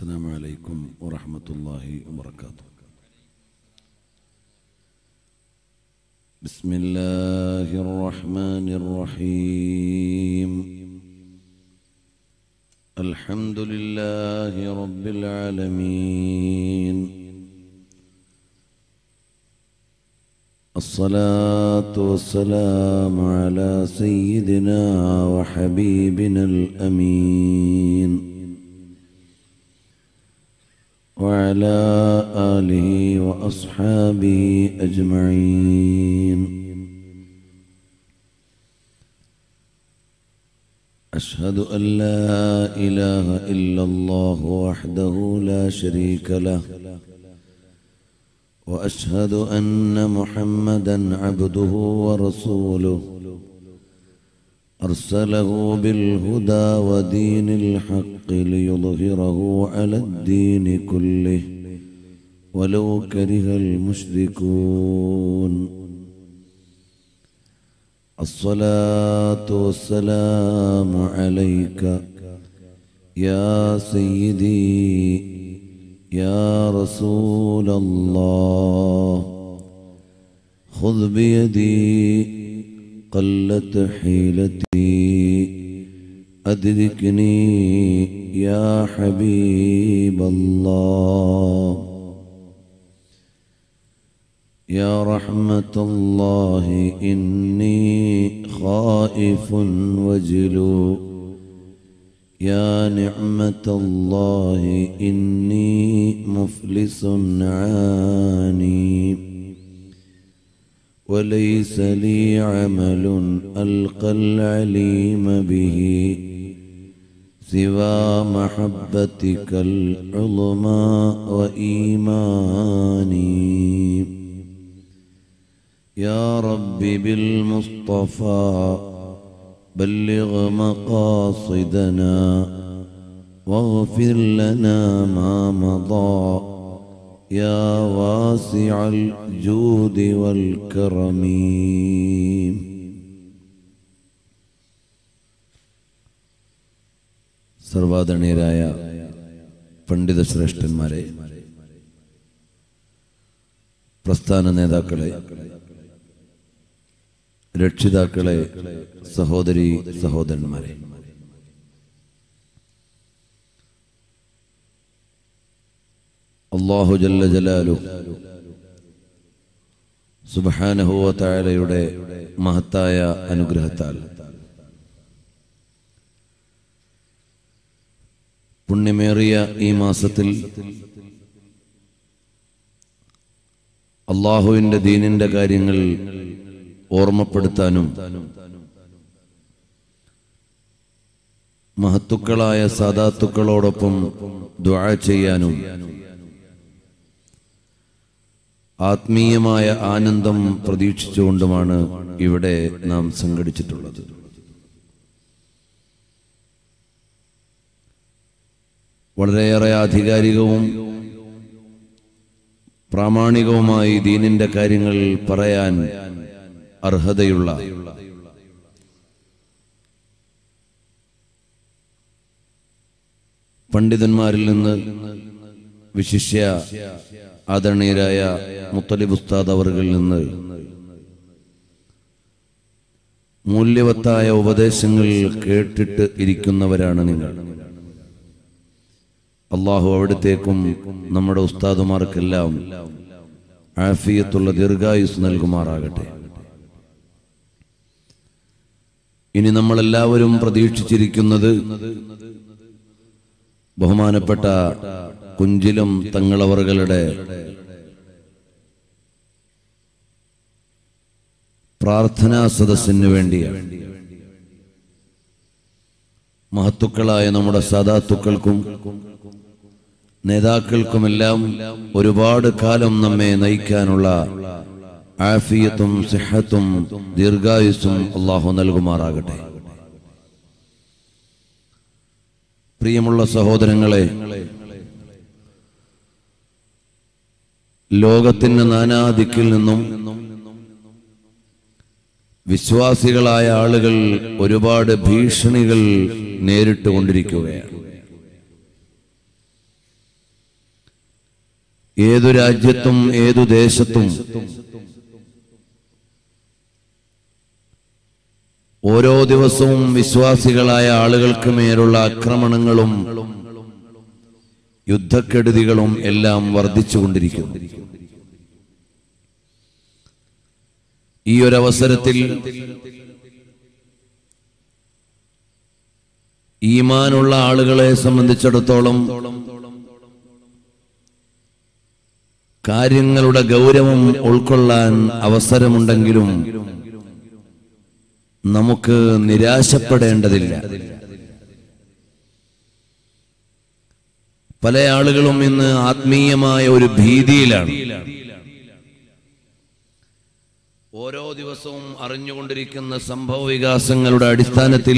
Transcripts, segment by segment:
السلام عليكم ورحمة الله وبركاته بسم الله الرحمن الرحيم الحمد لله رب العالمين الصلاة والسلام على سيدنا وحبيبنا الأمين وعلى آله وأصحابه أجمعين أشهد أن لا إله إلا الله وحده لا شريك له وأشهد أن محمدا عبده ورسوله أرسله بالهدى ودين الحق ليظهره على الدين كله ولو كره المشركون الصلاة والسلام عليك يا سيدي يا رسول الله خذ بيدي قلت حيلتي أدركني يا حبيب الله يا رحمة الله إني خائف وجلو يا نعمة الله إني مفلس عاني وليس لي عمل ألقى العليم به سوى محبتك العظمى وإيماني يا رب بالمصطفى بلغ مقاصدنا واغفر لنا ما مضى يا واسع الجود والكرم സർവാദരണീയരായ പണ്ഡിത ശ്രേഷ്ഠന്മാരെ പ്രസ്ഥാന നേതാക്കളെ രക്ഷിതാക്കളെ സഹോദരി സഹോദരന്മാരെ അള്ളാഹു ജല്ല ജലാലു സുബാനഹുവ താഴയുടെ മഹത്തായ അനുഗ്രഹത്താൽ പുണ്യമേറിയ ഈ മാസത്തിൽ അള്ളാഹുവിന്റെ ദീനിന്റെ കാര്യങ്ങൾ ഓർമ്മപ്പെടുത്താനും മഹത്തുക്കളായ സാധാത്തുക്കളോടൊപ്പം ദ്വാ ചെയ്യാനും ആത്മീയമായ ആനന്ദം പ്രതീക്ഷിച്ചുകൊണ്ടുമാണ് ഇവിടെ നാം സംഘടിച്ചിട്ടുള്ളത് വളരെയേറെ ആധികാരികവും പ്രാമാണികവുമായി ദീനിന്റെ കാര്യങ്ങൾ പറയാൻ അർഹതയുള്ള പണ്ഡിതന്മാരിൽ നിന്ന് വിശിഷ്യ ആദരണീയരായ മുത്തലിബ് ഉസ്താദ് അവറിൽ നിന്ന് മൂല്യവത്തായ ഉപദേശങ്ങൾ കേട്ടിട്ട് ഇരിക്കുന്നവരാണ് നിങ്ങൾ അള്ളാഹു അവിടത്തേക്കും നമ്മുടെ ഉസ്താദുമാർക്കെല്ലാം ആഫിയത്തുള്ള ദീർഘായുസ് നൽകുമാറാകട്ടെ ഇനി നമ്മളെല്ലാവരും പ്രതീക്ഷിച്ചിരിക്കുന്നത് ബഹുമാനപ്പെട്ട കുഞ്ചിലും തങ്ങളവറുകളുടെ പ്രാർത്ഥനാ സദസ്സിന് വേണ്ടിയാണ് മഹത്തുക്കളായ നമ്മുടെ സദാത്തുക്കൾക്കും നേതാക്കൾക്കുമെല്ലാം ഒരുപാട് കാലം നമ്മെ നയിക്കാനുള്ള ആഫിയത്തും സിഹത്തും ദീർഘായുസ്സും അള്ളാഹു നൽകുമാറാകട്ടെ പ്രിയമുള്ള സഹോദരങ്ങളെ ലോകത്തിന്റെ നാനാദിക്കിൽ നിന്നും വിശ്വാസികളായ ആളുകൾ ഒരുപാട് ഭീഷണികൾ നേരിട്ടുകൊണ്ടിരിക്കുകയാണ് ഏതു രാജ്യത്തും ഏതു ദേശത്തും ഓരോ ദിവസവും വിശ്വാസികളായ ആളുകൾക്ക് മേലുള്ള ആക്രമണങ്ങളും യുദ്ധക്കെടുതികളും എല്ലാം വർദ്ധിച്ചുകൊണ്ടിരിക്കുന്നു ഈ ഒരവസരത്തിൽ ഈമാനുള്ള ആളുകളെ സംബന്ധിച്ചിടത്തോളം കാര്യങ്ങളുടെ ഗൗരവം ഉൾക്കൊള്ളാൻ അവസരമുണ്ടെങ്കിലും നമുക്ക് നിരാശപ്പെടേണ്ടതില്ല പല ആളുകളും ഇന്ന് ആത്മീയമായ ഒരു ഭീതിയിലാണ് ഓരോ ദിവസവും അറിഞ്ഞുകൊണ്ടിരിക്കുന്ന സംഭവ വികാസങ്ങളുടെ അടിസ്ഥാനത്തിൽ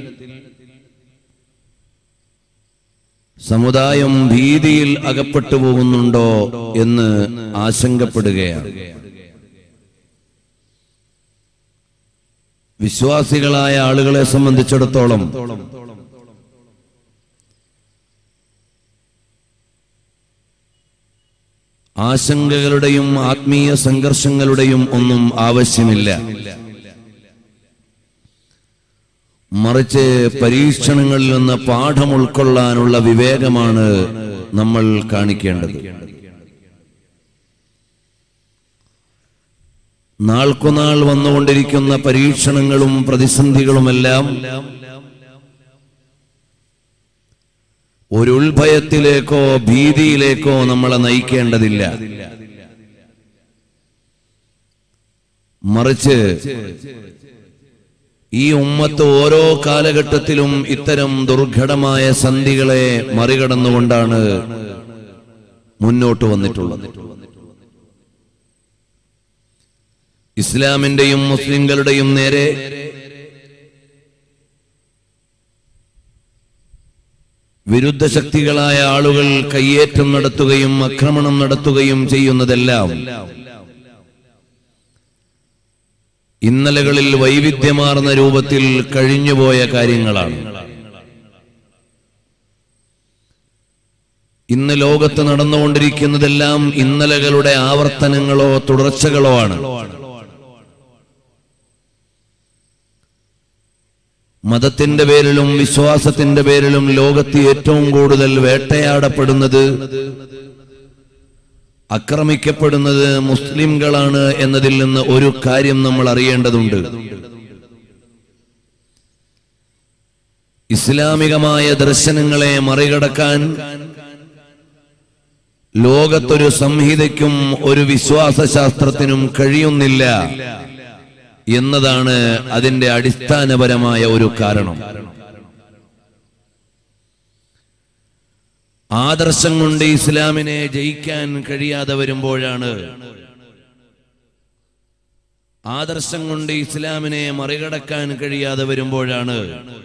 സമുദായം ഭീതിയിൽ അകപ്പെട്ടു പോകുന്നുണ്ടോ എന്ന് ആശങ്കപ്പെടുകയാണ് വിശ്വാസികളായ ആളുകളെ സംബന്ധിച്ചിടത്തോളം ആശങ്കകളുടെയും ആത്മീയ സംഘർഷങ്ങളുടെയും ഒന്നും ആവശ്യമില്ല മറിച്ച് പരീക്ഷണങ്ങളിൽ നിന്ന് പാഠം ഉൾക്കൊള്ളാനുള്ള വിവേകമാണ് നമ്മൾ കാണിക്കേണ്ടത് നാൾക്കുനാൾ വന്നുകൊണ്ടിരിക്കുന്ന പരീക്ഷണങ്ങളും പ്രതിസന്ധികളുമെല്ലാം ഒരു ഉൾഭയത്തിലേക്കോ ഭീതിയിലേക്കോ നമ്മളെ നയിക്കേണ്ടതില്ല മറിച്ച് ഈ ഉമ്മത്ത് ഓരോ കാലഘട്ടത്തിലും ഇത്തരം ദുർഘടമായ സന്ധികളെ മറികടന്നുകൊണ്ടാണ് മുന്നോട്ട് വന്നിട്ടുള്ളത് ഇസ്ലാമിന്റെയും മുസ്ലിങ്ങളുടെയും നേരെ വിരുദ്ധ ശക്തികളായ ആളുകൾ കയ്യേറ്റം നടത്തുകയും ആക്രമണം നടത്തുകയും ചെയ്യുന്നതെല്ലാം ഇന്നലകളിൽ വൈവിധ്യമാർന്ന രൂപത്തിൽ കഴിഞ്ഞുപോയ കാര്യങ്ങളാണ് ഇന്ന് ലോകത്ത് നടന്നുകൊണ്ടിരിക്കുന്നതെല്ലാം ഇന്നലകളുടെ ആവർത്തനങ്ങളോ തുടർച്ചകളോ ആണ് മതത്തിന്റെ പേരിലും വിശ്വാസത്തിന്റെ പേരിലും ലോകത്ത് ഏറ്റവും കൂടുതൽ വേട്ടയാടപ്പെടുന്നത് ആക്രമിക്കപ്പെടുന്നത് മുസ്ലിംകളാണ് എന്നതിൽ നിന്ന് ഒരു കാര്യം നമ്മൾ അറിയേണ്ടതുണ്ട് ഇസ്ലാമികമായ ദർശനങ്ങളെ മറികടക്കാൻ ലോകത്തൊരു സംഹിതയ്ക്കും ഒരു വിശ്വാസശാസ്ത്രത്തിനും കഴിയുന്നില്ല എന്നതാണ് അതിന്റെ അടിസ്ഥാനപരമായ ഒരു കാരണം ആദർശം കൊണ്ട് ഇസ്ലാമിനെ ജയിക്കാൻ കഴിയാതെ വരുമ്പോഴാണ് ആദർശം കൊണ്ട് ഇസ്ലാമിനെ മറികടക്കാൻ കഴിയാതെ വരുമ്പോഴാണ്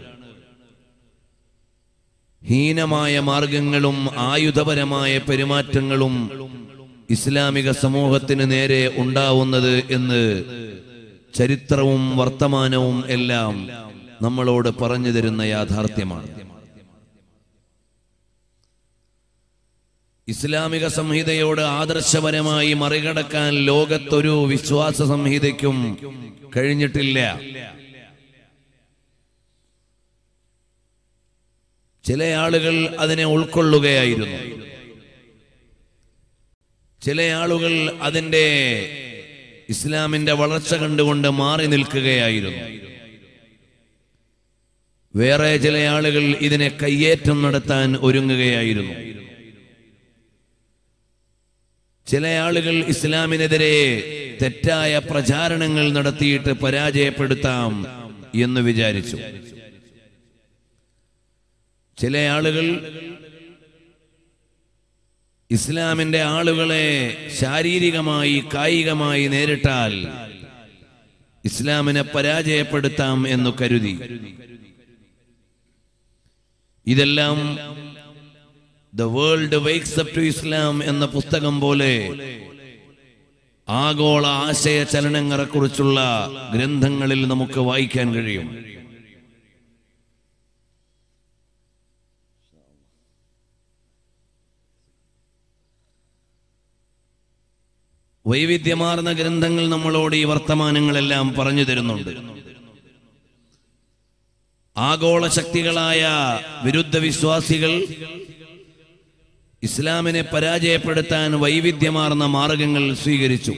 ഹീനമായ മാർഗങ്ങളും ആയുധപരമായ പെരുമാറ്റങ്ങളും ഇസ്ലാമിക സമൂഹത്തിന് നേരെ ഉണ്ടാവുന്നത് എന്ന് ചരിത്രവും വർത്തമാനവും എല്ലാം നമ്മളോട് പറഞ്ഞു തരുന്ന യാഥാർത്ഥ്യമാണ് ഇസ്ലാമിക സംഹിതയോട് ആദർശപരമായി മറികടക്കാൻ ലോകത്തൊരു വിശ്വാസ സംഹിതയ്ക്കും കഴിഞ്ഞിട്ടില്ല ചില ആളുകൾ അതിനെ ഉൾക്കൊള്ളുകയായിരുന്നു ചില ആളുകൾ അതിന്റെ ഇസ്ലാമിന്റെ വളർച്ച കണ്ടുകൊണ്ട് മാറി നിൽക്കുകയായിരുന്നു വേറെ ചില ആളുകൾ ഇതിനെ കയ്യേറ്റം നടത്താൻ ഒരുങ്ങുകയായിരുന്നു ചില ആളുകൾ ഇസ്ലാമിനെതിരെ തെറ്റായ പ്രചാരണങ്ങൾ നടത്തിയിട്ട് പരാജയപ്പെടുത്താം എന്ന് വിചാരിച്ചു ചില ആളുകൾ ഇസ്ലാമിന്റെ ആളുകളെ ശാരീരികമായി കായികമായി നേരിട്ടാൽ ഇസ്ലാമിനെ പരാജയപ്പെടുത്താം എന്ന് കരുതി ഇതെല്ലാം the world wakes up to Islam എന്ന പുസ്തകം പോലെ ആഗോള ആശയ ചലനങ്ങളെ കുറിച്ചുള്ള ഗ്രന്ഥങ്ങളിൽ നമുക്ക് വായിക്കാൻ കഴിയും വൈവിധ്യമാർന്ന ഗ്രന്ഥങ്ങൾ നമ്മളോട് ഈ വർത്തമാനങ്ങളെല്ലാം പറഞ്ഞു തരുന്നുണ്ട് ആഗോള ശക്തികളായ വിരുദ്ധ വിശ്വാസികൾ ഇസ്ലാമിനെ പരാജയപ്പെടുത്താൻ വൈവിധ്യമാർന്ന മാർഗങ്ങൾ സ്വീകരിച്ചു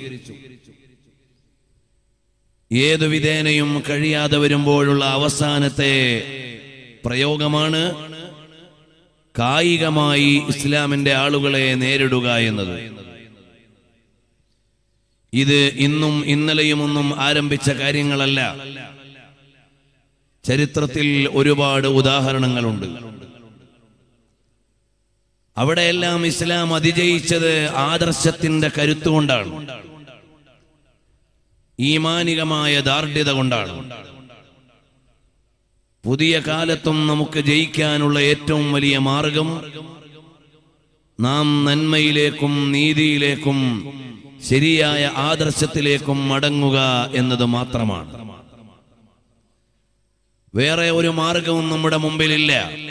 ഏതു വിധേനയും കഴിയാതെ വരുമ്പോഴുള്ള അവസാനത്തെ പ്രയോഗമാണ് കായികമായി ഇസ്ലാമിന്റെ ആളുകളെ നേരിടുക എന്നത് ഇത് ഇന്നും ഇന്നലെയും ഒന്നും ആരംഭിച്ച കാര്യങ്ങളല്ല ചരിത്രത്തിൽ ഒരുപാട് ഉദാഹരണങ്ങളുണ്ട് അവിടെയെല്ലാം ഇസ്ലാം അതിജയിച്ചത് ആദർശത്തിന്റെ കരുത്തുകൊണ്ടാണ് ഈമാനികമായ ദാർഢ്യത കൊണ്ടാണ് പുതിയ കാലത്തും നമുക്ക് ജയിക്കാനുള്ള ഏറ്റവും വലിയ മാർഗം നാം നന്മയിലേക്കും നീതിയിലേക്കും ശരിയായ ആദർശത്തിലേക്കും മടങ്ങുക എന്നത് മാത്രമാണ് വേറെ ഒരു മാർഗവും നമ്മുടെ മുമ്പിലില്ല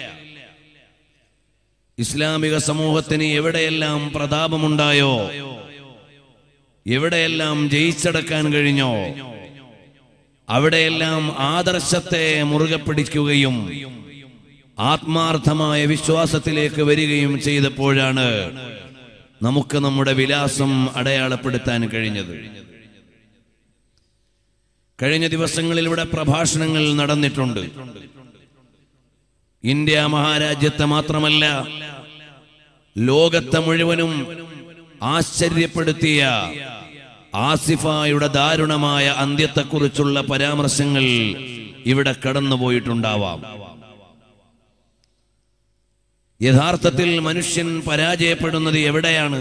ഇസ്ലാമിക സമൂഹത്തിന് എവിടെയെല്ലാം പ്രതാപമുണ്ടായോ എവിടെയെല്ലാം ജയിച്ചടക്കാൻ കഴിഞ്ഞോ അവിടെയെല്ലാം ആദർശത്തെ മുറുകെ പിടിക്കുകയും ആത്മാർത്ഥമായ വിശ്വാസത്തിലേക്ക് വരികയും ചെയ്തപ്പോഴാണ് നമുക്ക് നമ്മുടെ വിലാസം അടയാളപ്പെടുത്താൻ കഴിഞ്ഞത് കഴിഞ്ഞ ദിവസങ്ങളിൽ ഇവിടെ പ്രഭാഷണങ്ങൾ നടന്നിട്ടുണ്ട് ഇന്ത്യ മഹാരാജ്യത്തെ മാത്രമല്ല ലോകത്തെ മുഴുവനും ആശ്ചര്യപ്പെടുത്തിയ ആസിഫായുടെ ദാരുണമായ അന്ത്യത്തെക്കുറിച്ചുള്ള പരാമർശങ്ങൾ ഇവിടെ കടന്നുപോയിട്ടുണ്ടാവാം യഥാർത്ഥത്തിൽ മനുഷ്യൻ പരാജയപ്പെടുന്നത് എവിടെയാണ്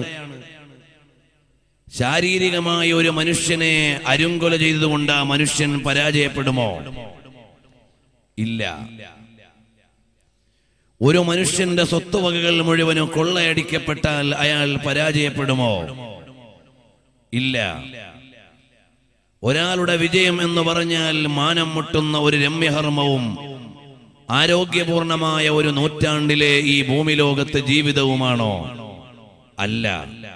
ശാരീരികമായ ഒരു മനുഷ്യനെ അരുങ്കൊല ചെയ്തതുകൊണ്ട് ആ മനുഷ്യൻ പരാജയപ്പെടുമോ ഇല്ല ഒരു മനുഷ്യന്റെ സ്വത്തുവകകൾ മുഴുവനും കൊള്ളയടിക്കപ്പെട്ടാൽ അയാൾ പരാജയപ്പെടുമോ ഇല്ല ഒരാളുടെ വിജയം എന്ന് പറഞ്ഞാൽ മാനം മുട്ടുന്ന ഒരു രമ്യഹർമ്മവും ആരോഗ്യപൂർണമായ ഒരു നൂറ്റാണ്ടിലെ ഈ ഭൂമി ലോകത്തെ ജീവിതവുമാണോ അല്ല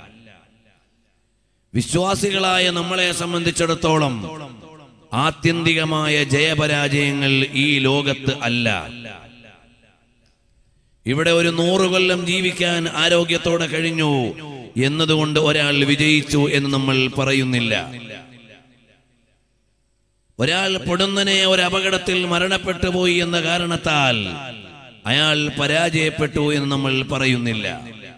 വിശ്വാസികളായ നമ്മളെ സംബന്ധിച്ചിടത്തോളം ആത്യന്തികമായ ജയപരാജയങ്ങൾ ഈ ലോകത്ത് അല്ല ഇവിടെ ഒരു നൂറ് കൊല്ലം ജീവിക്കാൻ ആരോഗ്യത്തോടെ കഴിഞ്ഞു എന്നതുകൊണ്ട് ഒരാൾ വിജയിച്ചു എന്ന് നമ്മൾ പറയുന്നില്ല ഒരാൾ പൊടുന്നനെ ഒരു അപകടത്തിൽ മരണപ്പെട്ടു പോയി എന്ന കാരണത്താൽ അയാൾ പരാജയപ്പെട്ടു എന്ന് നമ്മൾ പറയുന്നില്ല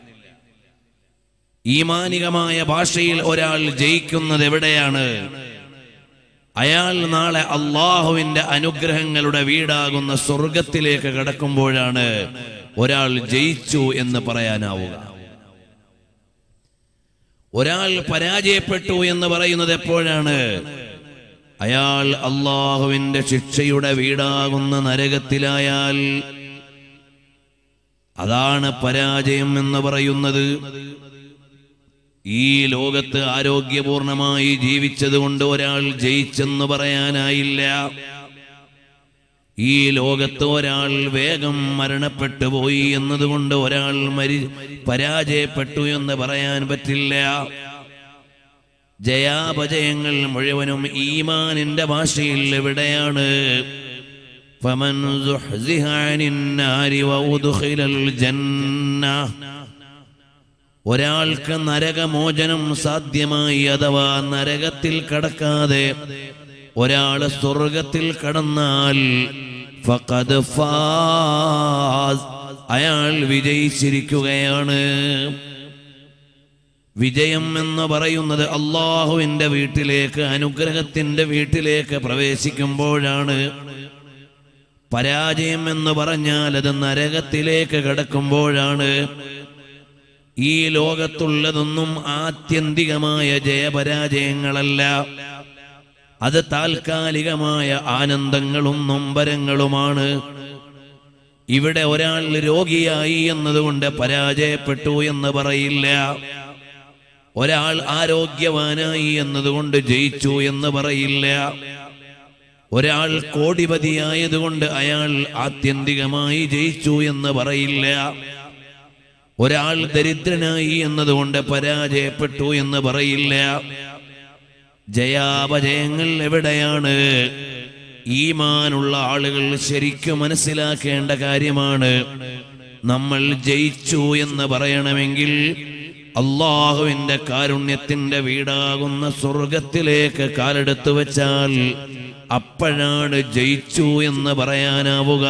ഈമാനികമായ ഭാഷയിൽ ഒരാൾ ജയിക്കുന്നത് എവിടെയാണ് അയാൾ നാളെ അള്ളാഹുവിന്റെ അനുഗ്രഹങ്ങളുടെ വീടാകുന്ന സ്വർഗത്തിലേക്ക് കടക്കുമ്പോഴാണ് ഒരാൾ ജയിച്ചു എന്ന് പറയാനാവുക ഒരാൾ പരാജയപ്പെട്ടു എന്ന് പറയുന്നത് എപ്പോഴാണ് അയാൾ അള്ളാഹുവിന്റെ ശിക്ഷയുടെ വീടാകുന്ന നരകത്തിലായാൽ അതാണ് പരാജയം എന്ന് പറയുന്നത് ഈ ലോകത്ത് ആരോഗ്യപൂർണമായി ജീവിച്ചതുകൊണ്ട് ഒരാൾ ജയിച്ചെന്ന് പറയാനായില്ല ഈ ലോകത്ത് ഒരാൾ വേഗം മരണപ്പെട്ടു പോയി എന്നതുകൊണ്ട് ഒരാൾ മരി പരാജയപ്പെട്ടു എന്ന് പറയാൻ പറ്റില്ല ജയാപജയങ്ങൾ മുഴുവനും ഈമാനിന്റെ ഭാഷയിൽ എവിടെയാണ് فمن زحزح عن النار وأدخل الجنة ഒരാൾക്ക് നരകമോചനം സാധ്യമായി അഥവാ നരകത്തിൽ കടക്കാതെ ഒരാൾ സ്വർഗത്തിൽ കടന്നാൽ ഫഖദ് ഫാസ് അയാൾ വിജയിച്ചിരിക്കുകയാണ് വിജയം എന്ന് പറയുന്നത് അള്ളാഹുവിന്റെ വീട്ടിലേക്ക് അനുഗ്രഹത്തിന്റെ വീട്ടിലേക്ക് പ്രവേശിക്കുമ്പോഴാണ് പരാജയം എന്ന് പറഞ്ഞാൽ അത് നരകത്തിലേക്ക് കടക്കുമ്പോഴാണ് ഈ ലോകത്തുള്ളതൊന്നും ആത്യന്തികമായ ജയപരാജയങ്ങളല്ല അത് താൽക്കാലികമായ ആനന്ദങ്ങളും നൊമ്പരങ്ങളുമാണ് ഇവിടെ ഒരാൾ രോഗിയായി എന്നതുകൊണ്ട് പരാജയപ്പെട്ടു എന്ന് പറയില്ല ഒരാൾ ആരോഗ്യവാനായി എന്നതുകൊണ്ട് ജയിച്ചു എന്ന് പറയില്ല ഒരാൾ കോടിപതിയായതുകൊണ്ട് അയാൾ ആത്യന്തികമായി ജയിച്ചു എന്ന് പറയില്ല ഒരാൾ ദരിദ്രനായി എന്നതുകൊണ്ട് പരാജയപ്പെട്ടു എന്ന് പറയില്ല ജയാപജയങ്ങൾ എവിടെയാണ് ഈമാനുള്ള ആളുകൾ ശരിക്കും മനസ്സിലാക്കേണ്ട കാര്യമാണ് നമ്മൾ ജയിച്ചു എന്ന് പറയണമെങ്കിൽ അള്ളാഹുവിന്റെ കാരുണ്യത്തിന്റെ വീടാകുന്ന സ്വർഗത്തിലേക്ക് കാലെടുത്തു വെച്ചാൽ അപ്പോഴാണ് ജയിച്ചു എന്ന് പറയാനാവുക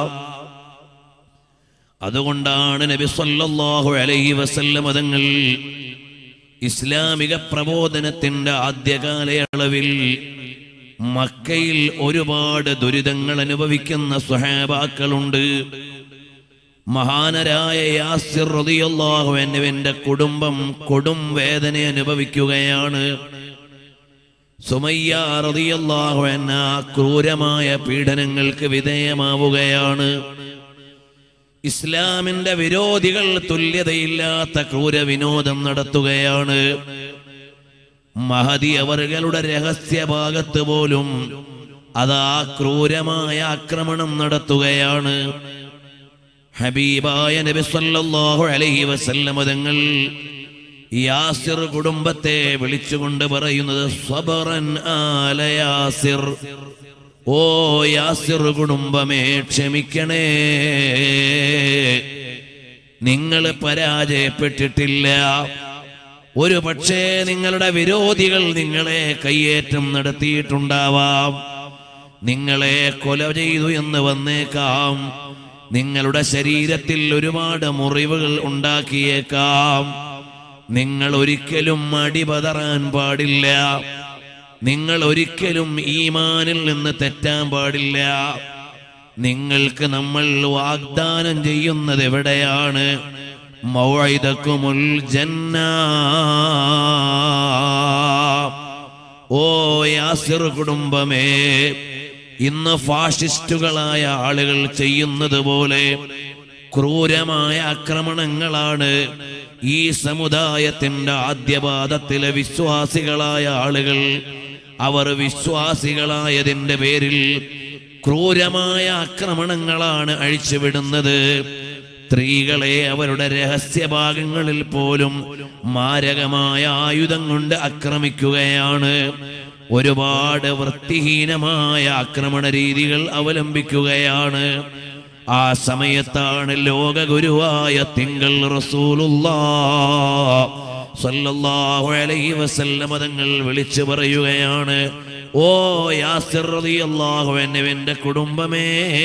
അതുകൊണ്ടാണ് നബി സല്ലല്ലാഹു അലൈഹി വസല്ലം തങ്ങൾ ഇസ്ലാമിക പ്രബോധനത്തിന്റെ ആദ്യ കാലയളവിൽ മക്കയിൽ ഒരുപാട് ദുരിതങ്ങൾ അനുഭവിക്കുന്ന സ്വഹാബാക്കളുണ്ട് മഹാനരായ യാസിർ റളിയല്ലാഹു അൻഹുവിന്റെ കുടുംബം കൊടും വേദന അനുഭവിക്കുകയാണ് സുമയ്യ റളിയല്ലാഹു അൻഹ ക്രൂരമായ പീഡനങ്ങൾക്ക് വിധേയമാവുകയാണ് ഇസ്ലാമിന്റെ വിരോധികൾ തുല്യതയില്ലാത്ത ക്രൂര വിനോദം നടത്തുകയാണ് മഹതി അവറുകളുടെ രഹസ്യഭാഗത്ത് പോലും അതാ ക്രൂരമായ ആക്രമണം നടത്തുകയാണ് ഹബീബായ നബി സല്ലല്ലാഹു അലൈഹി വസല്ലം തങ്ങൾ യാസിർ കുടുംബത്തെ വിളിച്ചുകൊണ്ട് പറയുന്നത് സ്വബറൻ ആല യാസിർ ഓ യാസിർ കുടുംബമേ ക്ഷമിക്കണേ നിങ്ങൾ പരാജയപ്പെട്ടിട്ടില്ല ഒരു പക്ഷേ നിങ്ങളുടെ വിരോധികൾ നിങ്ങളെ കയ്യേറ്റം നടത്തിയിട്ടുണ്ടാവാം നിങ്ങളെ കൊല ചെയ്തു എന്ന് വന്നേക്കാം നിങ്ങളുടെ ശരീരത്തിൽ ഒരുപാട് മുറിവുകൾ ഉണ്ടാക്കിയേക്കാം നിങ്ങൾ ഒരിക്കലും അടിപതറാൻ പാടില്ല നിങ്ങൾ ഒരിക്കലും ഈമാനിൽ നിന്ന് തെറ്റാൻ പാടില്ല നിങ്ങൾക്ക് നമ്മൾ വാഗ്ദാനം ചെയ്യുന്നത് എവിടെയാണ് മൗഇദക്കുമുൽ ജന്ന ഓ യാസിർ കുടുംബമേ ഇന്ന് ഫാഷിസ്റ്റുകളായ ആളുകൾ ചെയ്യുന്നത് പോലെ ക്രൂരമായ ആക്രമണങ്ങളാണ് ഈ സമുദായത്തിന്റെ ആദ്യപാദത്തിലെ വിശ്വാസികളായ ആളുകൾ അവർ വിശ്വാസികളായതിന്റെ പേരിൽ ക്രൂരമായ ആക്രമണങ്ങളാണ് അഴിച്ചുവിടുന്നത് സ്ത്രീകളെ അവരുടെ രഹസ്യഭാഗങ്ങളിൽ പോലും മാരകമായ ആയുധം കൊണ്ട് ആക്രമിക്കുകയാണ് ഒരുപാട് വൃത്തിഹീനമായ ആക്രമണ രീതികൾ അവലംബിക്കുകയാണ് ആ സമയത്താണ് ലോകഗുരുവായ തിങ്കൾ റസൂലുള്ളാ സല്ലല്ലാഹു അലൈഹി വസല്ലമ തങ്ങൾ വിളിച്ചു പറയുകയാണ് ഓ യാസിർ റളിയല്ലാഹു അൻഹുവിന്റെ കുടുംബമേ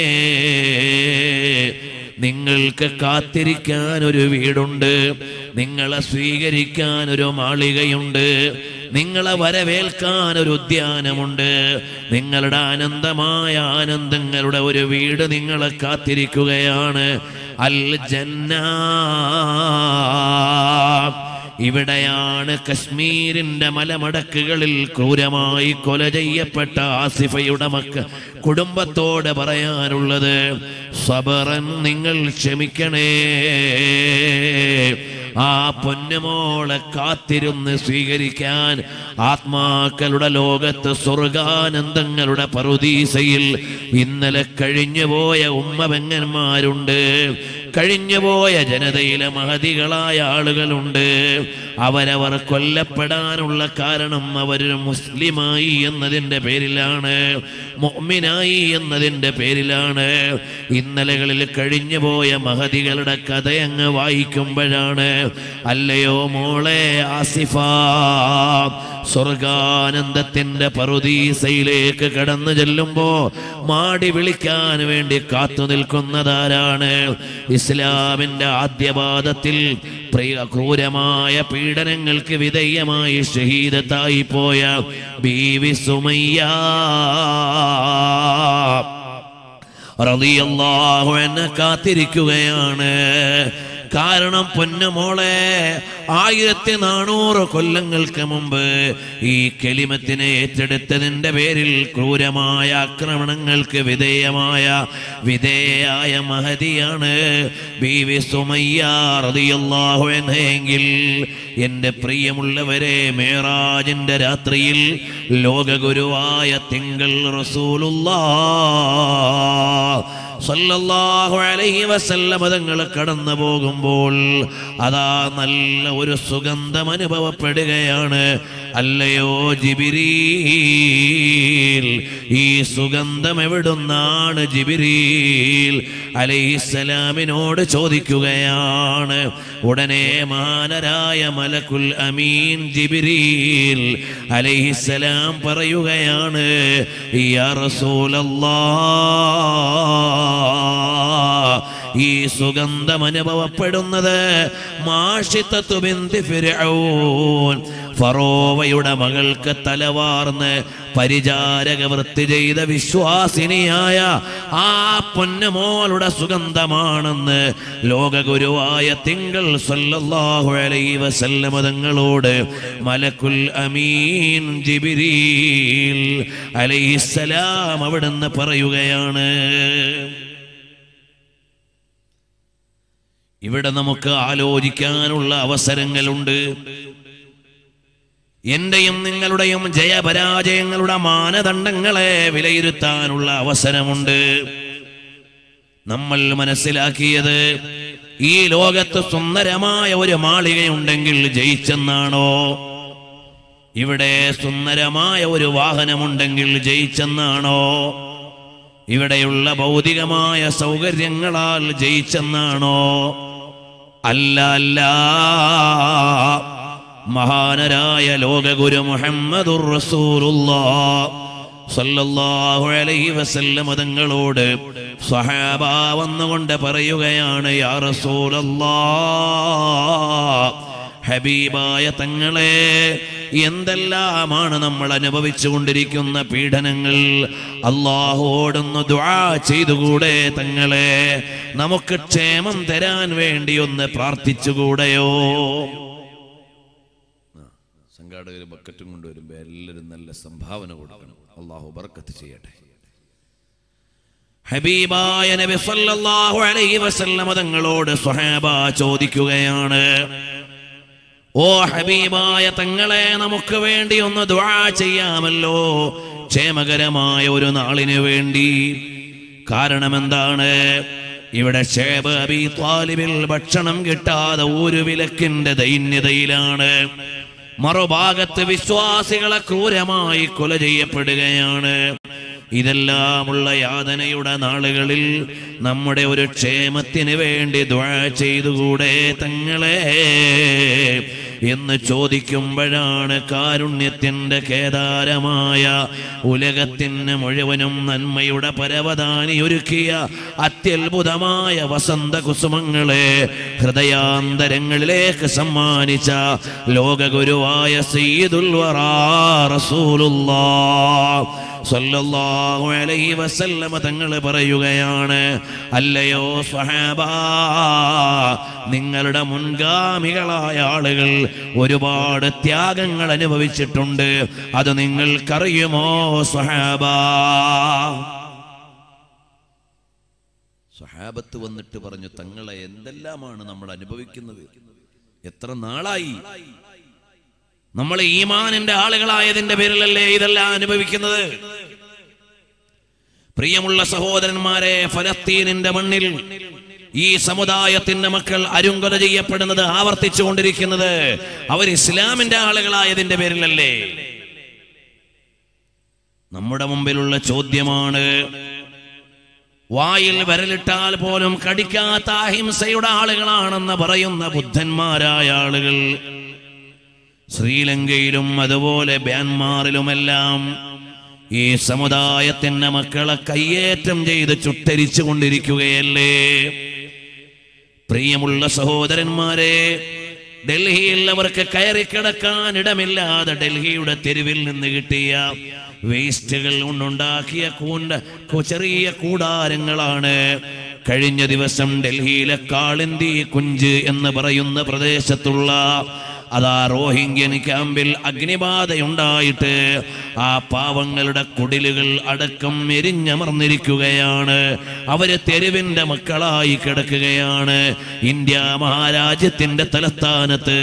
നിങ്ങൾക്ക് കാത്തിരിക്കാൻ ഒരു വീടുണ്ട് നിങ്ങളെ സ്വീകരിക്കാൻ ഒരു മാളികയുണ്ട് നിങ്ങളെ വരവേൽക്കാൻ ഒരു ഉദ്യാനമുണ്ട് നിങ്ങളുടെ ആനന്ദമായ ആനന്ദങ്ങളുടെ ഒരു വീട് നിങ്ങളെ കാത്തിരിക്കുകയാണ് അൽ ജന്ന ഇവിടെയാണ് കശ്മീരിന്റെ മലമടക്കുകളിൽ ക്രൂരമായി കൊല ചെയ്യപ്പെട്ട ആസിഫയുടെ മക്ക കുടുംബത്തോട് പറയാനുള്ളത് സബറൻ നിങ്ങൾ ക്ഷമിക്കണേ ആ പൊന്നുമോളെ കാത്തിരുന്ന് സ്വീകരിക്കാൻ ആത്മാക്കളുടെ ലോകത്ത് സ്വർഗാനന്ദങ്ങളുടെ പറുദീസയിൽ ഇന്നലെ കഴിഞ്ഞുപോയ ഉമ്മപെങ്ങന്മാരുണ്ട് കഴിഞ്ഞുപോയ ജനതയിലെ മഹതികളായ ആളുകളുണ്ട് അവരവർ കൊല്ലപ്പെടാനുള്ള കാരണം അവരൊരു മുസ്ലിമായി എന്നതിൻ്റെ പേരിലാണ് മൊമിനായി എന്നതിൻ്റെ പേരിലാണ് ഇന്നലകളിൽ കഴിഞ്ഞുപോയ മഹതികളുടെ കഥയങ്ങ് വായിക്കുമ്പോഴാണ് അല്ലയോ മോളെ ആസിഫ സ്വർഗാനന്ദത്തിന്റെ പറുദീസയിലേക്ക് കടന്നു ചെല്ലുമ്പോ മാടി വിളിക്കാൻ വേണ്ടി കാത്തു നിൽക്കുന്നതാരാണ് ഇസ്ലാമിന്റെ ആദ്യപാദത്തിൽ പ്രിയ ക്രൂരമായ പീഡനങ്ങൾക്ക് വിധേയമായി ഷഹീദത്തായി പോയ ബീവി സുമയ്യ റളിയല്ലാഹു അൻഹ കാത്തിരിക്കുകയാണ് കാരണം പൊന്നുമോളെ ആയിരത്തി നാനൂറ് കൊല്ലങ്ങൾക്ക് മുമ്പ് ഈ കെളിമത്തിനെ ഏറ്റെടുത്തതിന്റെ പേരിൽ ക്രൂരമായ ആക്രമണങ്ങൾക്ക് വിധേയമായ വിധേയായ മഹതിയാണ് ബീവി സുമയ്യ റളിയല്ലാഹു അൻഹ എങ്കിൽ എൻ്റെ പ്രിയമുള്ളവരെ മേറാജിന്റെ രാത്രിയിൽ ലോകഗുരുവായ തിങ്കൾ റസൂലുള്ള സല്ലല്ലാഹു അലൈഹി വസല്ലമ തങ്ങൾ കടന്നു പോകുമ്പോൾ അതാ നല്ല ഒരു സുഗന്ധം അനുഭവപ്പെടുകയാണ് അല്ലയോ ജിബിരീൽ ഈ സുഗന്ധം എവിടുന്നാണ് ജിബിരീൽ അലൈഹിസ്സലാമിനോട് ചോദിക്കുകയാണ് ഉടനെ മാനരായ മലക്കുൽ അമീൻ ജിബിരീൽ അലൈഹിസ്സലാം പറയുകയാണ് യാ റസൂലല്ലാ ഈ സുഗന്ധം അനുഭവപ്പെടുന്നത് മാഷിത്തത്തു ബിന്തി ഫിർഔൻ ഫറോവയുടെ മകൾക്ക് തലവാർന്ന് പരിചാരക വൃത്തി ചെയ്ത വിശ്വാസിനിയായ ആ പൊന്നുമോളുടെ സുഗന്ധമാണെന്ന് ലോകഗുരുവായ തിങ്കൾ സല്ലല്ലാഹു അലൈഹി വസല്ലമ തങ്ങളോട് മലക്കുൽ അമീൻ ജിബിരീൽ അലൈഹിസ്സലാം അവിടുന്ന് പറയുകയാണ് ഇവിടെ നമുക്ക് ആലോചിക്കാനുള്ള അവസരങ്ങളുണ്ട് എന്റെയും നിങ്ങളുടെയും ജയപരാജയങ്ങളുടെ മാനദണ്ഡങ്ങളെ വിലയിരുത്താനുള്ള അവസരമുണ്ട് നമ്മൾ മനസ്സിലാക്കിയത് ഈ ലോകത്ത് സുന്ദരമായ ഒരു മാളികയുണ്ടെങ്കിൽ ജയിച്ചെന്നാണോ ഇവിടെ സുന്ദരമായ ഒരു വാഹനമുണ്ടെങ്കിൽ ജയിച്ചെന്നാണോ ഇവിടെയുള്ള ഭൗതികമായ സൗകര്യങ്ങളാൽ ജയിച്ചെന്നാണോ അല്ല അല്ല മഹാനരായ ലോകഗുരു മുഹമ്മദുർ റസൂലുള്ളാഹ് സല്ലല്ലാഹു അലൈഹി വസല്ലം തങ്ങളോട് സ്വഹാബ വന്നുകൊണ്ട് പറയുകയാണ് യാ റസൂലല്ലാഹ് ഹബീബായ തങ്ങളെ എന്തെല്ലാമാണ് നമ്മൾ അനുഭവിച്ചു കൊണ്ടിരിക്കുന്ന പീഡനങ്ങൾ അള്ളാഹുവോടൊന്ന് ദുആ ചെയ്തുകൂടെ തങ്ങളെ നമുക്ക് ക്ഷേമം തരാൻ വേണ്ടി ഒന്ന് പ്രാർത്ഥിച്ചുകൂടെയോ സംഘാടകർ ബക്കറ്റും കൊണ്ടുവരുമ്പോൾ എല്ലാവരും നല്ല സംഭാവന കൊടുക്കണം അള്ളാഹു ബർക്കത്ത് ചെയ്യട്ടെ ഹബീബായ നബി സല്ലല്ലാഹു അലൈഹി വസല്ലമ തങ്ങളോട് സ്വഹാബ ചോദിക്കുകയാണ് ഓ ഹബീബായ തങ്ങളെ നമുക്ക് വേണ്ടി ഒന്ന് ദുആ ചെയ്യാമല്ലോ ക്ഷേമകരമായ ഒരു നാളിന് വേണ്ടി കാരണം എന്താണ് ഇവിടെ ഷേബ് അബി ത്വാലിബിൽ ഭക്ഷണം കിട്ടാതെ ഒരു വിലക്കിന്റെ ദൈന്യതയിലാണ് മറുഭാഗത്ത് വിശ്വാസികളെ ക്രൂരമായി കൊല ചെയ്യപ്പെടുകയാണ് ഇതെല്ലാമുള്ള യാതനയുടെ നാളുകളിൽ നമ്മുടെ ഒരു ക്ഷേമത്തിന് വേണ്ടി ദ്വാ ചെയ്തുകൂടെ തങ്ങളെ എന്ന് ചോദിക്കുമ്പോഴാണ് കാരുണ്യത്തിന്റെ കേദാരമായ ഉലകത്തിന് മുഴുവനും നന്മയുടെ പരവതാനി ഒരുക്കിയ അത്യത്ഭുതമായ വസന്ത കുസുമങ്ങളെ ഹൃദയാന്തരങ്ങളിലേക്ക് സമ്മാനിച്ച ലോകഗുരുവായ സയ്യിദുൽ വറാ റസൂലുള്ളാഹ് സല്ലല്ലാഹു അലൈഹി വസല്ലമ തങ്ങൾ പറയുകയാണ് അല്ലയോ സ്വഹാബ നിങ്ങളുടെ മുൻഗാമികളായ ആളുകൾ ഒരുപാട് ത്യാഗങ്ങൾ അനുഭവിച്ചിട്ടുണ്ട് അത് നിങ്ങൾക്കറിയുമോ സ്വഹാബ സ്വഹാബത്ത് വന്നിട്ട് പറഞ്ഞു തങ്ങളെ എന്തെല്ലാമാണ് നമ്മൾ അനുഭവിക്കുന്നത് എത്ര നാളായി നമ്മൾ ഈമാനിന്റെ ആളുകളായതിന്റെ പേരിലല്ലേ ഇതെല്ലാം അനുഭവിക്കുന്നത് പ്രിയമുള്ള സഹോദരന്മാരെ ഫലസ്തീനിന്റെ മണ്ണിൽ ഈ സമുദായത്തിന്റെ മക്കൾ അരുങ്കൊല ചെയ്യപ്പെടുന്നത് ആവർത്തിച്ചുകൊണ്ടിരിക്കുന്നത് അവർ ഇസ്ലാമിന്റെ ആളുകളായതിന്റെ പേരിലല്ലേ നമ്മുടെ മുമ്പിലുള്ള ചോദ്യമാണ് വായിൽ വിരലിട്ടാൽ പോലും കടിക്കാത്ത അഹിംസയുടെ ആളുകളാണെന്ന് പറയുന്ന ബുദ്ധന്മാരായ ആളുകൾ ശ്രീലങ്കയിലും അതുപോലെ മ്യാൻമാറിലുമെല്ലാം ഈ സമുദായത്തിന്റെ മക്കളെ കയ്യേറ്റം ചെയ്ത് ചുട്ടരിച്ചു കൊണ്ടിരിക്കുകയല്ലേ പ്രിയമുള്ള സഹോദരന്മാരെ ഡൽഹിയിൽ അവർക്ക് കയറിക്കിടക്കാൻ ഇടമില്ലാതെ ഡൽഹിയുടെ തെരുവിൽ നിന്ന് കിട്ടിയ വേസ്റ്റുകൾ കൊണ്ടുണ്ടാക്കിയ കൂണ്ട കു- ചെറിയ കൂടാരങ്ങളാണ് കഴിഞ്ഞ ദിവസം ഡൽഹിയിലെ കാളിന്തി കുഞ്ച് എന്ന് പറയുന്ന പ്രദേശത്തുള്ള അതാ റോഹിംഗ്യൻ ക്യാമ്പിൽ അഗ്നിബാധയുണ്ടായിട്ട് ആ പാവങ്ങളുടെ കുടിലുകൾ അടക്കം എരിഞ്ഞമർന്നിരിക്കുകയാണ് അവര് തെരുവിന്റെ മക്കളായി കിടക്കുകയാണ് ഇന്ത്യ മഹാരാജ്യത്തിന്റെ തലസ്ഥാനത്ത്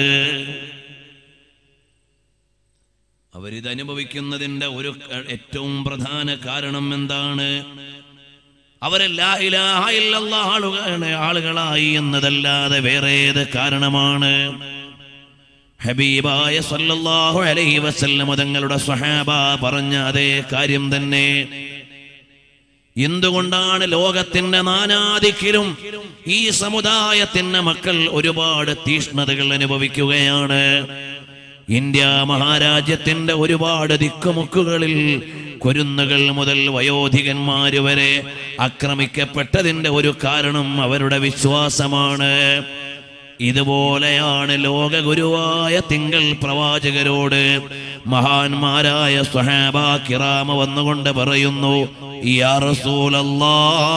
അവരിത് അനുഭവിക്കുന്നതിന്റെ ഒരു ക- ഏറ്റവും പ്രധാന കാരണം എന്താണ് അവരെ ലാ ഇലാഹ ഇല്ലല്ലാഹ് ആളുകളാണ് ആളുകളായി എന്നതല്ലാതെ വേറെ ഏത് കാരണമാണ് ഹബീബായ സല്ലല്ലാഹു അലൈഹി വസല്ലം തങ്ങളുടെ സ്വഹാബ പറഞ്ഞ അതേ കാര്യം തന്നെ എന്തുകൊണ്ടാണ് ലോകത്തിന്റെ നാനാദിക്കിലും ഈ സമുദായത്തിന്റെ മക്കൾ ഒരുപാട് തീഷ്ണതകൾ അനുഭവിക്കുകയാണ് ഇന്ത്യ മഹാരാജ്യത്തിന്റെ ഒരുപാട് ദിക്കുമുക്കുകളിൽ കുരുന്നുകൾ മുതൽ വയോധികന്മാര് വരെ ആക്രമിക്കപ്പെട്ടതിന്റെ ഒരു കാരണം അവരുടെ വിശ്വാസമാണ് ഇതുപോലെയാണ് ലോകഗുരുവായ തിങ്കൾ പ്രവാചകരോട് മഹാന്മാരായ സ്വഹാബ കിറാമ വന്നുകൊണ്ട് പറയുന്നു യാ റസൂലല്ലാ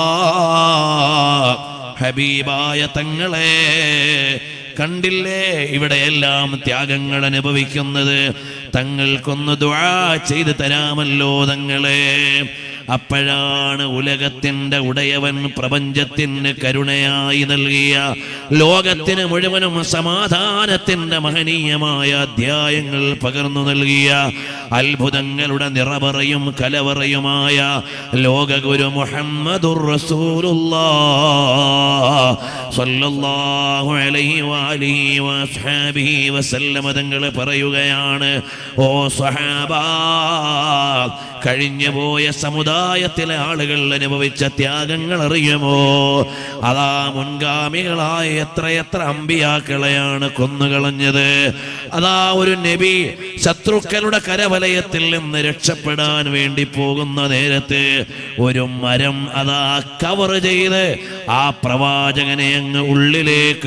ഹബീബായ തങ്ങളെ കണ്ടില്ലേ ഇവിടെയെല്ലാം ത്യാഗങ്ങൾ അനുഭവിക്കുന്നത് തങ്ങൾക്കൊന്ന് ദുആ ചെയ്ത് തരാമല്ലോ തങ്ങളെ അപ്പോഴാണ് ഉലകത്തിന്റെ ഉടയവൻ പ്രപഞ്ചത്തിന് കരുണയായി നൽകിയ ലോകത്തിന് മുഴുവനും സമാധാനത്തിന്റെ മഹനീയമായ അധ്യായങ്ങൾ പകർന്നു നൽകിയ അത്ഭുതങ്ങളുടെ നിറവറയും കലവറയുമായ ലോകഗുരു മുഹമ്മദുർ റസൂലുള്ളാഹ് അലൈഹി വാലിഹി വസ്ഹാബിഹി വസല്ലമ തങ്ങൾ പറയുകയാണ് ഓ സഹാബാ കഴിഞ്ഞു പോയ സമുദായത്തിലെ ആളുകൾ അനുഭവിച്ച ത്യാഗങ്ങൾ അറിയുമോ അതാ മുൻഗാമികളായ എത്രയെത്ര അമ്പിയാക്കളെയാണ് കൊന്നുകളഞ്ഞത് അതാ ഒരു നബി ശത്രുക്കളുടെ കരവലയത്തിൽ നിന്ന് രക്ഷപ്പെടാൻ വേണ്ടി പോകുന്ന നേരത്ത് ഒരു മരം അതാ കവർ ചെയ്ത് ആ പ്രവാചകനെ അങ്ങ് ഉള്ളിലേക്ക്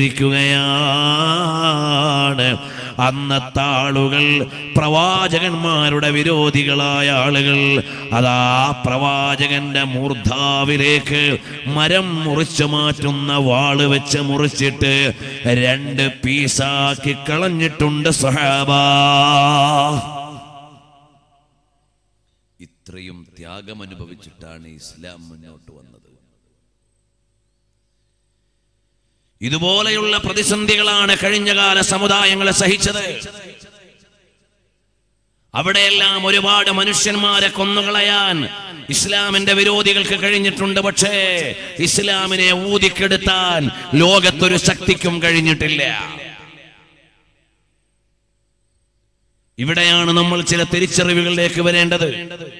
സ്വീകരിക്കുകയാണ് അന്നത്തെ ആളുകൾ പ്രവാചകന്മാരുടെ വിരോധികളായ ആളുകൾ അതാ പ്രവാചകന്റെ മൂർധാവിലേക്ക് മരം മുറിച്ചു മാറ്റുന്ന വാള് വെച്ച് മുറിച്ചിട്ട് രണ്ട് പീസാക്കി കളഞ്ഞിട്ടുണ്ട് സഹാബ ഇത്രയും ത്യാഗം അനുഭവിച്ചിട്ടാണ് ഇസ്ലാം മുന്നോട്ട് വന്നത് ഇതുപോലെയുള്ള പ്രതിസന്ധികളാണ് കഴിഞ്ഞകാല സമുദായങ്ങളെ സഹിച്ചത് അവിടെയെല്ലാം ഒരുപാട് മനുഷ്യന്മാരെ കൊന്നുകളയാൻ ഇസ്ലാമിന്റെ വിരോധികൾക്ക് കഴിഞ്ഞിട്ടുണ്ട് പക്ഷേ ഇസ്ലാമിനെ ഊതിക്കെടുത്താൻ ലോകത്തൊരു ശക്തിക്കും കഴിഞ്ഞിട്ടില്ല ഇവിടെയാണ് നമ്മൾ ചില തിരിച്ചറിവുകളിലേക്ക് വരേണ്ടത്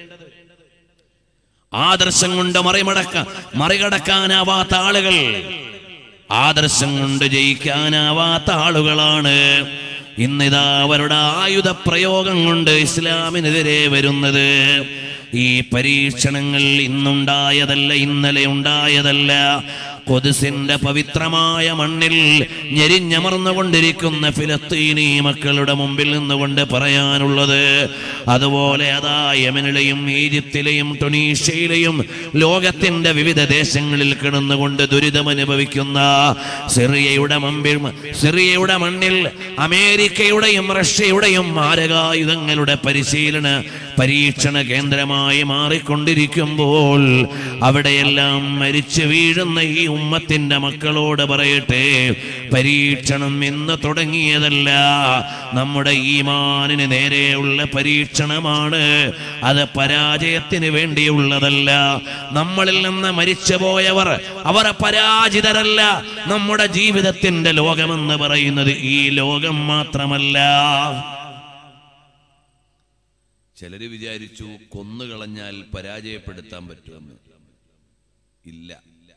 ആദർശം കൊണ്ട് മറിമടക്ക മറികടക്കാനാവാത്ത ആളുകൾ ആദർശം കൊണ്ട് ജയിക്കാനാവാത്ത ആളുകളാണ് ഇന്നിതാ അവരുടെ ആയുധ പ്രയോഗം കൊണ്ട് ഇസ്ലാമിനെതിരെ വരുന്നത് ഈ പരീക്ഷണങ്ങൾ ഇന്നുണ്ടായതല്ല ഇന്നലെ ഉണ്ടായതല്ല കൊതുസിന്റെ പവിത്രമായ മണ്ണിൽ ഞെരിഞ്ഞമർന്നുകൊണ്ടിരിക്കുന്ന ഫിലസ്തീനി മക്കളുടെ മുമ്പിൽ നിന്നുകൊണ്ട് പറയാനുള്ളത് അതുപോലെ അതാ യമനിലെയും ഈജിപ്തിലെയും ടുണീഷ്യയിലെയും ലോകത്തിന്റെ വിവിധ ദേശങ്ങളിൽ കിടന്നുകൊണ്ട് ദുരിതമനുഭവിക്കുന്ന സിറിയയുടെ മുമ്പിൽ സിറിയയുടെ മണ്ണിൽ അമേരിക്കയുടെയും റഷ്യയുടെയും മാരകായുധങ്ങളുടെ പരിശീലന പരീക്ഷണ കേന്ദ്രമായി മാറിക്കൊണ്ടിരിക്കുമ്പോൾ അവിടെയെല്ലാം മരിച്ചു വീഴുന്ന ഈ ഉമ്മത്തിന്റെ മക്കളോട് പറയട്ടെ പരീക്ഷണം ഇന്ന് തുടങ്ങിയതല്ല നമ്മുടെ ഈമാനിന് നേരെയുള്ള പരീക്ഷണമാണ് അത് പരാജയത്തിന് വേണ്ടിയുള്ളതല്ല നമ്മളിൽ നിന്ന് മരിച്ചുപോയവർ അവർ പരാജിതരല്ല നമ്മുടെ ജീവിതത്തിന്റെ ലോകമെന്ന് പറയുന്നത് ഈ ലോകം മാത്രമല്ല ചിലര് വിചാരിച്ചു കൊന്നുകളഞ്ഞാൽ പരാജയപ്പെടുത്താൻ പറ്റുമെന്ന് ഇല്ല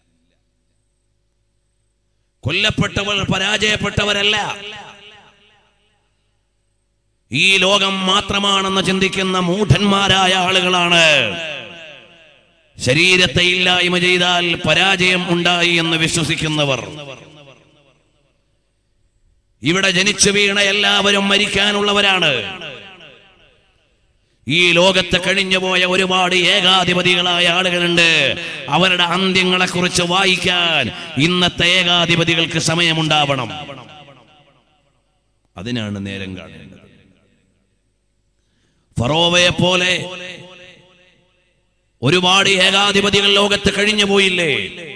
കൊല്ലപ്പെട്ടവർ പരാജയപ്പെട്ടവരല്ല ഈ ലോകം മാത്രമാണെന്ന് ചിന്തിക്കുന്ന മൂഢന്മാരായ ആളുകളാണ് ശരീരത്തെ ഇല്ലായ്മ ചെയ്താൽ പരാജയം ഉണ്ടായി എന്ന് വിശ്വസിക്കുന്നവർ ഇവിടെ ജനിച്ചു വീണ എല്ലാവരും മരിക്കാനുള്ളവരാണ് ഈ ലോകത്ത് കഴിഞ്ഞുപോയ ഒരുപാട് ഏകാധിപതികളായ ആളുകളുണ്ട് അവരുടെ അന്ത്യങ്ങളെ കുറിച്ച് വായിക്കാൻ ഇന്നത്തെ ഏകാധിപതികൾക്ക് സമയമുണ്ടാവണം അതിനാണ് നേരം കാണേണ്ടത് ഫറോവയെ പോലെ ഒരുപാട് ഏകാധിപതികൾ ലോകത്ത് കഴിഞ്ഞു പോയില്ലേ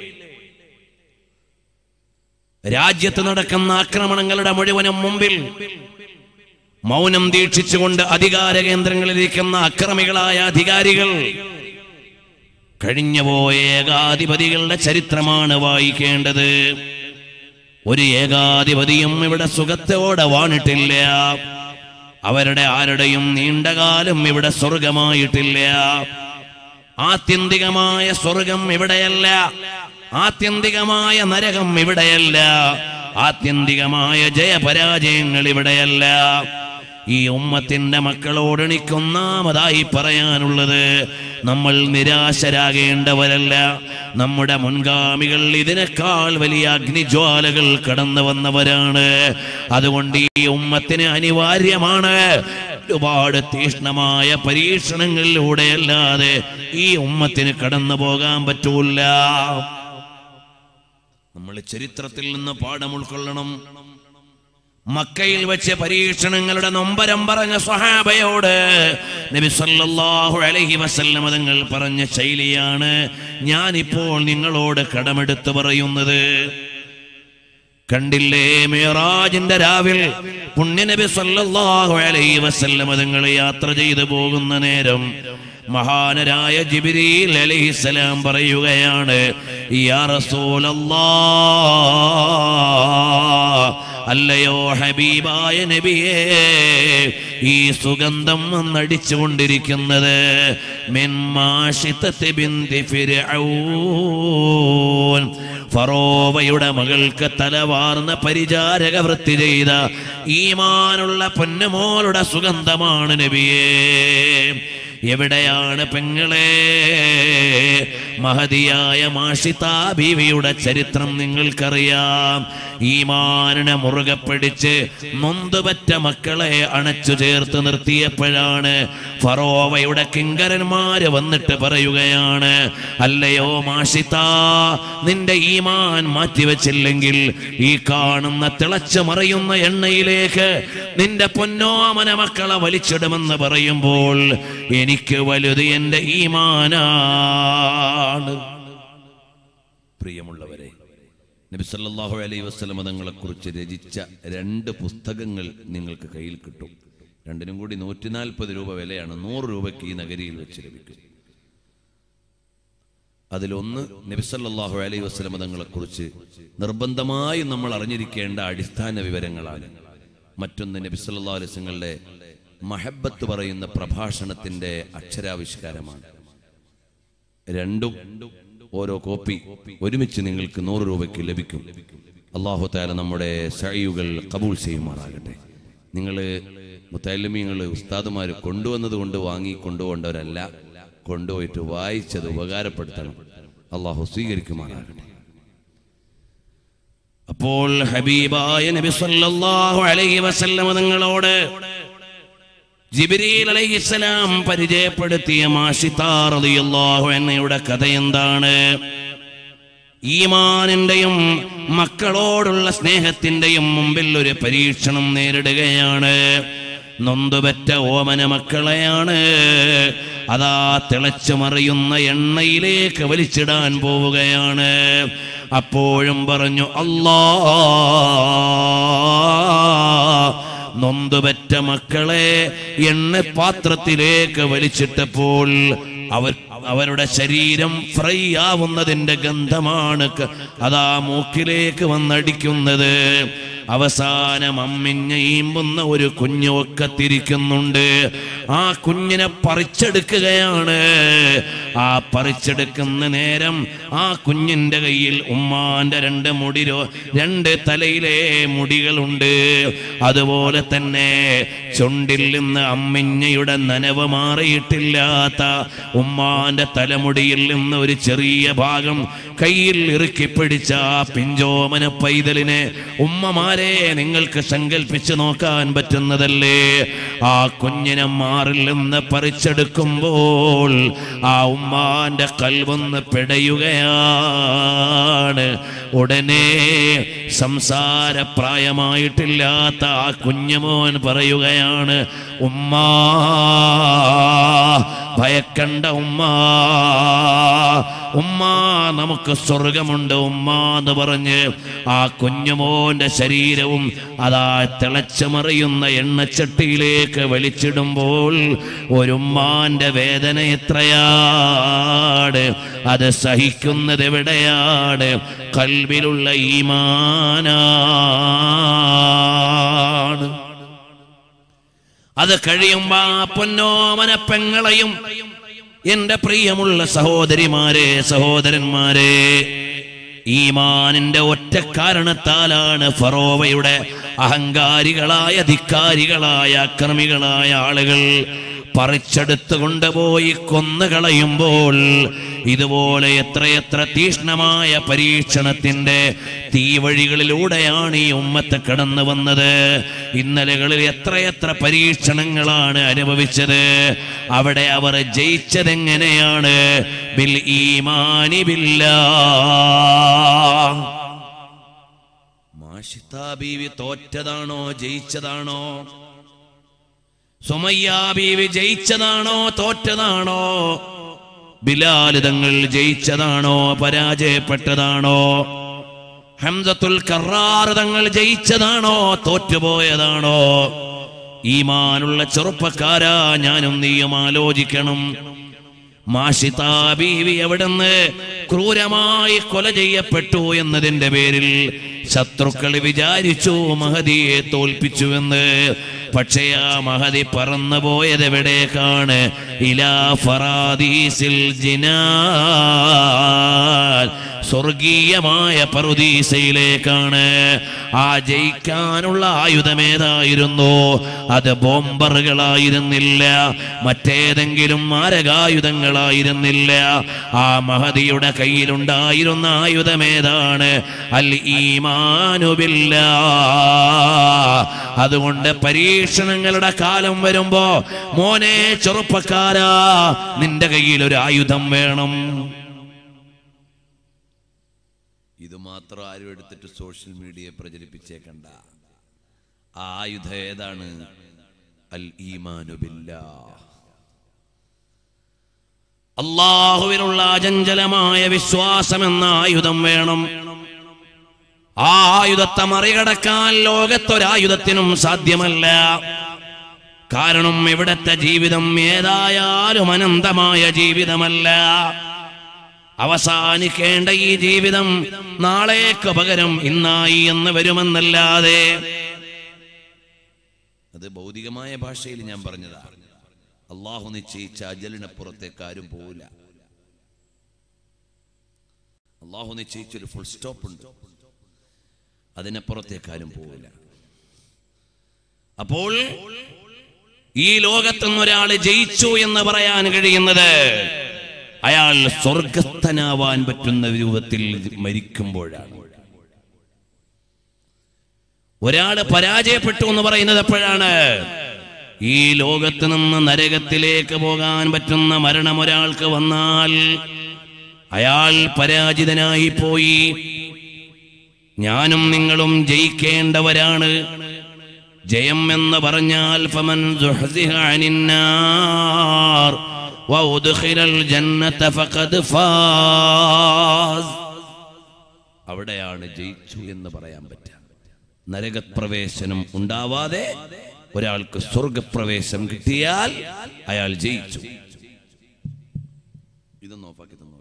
രാജ്യത്ത് നടക്കുന്ന ആക്രമണങ്ങളുടെ മുഴുവനും മുമ്പിൽ മൗനം ദീക്ഷിച്ചുകൊണ്ട് അധികാര കേന്ദ്രങ്ങളിലിരിക്കുന്ന അക്രമികളായ അധികാരികൾ കഴിഞ്ഞുപോയ ഏകാധിപതികളുടെ ചരിത്രമാണ് വായിക്കേണ്ടത് ഒരു ഏകാധിപതിയും ഇവിടെ സുഖത്തോടെ വാണിട്ടില്ല അവരുടെ ആരുടെയും നീണ്ടകാലം ഇവിടെ സ്വർഗമായിട്ടില്ല ആത്യന്തികമായ സ്വർഗം ഇവിടെയല്ല ആത്യന്തികമായ നരകം ഇവിടെയല്ല ആത്യന്തികമായ ജയപരാജയങ്ങൾ ഇവിടെയല്ല ഈ ഉമ്മത്തിന്റെ മക്കളോട് എനിക്കൊന്നാമതായി പറയാനുള്ളത് നമ്മൾ നിരാശരാകേണ്ടവരല്ല നമ്മുടെ മുൻഗാമികൾ ഇതിനേക്കാൾ വലിയ അഗ്നിജ്വാലകൾ കടന്നു വന്നവരാണ് അതുകൊണ്ട് ഈ ഉമ്മത്തിന് അനിവാര്യമാണ് ഒരുപാട് തീഷ്ണമായ പരീക്ഷണങ്ങളിലൂടെയല്ലാതെ ഈ ഉമ്മത്തിന് കടന്നു പോകാൻ പറ്റൂല നമ്മൾ ചരിത്രത്തിൽ നിന്ന് പാഠം ഉൾക്കൊള്ളണം മക്കയിൽ വെച്ച് പരീക്ഷണങ്ങളുടെ നൊമ്പരം പറഞ്ഞ സ്വഹാബയോട് നബി സല്ലല്ലാഹു അലൈഹി വസല്ലം തങ്ങൾ പറഞ്ഞ ശൈലിയാണ് ഞാനിപ്പോൾ നിങ്ങളോട് കടമെടുത്ത് പറയുന്നത് കണ്ടില്ലേ മേറാജിന്റെ രാവിൽ പുണ്യനബി സല്ലല്ലാഹു അലൈഹി വസല്ലം തങ്ങൾ യാത്ര ചെയ്തു പോകുന്ന നേരം മഹാനരായ ജിബ്രീൽ അലൈഹിസ്സലാം പറയുകയാണ് യാ റസൂലല്ലാഹ് അല്ലയോ ഹബീബായ നബിയേ ഈ സുഗന്ധം വന്നടിച്ചുകൊണ്ടിരിക്കുന്നത് മിൻമാഷിത്തത്തി ബിന്തി ഫിർഔൻ ഫറോവയുടെ മകൾക്ക് തലവാർന്ന പരിചാരക വൃത്തി ചെയ്ത ഈമാനുള്ള പൊന്നുമോളുടെ സുഗന്ധമാണ് നബിയേ എവിടെയാണ് പെങ്ങളെ മഹതിയായ മാഷിതാ ബീവിയുടെ ചരിത്രം നിങ്ങൾക്കറിയാം ഈമാനിനെ മുറുകെ പിടിച്ച് നൊന്തുപറ്റ മക്കളെ അണച്ചു ചേർത്ത് നിർത്തിയപ്പോഴാണ് ഫറോവയുടെ കിങ്കരന്മാര് വന്നിട്ട് പറയുകയാണ് അല്ലയോ മാഷിതാ നിന്റെ ഈമാൻ മാറ്റിവെച്ചില്ലെങ്കിൽ ഈ കാണുന്ന തിളച്ചു മറിയുന്ന എണ്ണയിലേക്ക് നിന്റെ പൊന്നോമന മക്കളെ വലിച്ചിടുമെന്ന് പറയുമ്പോൾ എനിക്ക് വലുത് എന്റെ ഈമാനാണ് പ്രിയമുള്ളവരെ നബി സല്ലല്ലാഹു അലൈഹി വസല്ലം തങ്ങളെ കുറിച്ച് രചിച്ച രണ്ട് പുസ്തകങ്ങൾ നിങ്ങൾക്ക് കയ്യിൽ കിട്ടും രണ്ടിനും കൂടി നൂറ്റി നാൽപ്പത് രൂപ വിലയാണ് നൂറ് രൂപയ്ക്ക് ഈ നഗരിയിൽ വെച്ച് ലഭിക്കും അതിലൊന്ന് നബി സല്ലല്ലാഹു അലൈഹി വസല്ലം തങ്ങളെ കുറിച്ച് നിർബന്ധമായും നമ്മൾ അറിഞ്ഞിരിക്കേണ്ട അടിസ്ഥാന വിവരങ്ങളാണ് മറ്റൊന്ന് നബി സല്ലല്ലാഹു അലൈഹി വസല്ലങ്ങളുടെ മഹബത്ത് പറയുന്ന പ്രഭാഷണത്തിന്റെ അക്ഷരാവിഷ്കാരമാണ് രണ്ടും ഓരോ കോപ്പി ഒരുമിച്ച് നിങ്ങൾക്ക് നൂറ് രൂപയ്ക്ക് ലഭിക്കും അള്ളാഹു താല നമ്മുടെ സഴിയുകൾ കബൂൾ ചെയ്യുമാറാകട്ടെ നിങ്ങൾ മുത്തല്ലമീങ്ങൾ ഉസ്താദുമാർ കൊണ്ടുവന്നത് കൊണ്ട് വാങ്ങി കൊണ്ടുപോകേണ്ടവരല്ല കൊണ്ടുപോയിട്ട് വായിച്ചത് ഉപകാരപ്പെടുത്തണം അള്ളാഹു സ്വീകരിക്കുമാറാകട്ടെ അപ്പോൾ ഹബീബായ നബി സല്ലല്ലാഹു അലൈഹി വസല്ലം തങ്ങളോട് ജിബ്രീൽ അലൈഹിസ്സലാം പരിചയപ്പെടുത്തിയ മാഷിത്താ റളിയല്ലാഹു അൻഹയുടെ കഥ എന്താണ് ഈമാനിന്റെയും മക്കളോടുള്ള സ്നേഹത്തിന്റെയും മുമ്പിൽ ഒരു പരീക്ഷണം നേരിടുകയാണ് നൊന്തുപറ്റ ഓമന മക്കളെയാണ് അതാ തിളച്ചു മറിയുന്ന എണ്ണയിലേക്ക് വലിച്ചിടാൻ പോവുകയാണ് അപ്പോഴും പറഞ്ഞു അല്ലാ നൊന്തുപറ്റ മക്കളെ എണ്ണപ്പാത്രത്തിലേക്ക് വലിച്ചിട്ടപ്പോൾ അവർ അവരുടെ ശരീരം ഫ്രൈ ആവുന്നതിന്റെ ഗന്ധമാണ് ക- അതാ മൂക്കിലേക്ക് വന്നടിക്കുന്നത് അവസാനം അമ്മിഞ്ഞ ഈമ്പുന്ന ഒരു കുഞ്ഞു ഒക്കത്തിരിക്കുന്നുണ്ട് ആ കുഞ്ഞിനെ പറിച്ചെടുക്കുകയാണ് ആ പറിച്ചെടുക്കുന്ന നേരം ആ കുഞ്ഞിന്റെ കയ്യിൽ ഉമ്മാന്റെ രണ്ട് മുടിരോ രണ്ട് തലയിലെ മുടികളുണ്ട് അതുപോലെ തന്നെ ചുണ്ടിൽ നിന്ന് അമ്മിഞ്ഞയുടെ നനവ് മാറിയിട്ടില്ലാത്ത ഉമ്മാന്റെ തലമുടിയിൽ നിന്ന് ഒരു ചെറിയ ഭാഗം കയ്യിൽ ഇറുക്കി പിടിച്ച ആ പിഞ്ചോമന പൈതലിനെ ഉമ്മമാരെ നിങ്ങൾക്ക് സങ്കല്പിച്ച് നോക്കാൻ പറ്റുന്നതല്ലേ ആ കുഞ്ഞിനെ മാറിൽ നിന്ന് പറിച്ചെടുക്കുമ്പോൾ ആ ഉമ്മാന്റെ കൽവൊന്ന് പിടയുകയാണ് ഉടനെ സംസാരപ്രായമായിട്ടില്ലാത്ത ആ കുഞ്ഞുമോൻ പറയുകയാണ് ഉമ്മാ ഭയക്കണ്ട ഉമ്മ ഉമ്മ നമുക്ക് സ്വർഗമുണ്ട് ഉമ്മ എന്ന് പറഞ്ഞ് ആ കുഞ്ഞുമോന്റെ ശരീരവും അതാ തിളച്ചു മറിയുന്ന എണ്ണച്ചട്ടിയിലേക്ക് വലിച്ചിടുമ്പോൾ ഒരുമ്മാന്റെ വേദന എത്രയാണ് അത് സഹിക്കുന്നത് എവിടെയാണ് കൽവിലുള്ള ഈമാനാണ് അത് കഴിയുമ്പോ ആ പൊന്നോമന പെങ്ങളെയും എന്റെ പ്രിയമുള്ള സഹോദരിമാരെ സഹോദരന്മാരെ ഈമാനിന്റെ ഒറ്റ കാരണത്താലാണ് ഫറോവയുടെ അഹങ്കാരികളായ ധിക്കാരികളായ അക്രമികളായ ആളുകൾ പറിച്ചെടുത്ത് കൊണ്ടുപോയി കൊന്നുകളയുമ്പോൾ ഇതുപോലെ എത്രയെത്ര തീഷ്ണമായ പരീക്ഷണത്തിന്റെ തീവഴികളിലൂടെയാണ് ഈ ഉമ്മത്ത് കടന്നു വന്നത് ഇന്നലകളിൽ എത്രയെത്ര പരീക്ഷണങ്ങളാണ് അനുഭവിച്ചത് അവിടെ അവർ ജയിച്ചതെങ്ങനെയാണ് ബിൽ ഈമാനി ബില്ലാ മാഷിത്താ ബീവി തോറ്റതാണോ ജയിച്ചതാണോ സുമയ്യാ ബീവി ജയിച്ചതാണോ തോറ്റതാണോ ബിലാൽ തങ്ങൾ ജയിച്ചതാണോ പരാജയപ്പെട്ടതാണോ ഹംസത്തുൽ കറാർ തങ്ങൾ ജയിച്ചതാണോ തോറ്റുപോയതാണോ ഈമാനുള്ള ചെറുപ്പക്കാരാ ഞാനും നീയും ആലോചിക്കണം മാഷിതാ ബീവി അവിടുന്ന് ക്രൂരമായി കൊല ചെയ്യപ്പെട്ടു എന്നതിന്റെ പേരിൽ ശത്രുക്കൾ വിചാരിച്ചു മഹദിയെ തോൽപ്പിച്ചുവെന്ന് പക്ഷേ ആ മഹതി പറന്നു പോയത് എവിടേക്കാണ് ഇലാ ഫറാദീസിൽ ജിനാൻ സ്വർഗീയമായ പറുദീസയിലേക്കാണ് ആ ജയിക്കാനുള്ള ആയുധമേതായിരുന്നു അത് ബോംബറുകളായിരുന്നില്ല മറ്റേതെങ്കിലും മാരകായുധങ്ങളായിരുന്നില്ല ആ മഹതിയുടെ കയ്യിലുണ്ടായിരുന്ന ആയുധമേതാണ് അൽ ഈമാനുബില്ല അതുകൊണ്ട് പരീക്ഷണങ്ങളുടെ കാലം വരുമ്പോ മോനെ ചെറുപ്പക്കാരാ നിന്റെ കയ്യിൽ ഒരു ആയുധം വേണം ഇത് മാത്രം ആരും എടുത്തിട്ട് സോഷ്യൽ മീഡിയയെ പ്രചരിപ്പിച്ചേക്കണ്ട ആ ആയുധം ഏതാണ് അൽ ഈമാനു ബില്ലാ അള്ളാഹുവിനുള്ള അചഞ്ചലമായ വിശ്വാസം എന്ന ആയുധം വേണം ആ ആയുധത്തെ മറികടക്കാൻ ലോകത്തൊരായുധത്തിനും സാധ്യമല്ല കാരണം ഇവിടത്തെ ജീവിതം ഏതായാലും അനന്തമായ ജീവിതമല്ല അവസാനിക്കേണ്ട ഈ ജീവിതം നാളേക്ക് പകരം ഇന്നായി എന്ന് വരുമെന്നല്ലാതെ അത് ഭൗതികമായ ഭാഷയിൽ ഞാൻ പറഞ്ഞതാ അള്ളാഹു നിശ്ചയിച്ച അജലിനപ്പുറത്തേക്ക് ആരും പോവില്ല അള്ളാഹു നിശ്ചയിച്ചൊരു ഫുൾ സ്റ്റോപ്പ് ഉണ്ട് അതിനപ്പുറത്തേക്ക് ആരും പോവില്ല അപ്പോൾ ഈ ലോകത്തുനിന്ന് ഒരാൾ ജയിച്ചു എന്ന് പറയാൻ കഴിയുന്നത് അയാൾ സ്വർഗസ്ഥനാവാൻ പറ്റുന്ന രൂപത്തിൽ മരിക്കുമ്പോഴാണ് ഒരാൾ പരാജയപ്പെട്ടു എന്ന് പറയുന്നത് എപ്പോഴാണ് ഈ ലോകത്ത് നിന്ന് നരകത്തിലേക്ക് പോകാൻ പറ്റുന്ന മരണം ഒരാൾക്ക് വന്നാൽ അയാൾ പരാജിതനായി പോയി ഞാനും നിങ്ങളും ജയിക്കേണ്ടവരാണ് ജയം എന്ന് പറഞ്ഞാൽ ഫമൻ സുഹ്സിഹ അനിന്നാർ വഉദ്ഖിലൽ ജന്നത ഫഖദ് ഫാസ് അവിടെയാണ് ജയിച്ചു എന്ന് പറയാൻ പറ്റുക നരകപ്രവേശനം ഉണ്ടാവാതെ ഒരാൾക്ക് സ്വർഗപ്രവേശം കിട്ടിയാൽ അയാൾ ജയിച്ചു ഇതൊന്ന് ഓഫാക്കി തന്നോ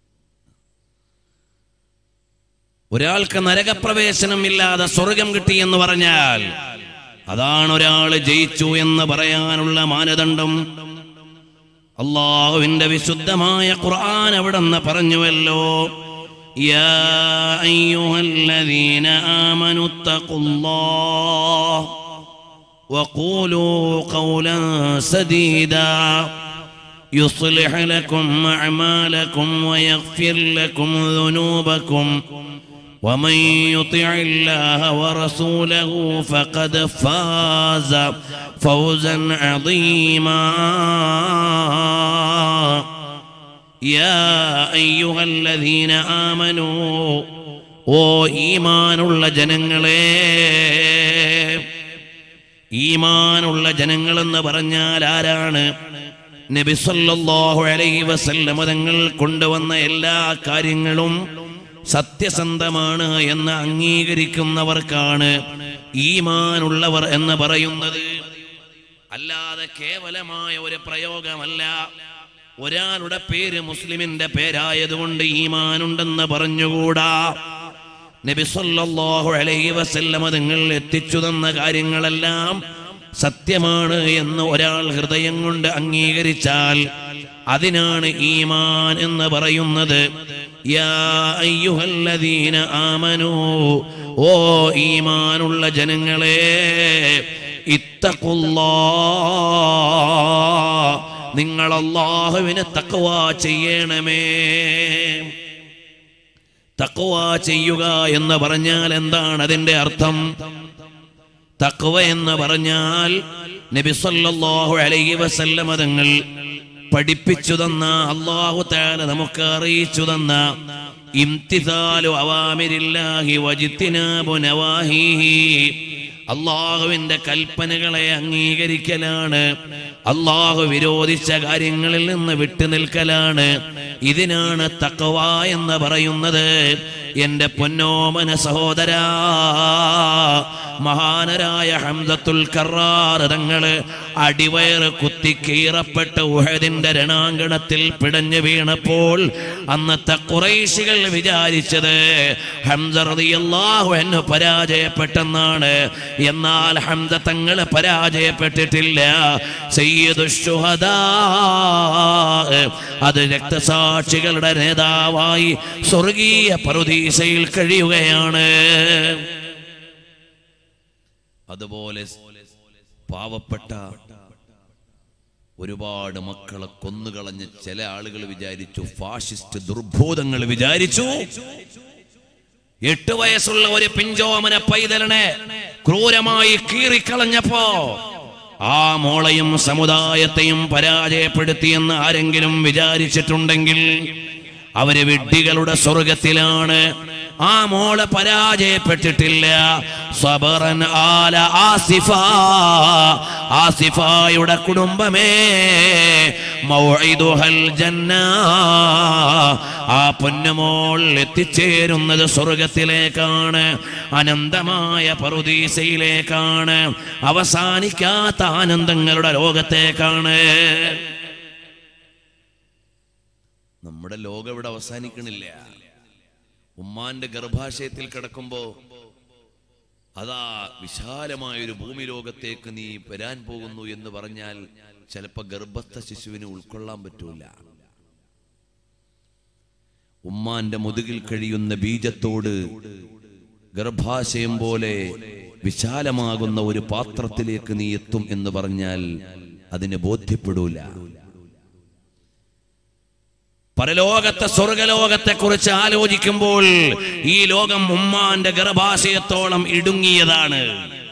ഒരാൾക്ക് നരകപ്രവേശനം ഇല്ലാതെ സ്വർഗം കിട്ടി എന്ന് പറഞ്ഞാൽ അതാണ് ഒരാൾ ജയിച്ചു എന്ന് പറയാനുള്ള മാനദണ്ഡം അള്ളാഹുവിന്റെ വിശുദ്ധമായ ഖുർആൻ അവിടെന്ന് പറഞ്ഞുവല്ലോ യാ അയ്യുഹല്ലദീന ആമനു തഖുല്ലാഹ് وقولوا قولا سديدا يصلح لكم أعمالكم ويغفر لكم ذنوبكم ومن يطع الله ورسوله فقد فاز فوزا عظيما يا أيها الذين آمنوا ഓ ഈമാനുള്ള ജനങ്ങളെ ഈമാനുള്ള ജനങ്ങളെന്ന് പറഞ്ഞാൽ ആരാണ് നബി സല്ലല്ലാഹു അലൈഹി വസല്ലമ തങ്ങൾ കൊണ്ടുവന്ന എല്ലാ കാര്യങ്ങളും സത്യസന്ധമാണ് എന്ന് അംഗീകരിക്കുന്നവർക്കാണ് ഈമാനുള്ളവർ എന്ന് പറയുന്നത് അല്ലാതെ കേവലമായ ഒരു പ്രയോഗമല്ല ഒരാളുടെ പേര് മുസ്ലിമിന്റെ പേരായതുകൊണ്ട് ഈമാനുണ്ടെന്ന് പറഞ്ഞുകൂടാ നബി സല്ലല്ലാഹു അലൈഹി വസല്ലമ തങ്ങൾ എത്തിച്ചു തന്ന കാര്യങ്ങളെല്ലാം സത്യമാണ് എന്ന് ഒരാൾ ഹൃദയം കൊണ്ട് അംഗീകരിച്ചാൽ അതിനാണ് ഈമാൻ എന്ന് പറയുന്നത് യാ അയ്യുഹല്ലദീന ആമനൂ ഓ ഈമാനുള്ള ജനങ്ങളെ ഇത്തഖുല്ലാ നിങ്ങൾ അള്ളാഹുവിനെ തക്വ ചെയ്യണമേ തക്വ ചെയ്യുക എന്ന് പറഞ്ഞാൽ എന്താണ് അതിന്റെ അർത്ഥം തക്വ എന്ന് പറഞ്ഞാൽ നബി സല്ലല്ലാഹു അലൈഹി വസല്ലമ തങ്ങൾ പഠിപ്പിച്ചു തന്ന അള്ളാഹു താല നമുക്ക് അറിയിച്ചു തന്ന ഇംതിസാലു അവാമിരില്ലാഹി വജിത്തിനാബു നവാഹിഹി അള്ളാഹുവിന്റെ കൽപ്പനകളെ അംഗീകരിക്കലാണ് അള്ളാഹു വിരോധിച്ച കാര്യങ്ങളിൽ നിന്ന് വിട്ടുനിൽക്കലാണ് ഇതിനാണ് തക്കവ എന്ന് പറയുന്നത് എന്റെ പൊന്നോമന സഹോദരാ മഹാനരായ ഹംസത്തുൽ കറാർ തങ്ങള് അടിവയറ് കുത്തി കീറപ്പെട്ട് ഉഹദിന്റെ രണാങ്കണത്തിൽ പിടഞ്ഞു വീണപ്പോൾ അന്നത്തെ കുറേശികൾ വിചാരിച്ചത് ഹംസ റളിയല്ലാഹു അൻഹു പരാജയപ്പെട്ടെന്നാണ് എന്നാൽ ഹംസ തങ്ങൾ പരാജയപ്പെട്ടിട്ടില്ല സയ്യിദു ശുഹദാ അത് രക്തസാക്ഷികളുടെ നേതാവായി സ്വർഗീയ പറുദീസയിൽ കഴിയുകയാണ് അതുപോലെ പാവപ്പെട്ട ഒരുപാട് മക്കളെ കൊന്നുകളഞ്ഞ ചില ആളുകൾ വിചാരിച്ചു ഫാഷിസ്റ്റ് ദുർബോധങ്ങൾ വിചാരിച്ചു എട്ട് വയസ്സുള്ള ഒരു പിഞ്ചോമന പൈതലിനെ ക്രൂരമായി കീറിക്കളഞ്ഞപ്പോ ആ മോളെയും സമുദായത്തെയും പരാജയപ്പെടുത്തിയെന്ന് ആരെങ്കിലും വിചാരിച്ചിട്ടുണ്ടെങ്കിൽ അവര് വിഡ്ഢികളുടെ സ്വർഗത്തിലാണ് ആ മോള് പരാജയപ്പെട്ടിട്ടില്ല സബറൻ ആല ആസിഫ ആസിഫായുടെ കുടുംബമേ മൗഇദുഹൽ ജന്ന ആ പൊന്നുമോൾ എത്തിച്ചേരുന്നത് സ്വർഗത്തിലേക്കാണ് അനന്തമായ പറുദീസയിലേക്കാണ് അവസാനിക്കാത്ത ആനന്ദങ്ങളുടെ ലോകത്തേക്കാണ് നമ്മുടെ ലോകം ഇവിടെ അവസാനിക്കണില്ല ഉമ്മാന്റെ ഗർഭാശയത്തിൽ കിടക്കുമ്പോ അതാ വിശാലമായ ഒരു ഭൂമി ലോകത്തേക്ക് നീ വരാൻ പോകുന്നു എന്ന് പറഞ്ഞാൽ ചിലപ്പോ ഗർഭസ്ഥ ശിശുവിന് ഉൾക്കൊള്ളാൻ പറ്റൂല ഉമ്മാന്റെ മുതുകിൽ കഴിയുന്ന ബീജത്തോട് ഗർഭാശയം പോലെ വിശാലമാകുന്ന ഒരു പാത്രത്തിലേക്ക് നീ എത്തും എന്ന് പറഞ്ഞാൽ അതിന് ബോധ്യപ്പെടൂല പരലോകത്തെ സ്വർഗലോകത്തെ കുറിച്ച് ആലോചിക്കുമ്പോൾ ഈ ലോകം ഉമ്മാന്റെ ഗർഭാശയത്തോളം ഇടുങ്ങിയതാണ്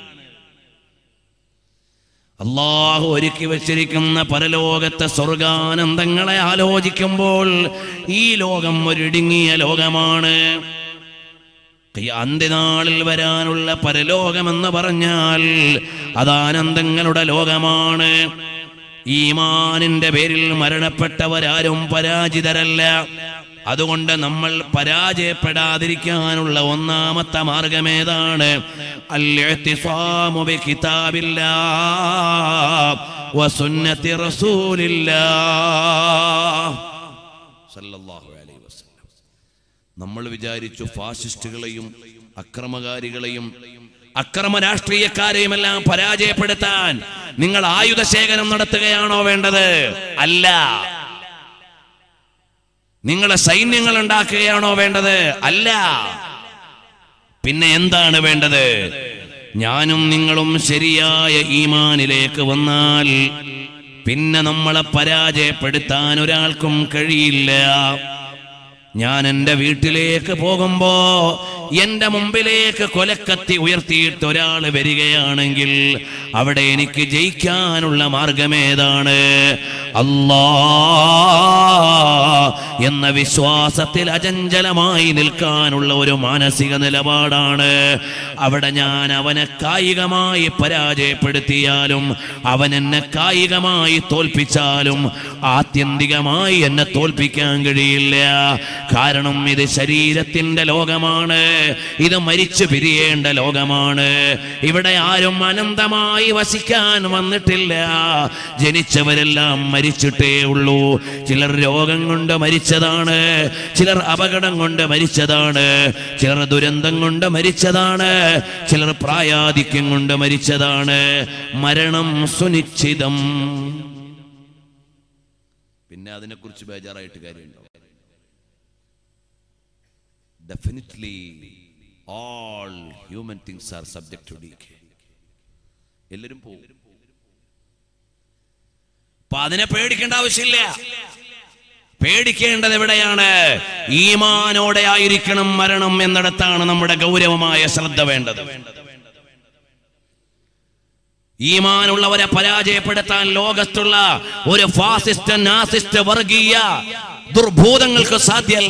അള്ളാഹു ഒരുക്കി വച്ചിരിക്കുന്ന പരലോകത്തെ സ്വർഗാനന്ദങ്ങളെ ആലോചിക്കുമ്പോൾ ഈ ലോകം ഒരിടുങ്ങിയ ലോകമാണ് ഈ അന്ത്യനാളിൽ വരാനുള്ള പരലോകമെന്ന് പറഞ്ഞാൽ അത് ആനന്ദങ്ങളുടെ ലോകമാണ് ഈമാനിന്റെ പേരിൽ മരണപ്പെട്ടവരാരും പരാജിതരല്ല അതുകൊണ്ട് നമ്മൾ പരാജയപ്പെടാതിരിക്കാനുള്ള ഒന്നാമത്തെ മാർഗമേതാണ് അൽ-ഇഅ്തിസാമു ബികിതാബില്ലാ വസുന്നത്തി റസൂലില്ലാ സല്ലല്ലാഹു അലൈഹി വസല്ലം നമ്മൾ വിചാരിച്ചു ഫാസിസ്റ്റുകളെയും അക്രമകാരികളെയും അക്രമ രാഷ്ട്രീയക്കാരെയും എല്ലാം പരാജയപ്പെടുത്താൻ നിങ്ങൾ ആയുധ ശേഖരം നടത്തുകയാണോ വേണ്ടത് അല്ല നിങ്ങളെ സൈന്യങ്ങൾ ഉണ്ടാക്കുകയാണോ വേണ്ടത് അല്ല പിന്നെ എന്താണ് വേണ്ടത് ഞാനും നിങ്ങളും ശരിയായ ഈമാനിലേക്ക് വന്നാൽ പിന്നെ നമ്മളെ പരാജയപ്പെടുത്താൻ ഒരാൾക്കും കഴിയില്ല ഞാൻ എൻ്റെ വീട്ടിലേക്ക് പോകുമ്പോ എന്റെ മുമ്പിലേക്ക് കൊലക്കത്തി ഉയർത്തിയിട്ട് ഒരാൾ വരികയാണെങ്കിൽ അവിടെ എനിക്ക് ജയിക്കാനുള്ള മാർഗമേതാണ് അല്ലാ എന്ന വിശ്വാസത്തിൽ അചഞ്ചലമായി നിൽക്കാനുള്ള ഒരു മാനസിക നിലപാടാണ് അവിടെ ഞാൻ അവനെ കായികമായി പരാജയപ്പെടുത്തിയാലും അവൻ എന്നെ കായികമായി തോൽപ്പിച്ചാലും ആത്യന്തികമായി എന്നെ തോൽപ്പിക്കാൻ കഴിയില്ല കാരണം ഇത് ശരീരത്തിന്റെ ലോകമാണ് ഇത് മരിച്ചു പിരിയേണ്ട ലോകമാണ് ഇവിടെ ആരും അനന്തമായി വസിക്കാൻ വന്നിട്ടില്ല ജനിച്ചവരെല്ലാം മരിച്ചിട്ടേ ഉള്ളൂ ചിലർ രോഗം കൊണ്ട് മരിച്ചതാണ് ചിലർ അപകടം കൊണ്ട് മരിച്ചതാണ് ചിലർ ദുരന്തം കൊണ്ട് മരിച്ചതാണ് ചിലർ പ്രായാധിക്യം കൊണ്ട് മരിച്ചതാണ് മരണം സുനിശ്ചിതം പിന്നെ അതിനെക്കുറിച്ച് ബേജാറായിട്ട് കാര്യമുണ്ടോ definitely all human things are subject to decay എല്ലാവരും പോകും അപ്പൊ അതിനെ പേടിക്കേണ്ട ആവശ്യമില്ല പേടിക്കേണ്ടത് എവിടെയാണ് ഈമാനോടെ ആയിരിക്കണം മരണം എന്നിടത്താണ് നമ്മുടെ ഗൗരവമായ ശ്രദ്ധ വേണ്ടത് ഈമാനുള്ളവരെ പരാജയപ്പെടുത്താൻ ലോകത്തുള്ള ഒരു ഫാസിസ്റ്റ് നാസിസ്റ്റ് വർഗീയ ദുർഭൂതങ്ങൾക്ക് സാധ്യല്ല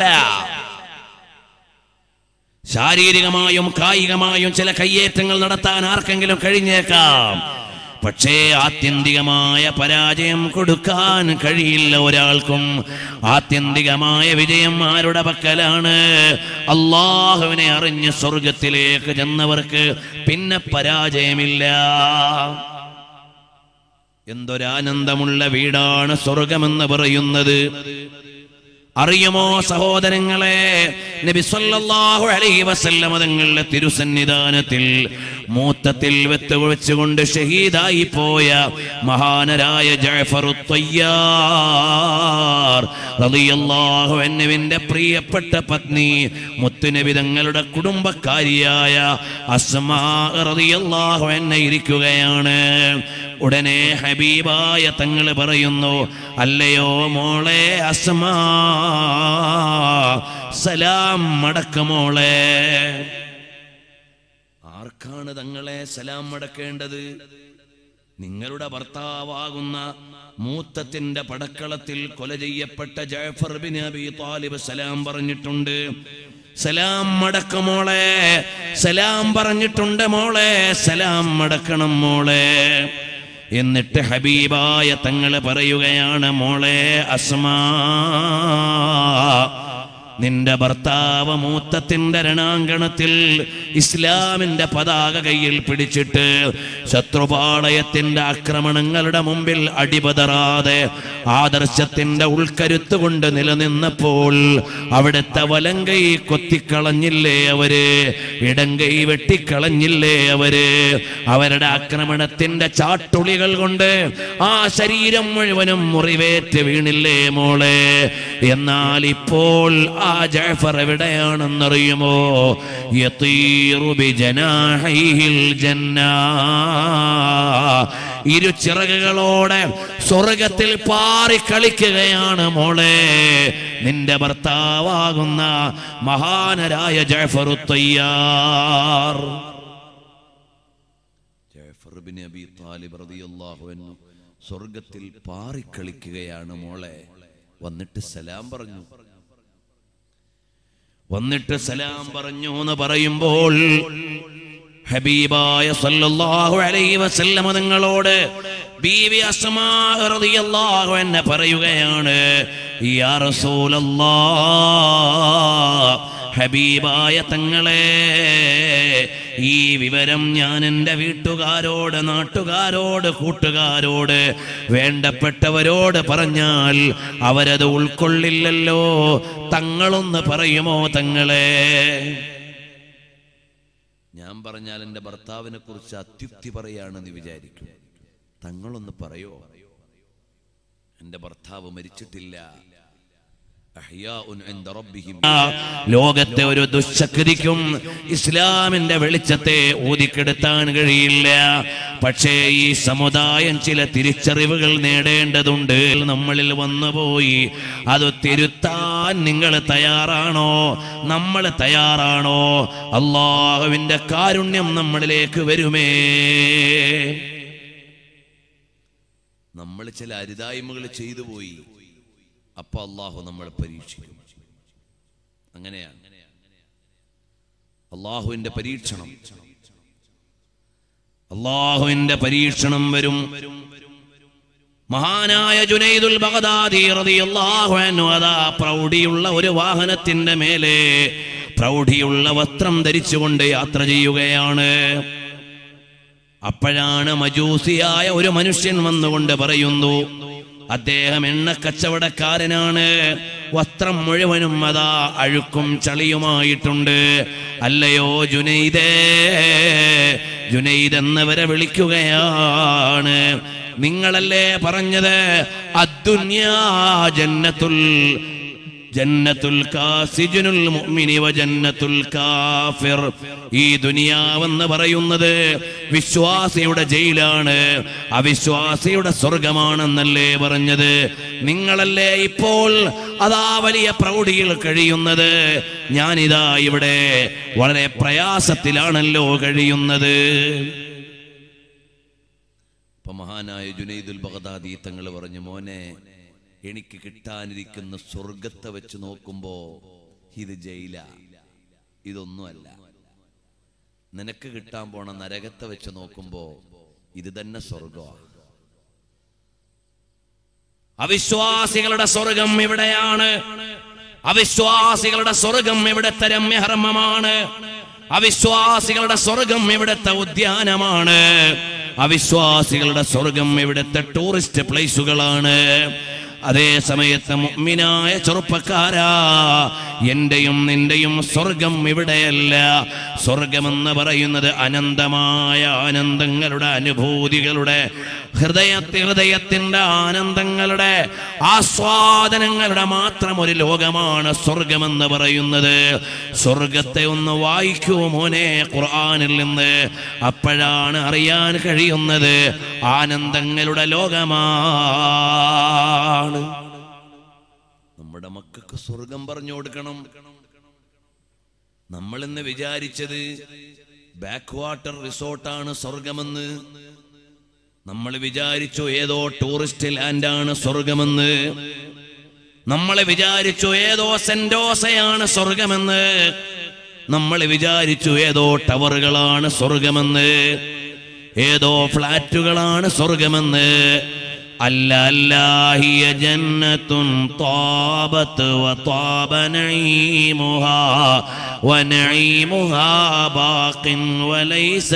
ശാരീരികമായും കായികമായും ചില കയ്യേറ്റങ്ങൾ നടത്താൻ ആർക്കെങ്കിലും കഴിഞ്ഞേക്കാം പക്ഷേ ആത്യന്തികമായ പരാജയം കൊടുക്കാൻ കഴിയില്ല ഒരാൾക്കും ആത്യന്തികമായ വിജയം ആരുടെ പക്കലാണ് അള്ളാഹുവിനെ അറിഞ്ഞ് സ്വർഗത്തിലേക്ക് ചെന്നവർക്ക് പിന്നെ പരാജയമില്ല എന്തൊരാനന്ദമുള്ള വീടാണ് സ്വർഗമെന്ന് പറയുന്നത് അറിയുമോ സഹോദരങ്ങളെ നബി സല്ലല്ലാഹു അലൈഹി വസല്ലം തങ്ങളുടെ തിരുസന്നിധാനത്തിൽ മൂത്തത്തിൽ വെത്ത് വെച്ചുകൊണ്ട് ഷഹീദായി പോയ മഹാനരായ ജഅഫറു തയ്യാർ റളിയല്ലാഹു അൻഹുവിന്റെ പ്രിയപ്പെട്ട പത്നി മുത്തുനബി തങ്ങളുടെ കുടുംബക്കാരിയായ അസ്മാ റളിയല്ലാഹു അൻഹ ഇരിക്കുകയാണ് ഉടനെ ഹബീബായ തങ്ങൾ പറയുന്നു അല്ലയോ മോളെ അസ്മാ സലാം മടക്കമോളെ ആർക്കാണ് തങ്ങളെ സലാം മടക്കേണ്ടത് നിങ്ങളുടെ ഭർത്താവാകുന്ന മൂത്തത്തിന്റെ പടക്കളത്തിൽ കൊല ചെയ്യപ്പെട്ട ജാഫർ ബിൻ അബി താലിബ് സലാം പറഞ്ഞിട്ടുണ്ട് സലാം മടക്കമോളെ സലാം പറഞ്ഞിട്ടുണ്ട് മോളെ സലാം മടക്കണം മോളെ എന്നിട്ട് ഹബീബായ തങ്ങള് പറയുകയാണ് മോളെ അസ്മാ നിന്റെ ഭർത്താവ് മൂത്തത്തിന്റെ രണാങ്കണത്തിൽ ഇസ്ലാമിന്റെ പതാക കയ്യിൽ പിടിച്ചിട്ട് ശത്രുപാളയത്തിന്റെ ആക്രമണങ്ങളുടെ മുമ്പിൽ അടിപതറാതെ ആദർശത്തിന്റെ ഉൾക്കരുത്ത് കൊണ്ട് നിലനിന്നപ്പോൾ അവിടുത്തെ വലങ്കൈ കൊത്തിക്കളഞ്ഞില്ലേ അവര് ഇടങ്കൈ വെട്ടിക്കളഞ്ഞില്ലേ അവര് അവരുടെ ആക്രമണത്തിന്റെ ചാട്ടുളികൾ കൊണ്ട് ആ ശരീരം മുഴുവനും മുറിവേറ്റ് വീണില്ലേ മോളെ എന്നാൽ ഇപ്പോൾ ആ ജാഫർ എവിടെയാണെന്നറിയുമോ യതീറു ബിജനാഹിഹിൽ ജന്ന ഇരു ചിറകുകളോടെ സ്വർഗത്തിൽ പാറി കളിക്കുകയാണ് മോളെ നിന്റെ ഭർത്താവാകുന്ന മഹാനരായ ജാഫറു തയ്യാർ ജഅഫർ ബിൻ അബി താലിബ് റളിയല്ലാഹു അൻഹു സ്വർഗത്തിൽ പാറിക്കളിക്കുകയാണ് മോളെ വന്നിട്ട് സലാം പറഞ്ഞു വന്നിട്ട് സലാം പറഞ്ഞു എന്ന് പറയുമ്പോൾ ഹബീബായ സല്ലല്ലാഹു അലൈഹി വസല്ലമ നിങ്ങളോട് ബീവി അസ്മാ റളിയല്ലാഹു അൻഹ പറയുകയാണ് യാ റസൂലല്ലാഹ് ഹബീബായ തങ്ങളെ ഈ വിവരം ഞാൻ എൻ്റെ വീട്ടുകാരോട് നാട്ടുകാരോട് കൂട്ടുകാരോട് വേണ്ടപ്പെട്ടവരോട് പറഞ്ഞാൽ അവരത് ഉൾക്കൊള്ളില്ലല്ലോ തങ്ങളൊന്ന് പറയുമോ തങ്ങളെ ഞാൻ പറഞ്ഞാൽ എൻ്റെ ഭർത്താവിനെ കുറിച്ച് അത്യുക്തി പറയാണെന്ന് വിചാരിക്കും തങ്ങളൊന്ന് പറയോ എൻ്റെ ഭർത്താവ് മരിച്ചിട്ടില്ല അഹ്യാഉൻ ഇൻദ റബ്ബിഹിം ആ ലോകത്തെ ഒരു ദുശക്തിക്കും ഇസ്ലാമിന്റെ വെളിച്ചത്തെ ഊതിക്കെടുത്താൻ കഴിയില്ല പക്ഷേ ഈ സമുദായം ചില തിരിച്ചറിവുകൾ നേടേണ്ടതുണ്ട് നമ്മളിൽ വന്നുപോയി അത് തിരുത്താൻ നിങ്ങൾ തയ്യാറാണോ നമ്മൾ തയ്യാറാണോ അള്ളാഹുവിന്റെ കാരുണ്യം നമ്മളിലേക്ക് വരുമേ നമ്മൾ ചില അരുതായ്മകൾ ചെയ്തു പോയി അപ്പൊ അള്ളാഹു നമ്മളെ പരീക്ഷിക്കും അങ്ങനെയാണ് അള്ളാഹുവിന്റെ പരീക്ഷണം അള്ളാഹുവിന്റെ പരീക്ഷണം വരും മഹാനായ ജുനൈദുൽ ബഗ്ദാദി റളിയല്ലാഹു അൻഹു അതാ പ്രൗഢിയുള്ള ഒരു വാഹനത്തിന്റെ മേലെ പ്രൗഢിയുള്ള വസ്ത്രം ധരിച്ചുകൊണ്ട് യാത്ര ചെയ്യുകയാണ് അപ്പോഴാണ് മജൂസിയായ ഒരു മനുഷ്യൻ വന്നുകൊണ്ട് പറയുന്നു അദ്ദേഹം എണ്ണ കച്ചവടക്കാരനാണ് വസ്ത്രം മുഴുവനും അതാ അഴുക്കും ചളിയുമായിട്ടുണ്ട് അല്ലയോ ജുനൈദേ ജുനൈദ് എന്നവരെ വിളിക്കുകയാണ് നിങ്ങളല്ലേ പറഞ്ഞത് അദ്ദുന്യാ ജന്നത്തുൽ ജന്നത്തുൽ കാസിജുനുൽ മുഅ്മിനി വ ജന്നത്തുൽ കാഫിർ ഈ ദുനിയാവെന്ന് പറയുന്നത് വിശ്വാസിയുടെ ജയിലാണ് അവിശ്വാസിയുടെ സ്വർഗമാണെന്നല്ലേ പറഞ്ഞത് നിങ്ങളല്ലേ ഇപ്പോൾ അതാ വലിയ പ്രൗഢിയിൽ കഴിയുന്നത് ഞാനിതാ ഇവിടെ വളരെ പ്രയാസത്തിലാണല്ലോ കഴിയുന്നത് അപ്പൊ മഹാനായ ജുനൈദുൽ ബഗ്ദാദി തങ്ങൾ പറഞ്ഞു മോനെ എനിക്ക് കിട്ടാനിരിക്കുന്ന സ്വർഗത്തെ വെച്ച് നോക്കുമ്പോ ഇത് ജയില ഇതൊന്നുമല്ല നിനക്ക് കിട്ടാൻ പോണ നരകത്തെ വെച്ച് നോക്കുമ്പോ ഇത് തന്നെ സ്വർഗമാണ് അവിശ്വാസികളുടെ സ്വർഗം ഇവിടെയാണ് അവിശ്വാസികളുടെ സ്വർഗം ഇവിടുത്തെ രമ്യഹർമ്മമാണ് അവിശ്വാസികളുടെ സ്വർഗം ഇവിടുത്തെ ഉദ്യാനമാണ് അവിശ്വാസികളുടെ സ്വർഗം ഇവിടുത്തെ ടൂറിസ്റ്റ് പ്ലേസുകളാണ് അതേ സമയത്ത് മുഅ്മിനായ ചെറുപ്പക്കാരാ എന്റെയും നിന്റെയും സ്വർഗം ഇവിടെയല്ല സ്വർഗമെന്ന് പറയുന്നത് അനന്തമായ ആനന്ദങ്ങളുടെ അനുഭൂതികളുടെ ഹൃദയത്തി ഹൃദയത്തിന്റെ ആനന്ദങ്ങളുടെ ആസ്വാദനങ്ങളുടെ മാത്രം ഒരു ലോകമാണ് സ്വർഗമെന്ന് പറയുന്നത് സ്വർഗത്തെ ഒന്ന് വായിക്കൂ മോനെ ഖുർആനിൽ നിന്ന് അപ്പോഴാണ് അറിയാൻ കഴിയുന്നത് ആനന്ദങ്ങളുടെ ലോകമാണ് നമ്മുടെ മക്കൾക്ക് സ്വർഗം പറഞ്ഞു കൊടുക്കണം നമ്മൾ ഇന്ന് വിചാരിച്ചത് ബാക്ക് വാട്ടർ റിസോർട്ടാണ് സ്വർഗമെന്ന് നമ്മൾ വിചാരിച്ചു ഏതോ ടൂറിസ്റ്റ് ലാൻഡാണ് സ്വർഗമെന്ന് നമ്മൾ വിചാരിച്ചു ഏതോ സെന്റോസയാണ് സ്വർഗമെന്ന് നമ്മൾ വിചാരിച്ചു ഏതോ ടവറുകളാണ് സ്വർഗമെന്ന് ഏതോ ഫ്ലാറ്റുകളാണ് സ്വർഗമെന്ന് അല്ല അല്ലാഹിയ ജന്നത്തുൻ طابت وطاب نعيمها ونعيمها باق وليس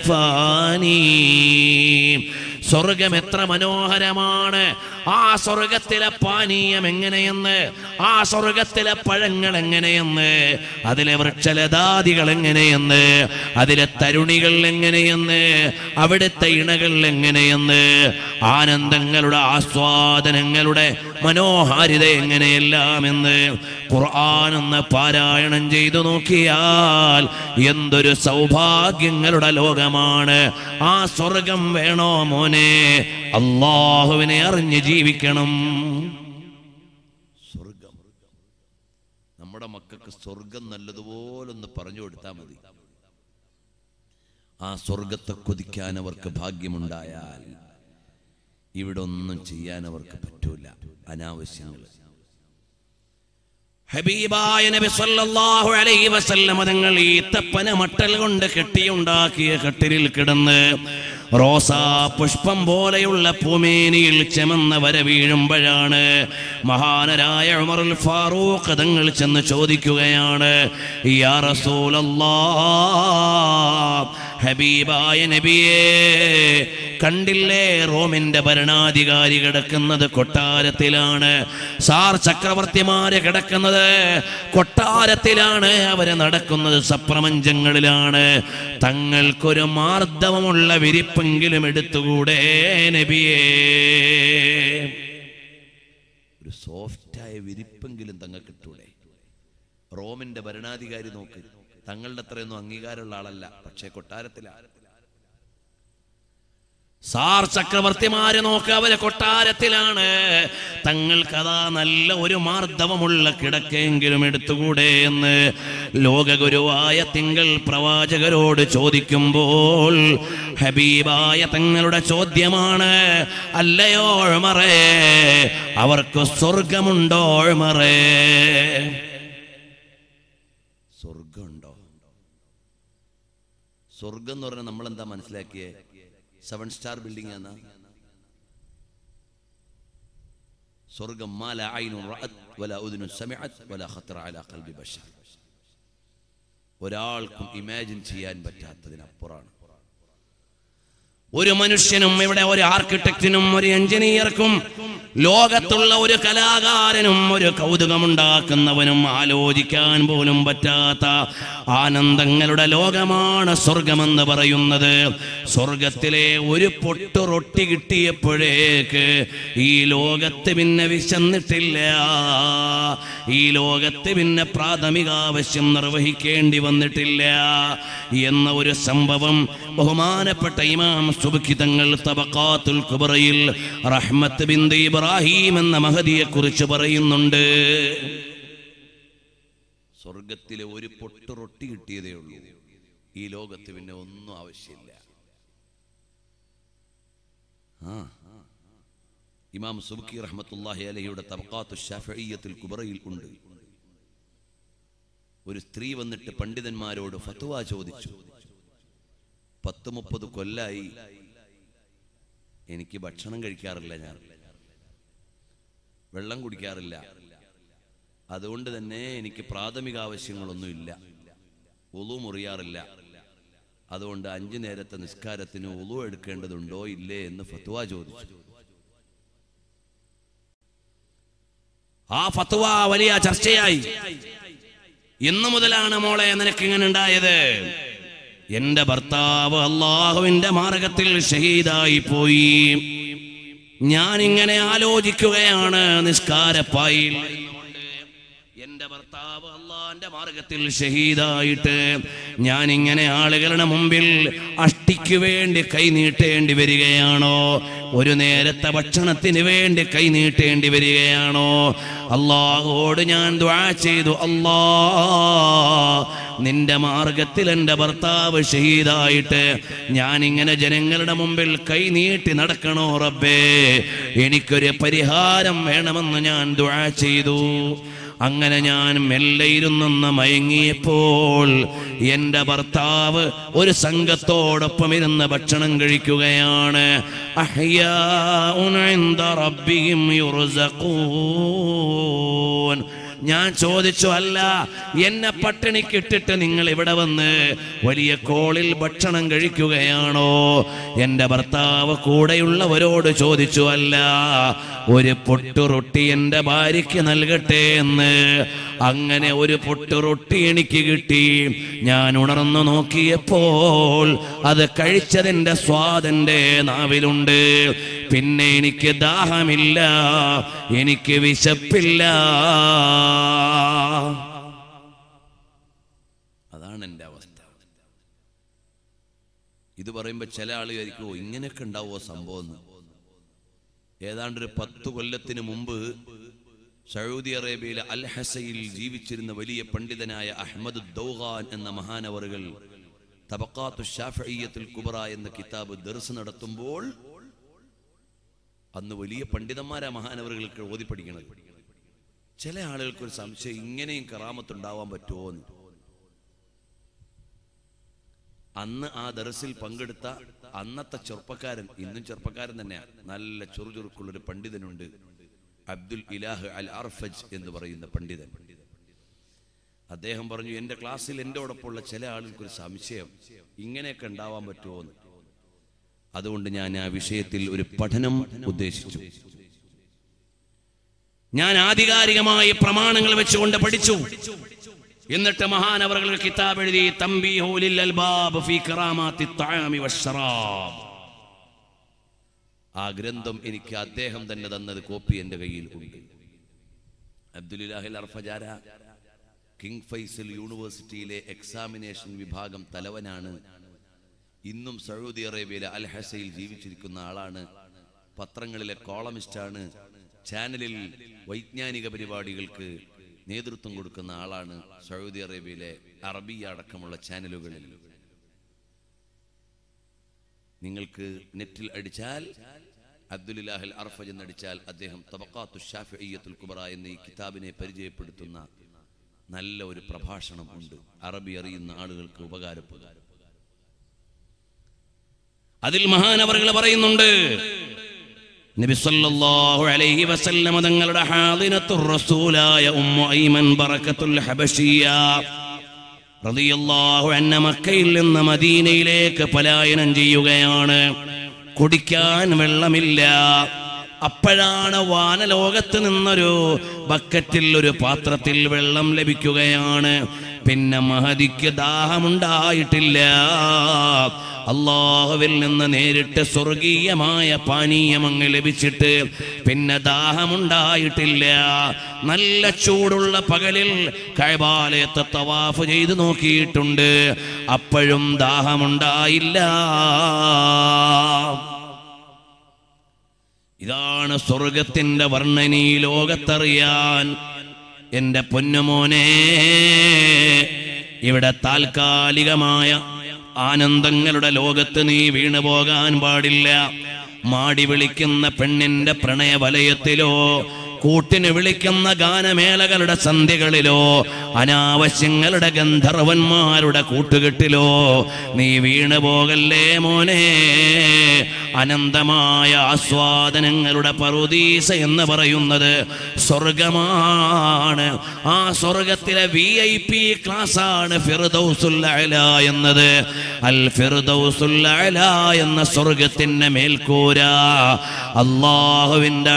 بفاني സ്വർഗം എത്ര മനോഹരമാണ് ആ സ്വർഗത്തിലെ പാനീയം എങ്ങനെയെന്ന് ആ സ്വർഗത്തിലെ പഴങ്ങൾ എങ്ങനെയെന്ന് അതിലെ വൃക്ഷലതാദികൾ എങ്ങനെയെന്ന് അതിലെ തരുണികൾ എങ്ങനെയെന്ന് അവിടുത്തെ ഇണകൾ എങ്ങനെയെന്ന് ആനന്ദങ്ങളുടെ ആസ്വാദനങ്ങളുടെ മനോഹാരിത എങ്ങനെയെല്ലാമെന്ന് ഖുർആൻ ഒന്ന് പാരായണം ചെയ്തു നോക്കിയാൽ എന്തൊരു സൗഭാഗ്യങ്ങളുടെ ലോകമാണ് ആ സ്വർഗം വേണോ മോനെ അള്ളാഹുവിനെ അറിഞ്ഞ് ജീവിക്കണം സ്വർഗം നമ്മുടെ മക്കൾക്ക് സ്വർഗം നല്ലതുപോലൊന്ന് പറഞ്ഞു കൊടുത്താൽ മതി ആ സ്വർഗത്തെ കൊതിക്കാൻ അവർക്ക് ഭാഗ്യമുണ്ടായാൽ ഇവിടെ ഒന്നും ചെയ്യാൻ അവർക്ക് പറ്റൂല അനാവശ്യങ്ങൾ ഹബീബായ നബി സല്ലല്ലാഹു അലൈഹി വസല്ലം തങ്ങൾ ഈ തപ്പന മട്ടൽ കൊണ്ട് കെട്ടിയുണ്ടാക്കിയ കട്ടിലിൽ കിടന്ന് റോസാ പുഷ്പം പോലെയുള്ള പൂമേനിയിൽ ചെമന്ന വര വീഴുമ്പോഴാണ് മഹാനരായ ഉമറുൽ ഫാറൂഖ് തങ്ങൾ ചെന്ന് ചോദിക്കുകയാണ് യാ റസൂലല്ലാ ഹബീബായ നബിയേ കണ്ടില്ലേ റോമിന്റെ ഭരണാധികാരി കിടക്കുന്നത് കൊട്ടാരത്തിലാണ് സാർ ചക്രവർത്തിമാര് കിടക്കുന്നത് കൊട്ടാരത്തിലാണ് അവര് നടക്കുന്നത് സപ്രമഞ്ചങ്ങളിലാണ് തങ്ങൾക്കൊരു മാർദ്ദവമുള്ള വിരിപ്പെങ്കിലും എടുത്തുകൂടെ നബിയേ ഒരു സോഫ്റ്റായ വിരിപ്പെങ്കിലും തങ്ങൾ കിട്ടൂടെ റോമിന്റെ ഭരണാധികാരി നോക്ക് തങ്ങളുടെ അത്രയൊന്നും അംഗീകാരമുള്ള ആളല്ല പക്ഷേ കൊട്ടാരത്തിലാണ് സാർ ചക്രവർത്തിമാരെ നോക്ക് അവര് കൊട്ടാരത്തിലാണ് തങ്ങൾക്കതാ നല്ല ഒരു മാർദ്ദവമുള്ള കിടക്കെങ്കിലും എടുത്തുകൂടെ എന്ന് ലോകഗുരുവായ തിങ്കൾ പ്രവാചകരോട് ചോദിക്കുമ്പോൾ ഹബീബായ തങ്ങളുടെ ചോദ്യമാണ് അല്ലയോ മറേ അവർക്ക് സ്വർഗമുണ്ടോ മറേ സ്വർഗമുണ്ടോ സ്വർഗം എന്ന് പറഞ്ഞാൽ നമ്മൾ എന്താ മനസ്സിലാക്കിയേ സെവൻ സ്റ്റാർ ബിൽഡിംഗ് എന്നാ സ്വർഗം മാല ഐനു റഅത് വല ഉദ്നു സമഅത് വല ഖത്തറ അലാ ഖൽബി ബശർ ഒരാൾക്കും ഇമാജിൻ ചെയ്യാൻ പറ്റാത്തതിനപ്പുറമാണ് ഒരു മനുഷ്യനും ഇവിടെ ഒരു ആർക്കിടെക്റ്റിനും ഒരു എഞ്ചിനീയർക്കും ലോകത്തുള്ള ഒരു കലാകാരനും ഒരു കൗതുകമുണ്ടാക്കുന്നവനും ആലോചിക്കാൻ പോലും പറ്റാത്ത ആനന്ദങ്ങളുടെ ലോകമാണ് സ്വർഗമെന്ന് പറയുന്നത് സ്വർഗത്തിലെ ഒരു പൊട്ടു റൊട്ടി കിട്ടിയപ്പോഴേക്ക് ഈ ലോകത്ത് പിന്നെ വിശന്നിട്ടില്ല ഈ ലോകത്ത് പിന്നെ പ്രാഥമിക ആവശ്യം നിർവഹിക്കേണ്ടി വന്നിട്ടില്ല എന്ന ഒരു സംഭവം ബഹുമാനപ്പെട്ട ഇമാം സുബിതങ്ങൾ തബക്കാത്തുൽ കുബറയിൽ റഹ്മത്ത് ബിന്ദു ഇബ്രാഹിം എന്ന മഹദിയെ കുറിച്ച് പറയുന്നുണ്ട് സ്വർഗത്തിലെ ഒരു പൊട്ട് റൊട്ടി കിട്ടിയതേ ഉള്ളൂ ഈ ലോകത്ത് പിന്നെ ഒന്നും ആവശ്യമില്ല ആ ഇമാം സുബ്കി റഹ്മത്തുല്ലാഹി അലഹിയുടെ തബക്കാത്തു ഷാഫിയത്തിൽ കുബറയിൽ ഉണ്ട് ഒരു സ്ത്രീ വന്നിട്ട് പണ്ഡിതന്മാരോട് ഫത്വ ചോദിച്ചു പത്ത് മുപ്പത് കൊല്ലായി എനിക്ക് ഭക്ഷണം കഴിക്കാറില്ല ഞാൻ വെള്ളം കുടിക്കാറില്ല അതുകൊണ്ട് തന്നെ എനിക്ക് പ്രാഥമിക ആവശ്യങ്ങളൊന്നുമില്ല ഒളു മുറിയാറില്ല അതുകൊണ്ട് അഞ്ചു നേരത്തെ നിസ്കാരത്തിന് ഒളു എടുക്കേണ്ടതുണ്ടോ ഇല്ലേ എന്ന് ഫത്വ ചോദിച്ചു ആ ഫത്വ വലിയ ചർച്ചയായി ഇന്നു മുതലാണ് മോളെ നിനക്ക് ഇങ്ങനെ ഉണ്ടായത് എന്റെ ഭർത്താവ് അള്ളാഹുവിന്റെ മാർഗത്തിൽ ഷഹീദായി പോയി ഞാൻ ഇങ്ങനെ ആലോചിക്കുകയാണ് നിസ്കാരപ്പായിൽ എന്റെ ഭർത്താവ് അള്ളാന്റെ മാർഗത്തിൽ ഷഹീദായിട്ട് ഞാൻ ഇങ്ങനെ ആളുകളുടെ മുമ്പിൽ അഷ്ടിക്ക് വേണ്ടി കൈ നീട്ടേണ്ടി വരികയാണോ ഒരു നേരത്തെ ഭക്ഷണത്തിന് വേണ്ടി കൈ നീട്ടേണ്ടി വരികയാണോ അള്ളാഹുവോട് ഞാൻ ദ്വാ ചെയ്തു അല്ലാ നിന്റെ മാർഗത്തിൽ എൻ്റെ ഭർത്താവ് ഷഹീദായിട്ട് ഞാൻ ഇങ്ങനെ ജനങ്ങളുടെ മുമ്പിൽ കൈ നീട്ടി നടക്കണോ റബ്ബേ എനിക്കൊരു പരിഹാരം വേണമെന്ന് ഞാൻ ദ്വാ ചെയ്തു അങ്ങനെ ഞാൻ മെല്ലെ ഇരുന്നൊന്ന് മയങ്ങിയപ്പോൾ എൻ്റെ ഭർത്താവ് ഒരു സംഘത്തോടൊപ്പം ഇരുന്ന് ഭക്ഷണം കഴിക്കുകയാണ് അഹ്യാഉൻ ഇൻദ റബ്ബിഹിം യുർസഖൂൻ ഞാൻ ചോദിച്ചു അല്ല എന്നെ പട്ടിണിക്കിട്ടിട്ട് നിങ്ങൾ ഇവിടെ വന്ന് വലിയ കോളിൽ ഭക്ഷണം കഴിക്കുകയാണോ എൻ്റെ ഭർത്താവ് കൂടെയുള്ളവരോട് ചോദിച്ചു അല്ല ഒരു പൊട്ടുറൊട്ടി എൻ്റെ ഭാര്യയ്ക്ക് നൽകട്ടെ എന്ന് അങ്ങനെ ഒരു പൊട്ടുറൊട്ടി എനിക്ക് കിട്ടി ഞാൻ ഉണർന്നു നോക്കിയപ്പോൾ അത് കഴിച്ചതിൻ്റെ സ്വാദന്റെ നാവിലുണ്ട് പിന്നെ എനിക്ക് ദാഹമില്ല എനിക്ക് വിശപ്പില്ല അതാണ് എൻ്റെ അവസ്ഥ ഇത് പറയുമ്പോൾ ചില ആളുകാരിക്കോ ഇങ്ങനെയൊക്കെ ഉണ്ടാവുമോ സംഭവം എന്ന് ഏതാണ്ട് ഒരു പത്ത് കൊല്ലത്തിന് മുമ്പ് സൗദി അറേബ്യയിലെ അൽ ഹസയിൽ ജീവിച്ചിരുന്ന വലിയ പണ്ഡിതനായ അഹമ്മദ് ദൗഹാൻ എന്ന മഹാനവറുകൾ തബക്കാത്തു ഷാഫിയത്തുൽ കുബറ എന്ന കിതാബ് ദർസ് നടത്തുമ്പോൾ അന്ന് വലിയ പണ്ഡിതന്മാരാ മഹാനവറുകൾക്ക് ഓതി പഠിക്കണത് ചില ആളുകൾക്ക് ഒരു സംശയം ഇങ്ങനെയും കറാമത്തുണ്ടാവാൻ പറ്റുമോ എന്ന് അന്ന് ആ ദർസിൽ പങ്കെടുത്ത അന്നത്തെ ചെറുപ്പക്കാരൻ ഇന്നും ചെറുപ്പക്കാരൻ തന്നെയാണ് നല്ല ചുറുചുറുക്കുള്ള ഒരു പണ്ഡിതനുണ്ട് അബ്ദുൽ ഇലാഹ് അൽ അർഫജ് എന്ന് പറയുന്ന പണ്ഡിതൻ അദ്ദേഹം പറഞ്ഞു എൻ്റെ ക്ലാസ്സിൽ എന്നോടൊപ്പമുള്ള ചില ആളുകൾക്ക് ഒരു സംശയം ഇങ്ങനെയൊക്കെ ഉണ്ടാവാൻ പറ്റുമോ എന്ന് അതുകൊണ്ട് ഞാൻ ആ വിഷയത്തിൽ ഒരു പഠനം ഉദ്ദേശിച്ചു ഞാൻ ആധികാരികമായി പ്രമാണങ്ങൾ വെച്ചുകൊണ്ട് പഠിച്ചു എന്നിട്ട് മഹാനവറുകൾ കിതാബ് എഴുതി തംബീഹുലിൽ അൽബാബ് ഫീ കറാമാത്തി തആമി വശ്ശറാബ് ആ ഗ്രന്ഥം എനിക്ക് അദ്ദേഹം തന്നെ തന്നത് കോപ്പി എൻ്റെ കയ്യിൽ ഉണ്ട് അബ്ദുലിലാഹിൽ അർഫജാര കിങ് ഫൈസൽ യൂണിവേഴ്സിറ്റിയിലെ എക്സാമിനേഷൻ വിഭാഗം തലവനാണ് ഇന്നും സൗദി അറേബ്യയിലെ അൽ ഹസയിൽ ജീവിച്ചിരിക്കുന്ന ആളാണ് പത്രങ്ങളിലെ കോളമിസ്റ്റാണ് ചാനലിൽ വൈജ്ഞാനിക പരിപാടികൾക്ക് നേതൃത്വം കൊടുക്കുന്ന ആളാണ് സൗദി അറേബ്യയിലെ അറബിയ അടക്കമുള്ള ചാനലുകളിൽ നിങ്ങൾക്ക് നെറ്റിൽ അടിച്ചാൽ അബ്ദുലില്ലാഹിൽ അർഫജ് എന്നടിച്ചാൽ അദ്ദേഹം തബക്കാത്തു ഷാഫിയ്യത്തുൽ കുബറ എന്ന ഈ കിതാബിനെ പരിചയപ്പെടുത്തുന്ന നല്ല ഒരു പ്രഭാഷണം ഉണ്ട് അറബി അറിയുന്ന ആളുകൾക്ക് ഉപകാരപ്പെടും അതിൽ മഹാനവറുകൾ പറയുന്നുണ്ട് നബി സല്ലല്ലാഹു അലൈഹി വസല്ലമ തങ്ങളുടെ ഹാദിനത്തുർ റസൂലായ ഉമ്മു ഐമൻ ബറക്കത്തുൽ ഹബശിയ റളിയല്ലാഹു അന്ന മക്കയിൽ നിന്ന് മദീനയിലേക്ക് പലായനം ചെയ്യുകയാണ് കുടിക്കാൻ വെള്ളമില്ല അപ്പോഴാണ് വാനലോകത്ത് നിന്നൊരു ബക്കറ്റിൽ ഒരു പാത്രത്തിൽ വെള്ളം ലഭിക്കുകയാണ് പിന്നെ മഹദിക്ക് ദാഹമുണ്ടായിട്ടില്ല അള്ളാഹുവിൽ നിന്ന് നേരിട്ട് സ്വർഗീയമായ പാനീയം അങ്ങ് ലഭിച്ചിട്ട് പിന്നെ ദാഹമുണ്ടായിട്ടില്ല നല്ല ചൂടുള്ള പകലിൽ കൈബാലയത്തെ തവാഫ് ചെയ്ത് നോക്കിയിട്ടുണ്ട് അപ്പോഴും ദാഹമുണ്ടായില്ല ഇതാണ് സ്വർഗത്തിന്റെ വർണ്ണനീ ലോകത്തറിയാൻ എന്റെ പൊന്നുമോനെ ഇവിടെ താൽക്കാലികമായ ആനന്ദങ്ങളുടെ ലോകത്ത് നീ വീണു പോകാൻ പാടില്ല മാടി വിളിക്കുന്ന പെണ്ണിന്റെ പ്രണയവലയത്തിലോ കൂട്ടിന് വിളിക്കുന്ന ഗാനമേളകളുടെ സന്ധ്യകളിലോ അനാവശ്യങ്ങളുടെ ഗന്ധർവന്മാരുടെ കൂട്ടുകെട്ടിലോ നീ വീണു പോകല്ലേ മോനെ അനന്തമായ ആസ്വാദനങ്ങളുടെ പറുദീസ എന്ന് പറയുന്നത് സ്വർഗമാണ് ആ സ്വർഗത്തിലെ വി ഐ പി ക്ലാസ് ആണ് ഫിർദൗസുൽ അഅല എന്നത് അൽ ഫിർദൗസുൽ അഅല എന്ന സ്വർഗത്തിന്റെ മേൽക്കൂര അള്ളാഹുവിന്റെ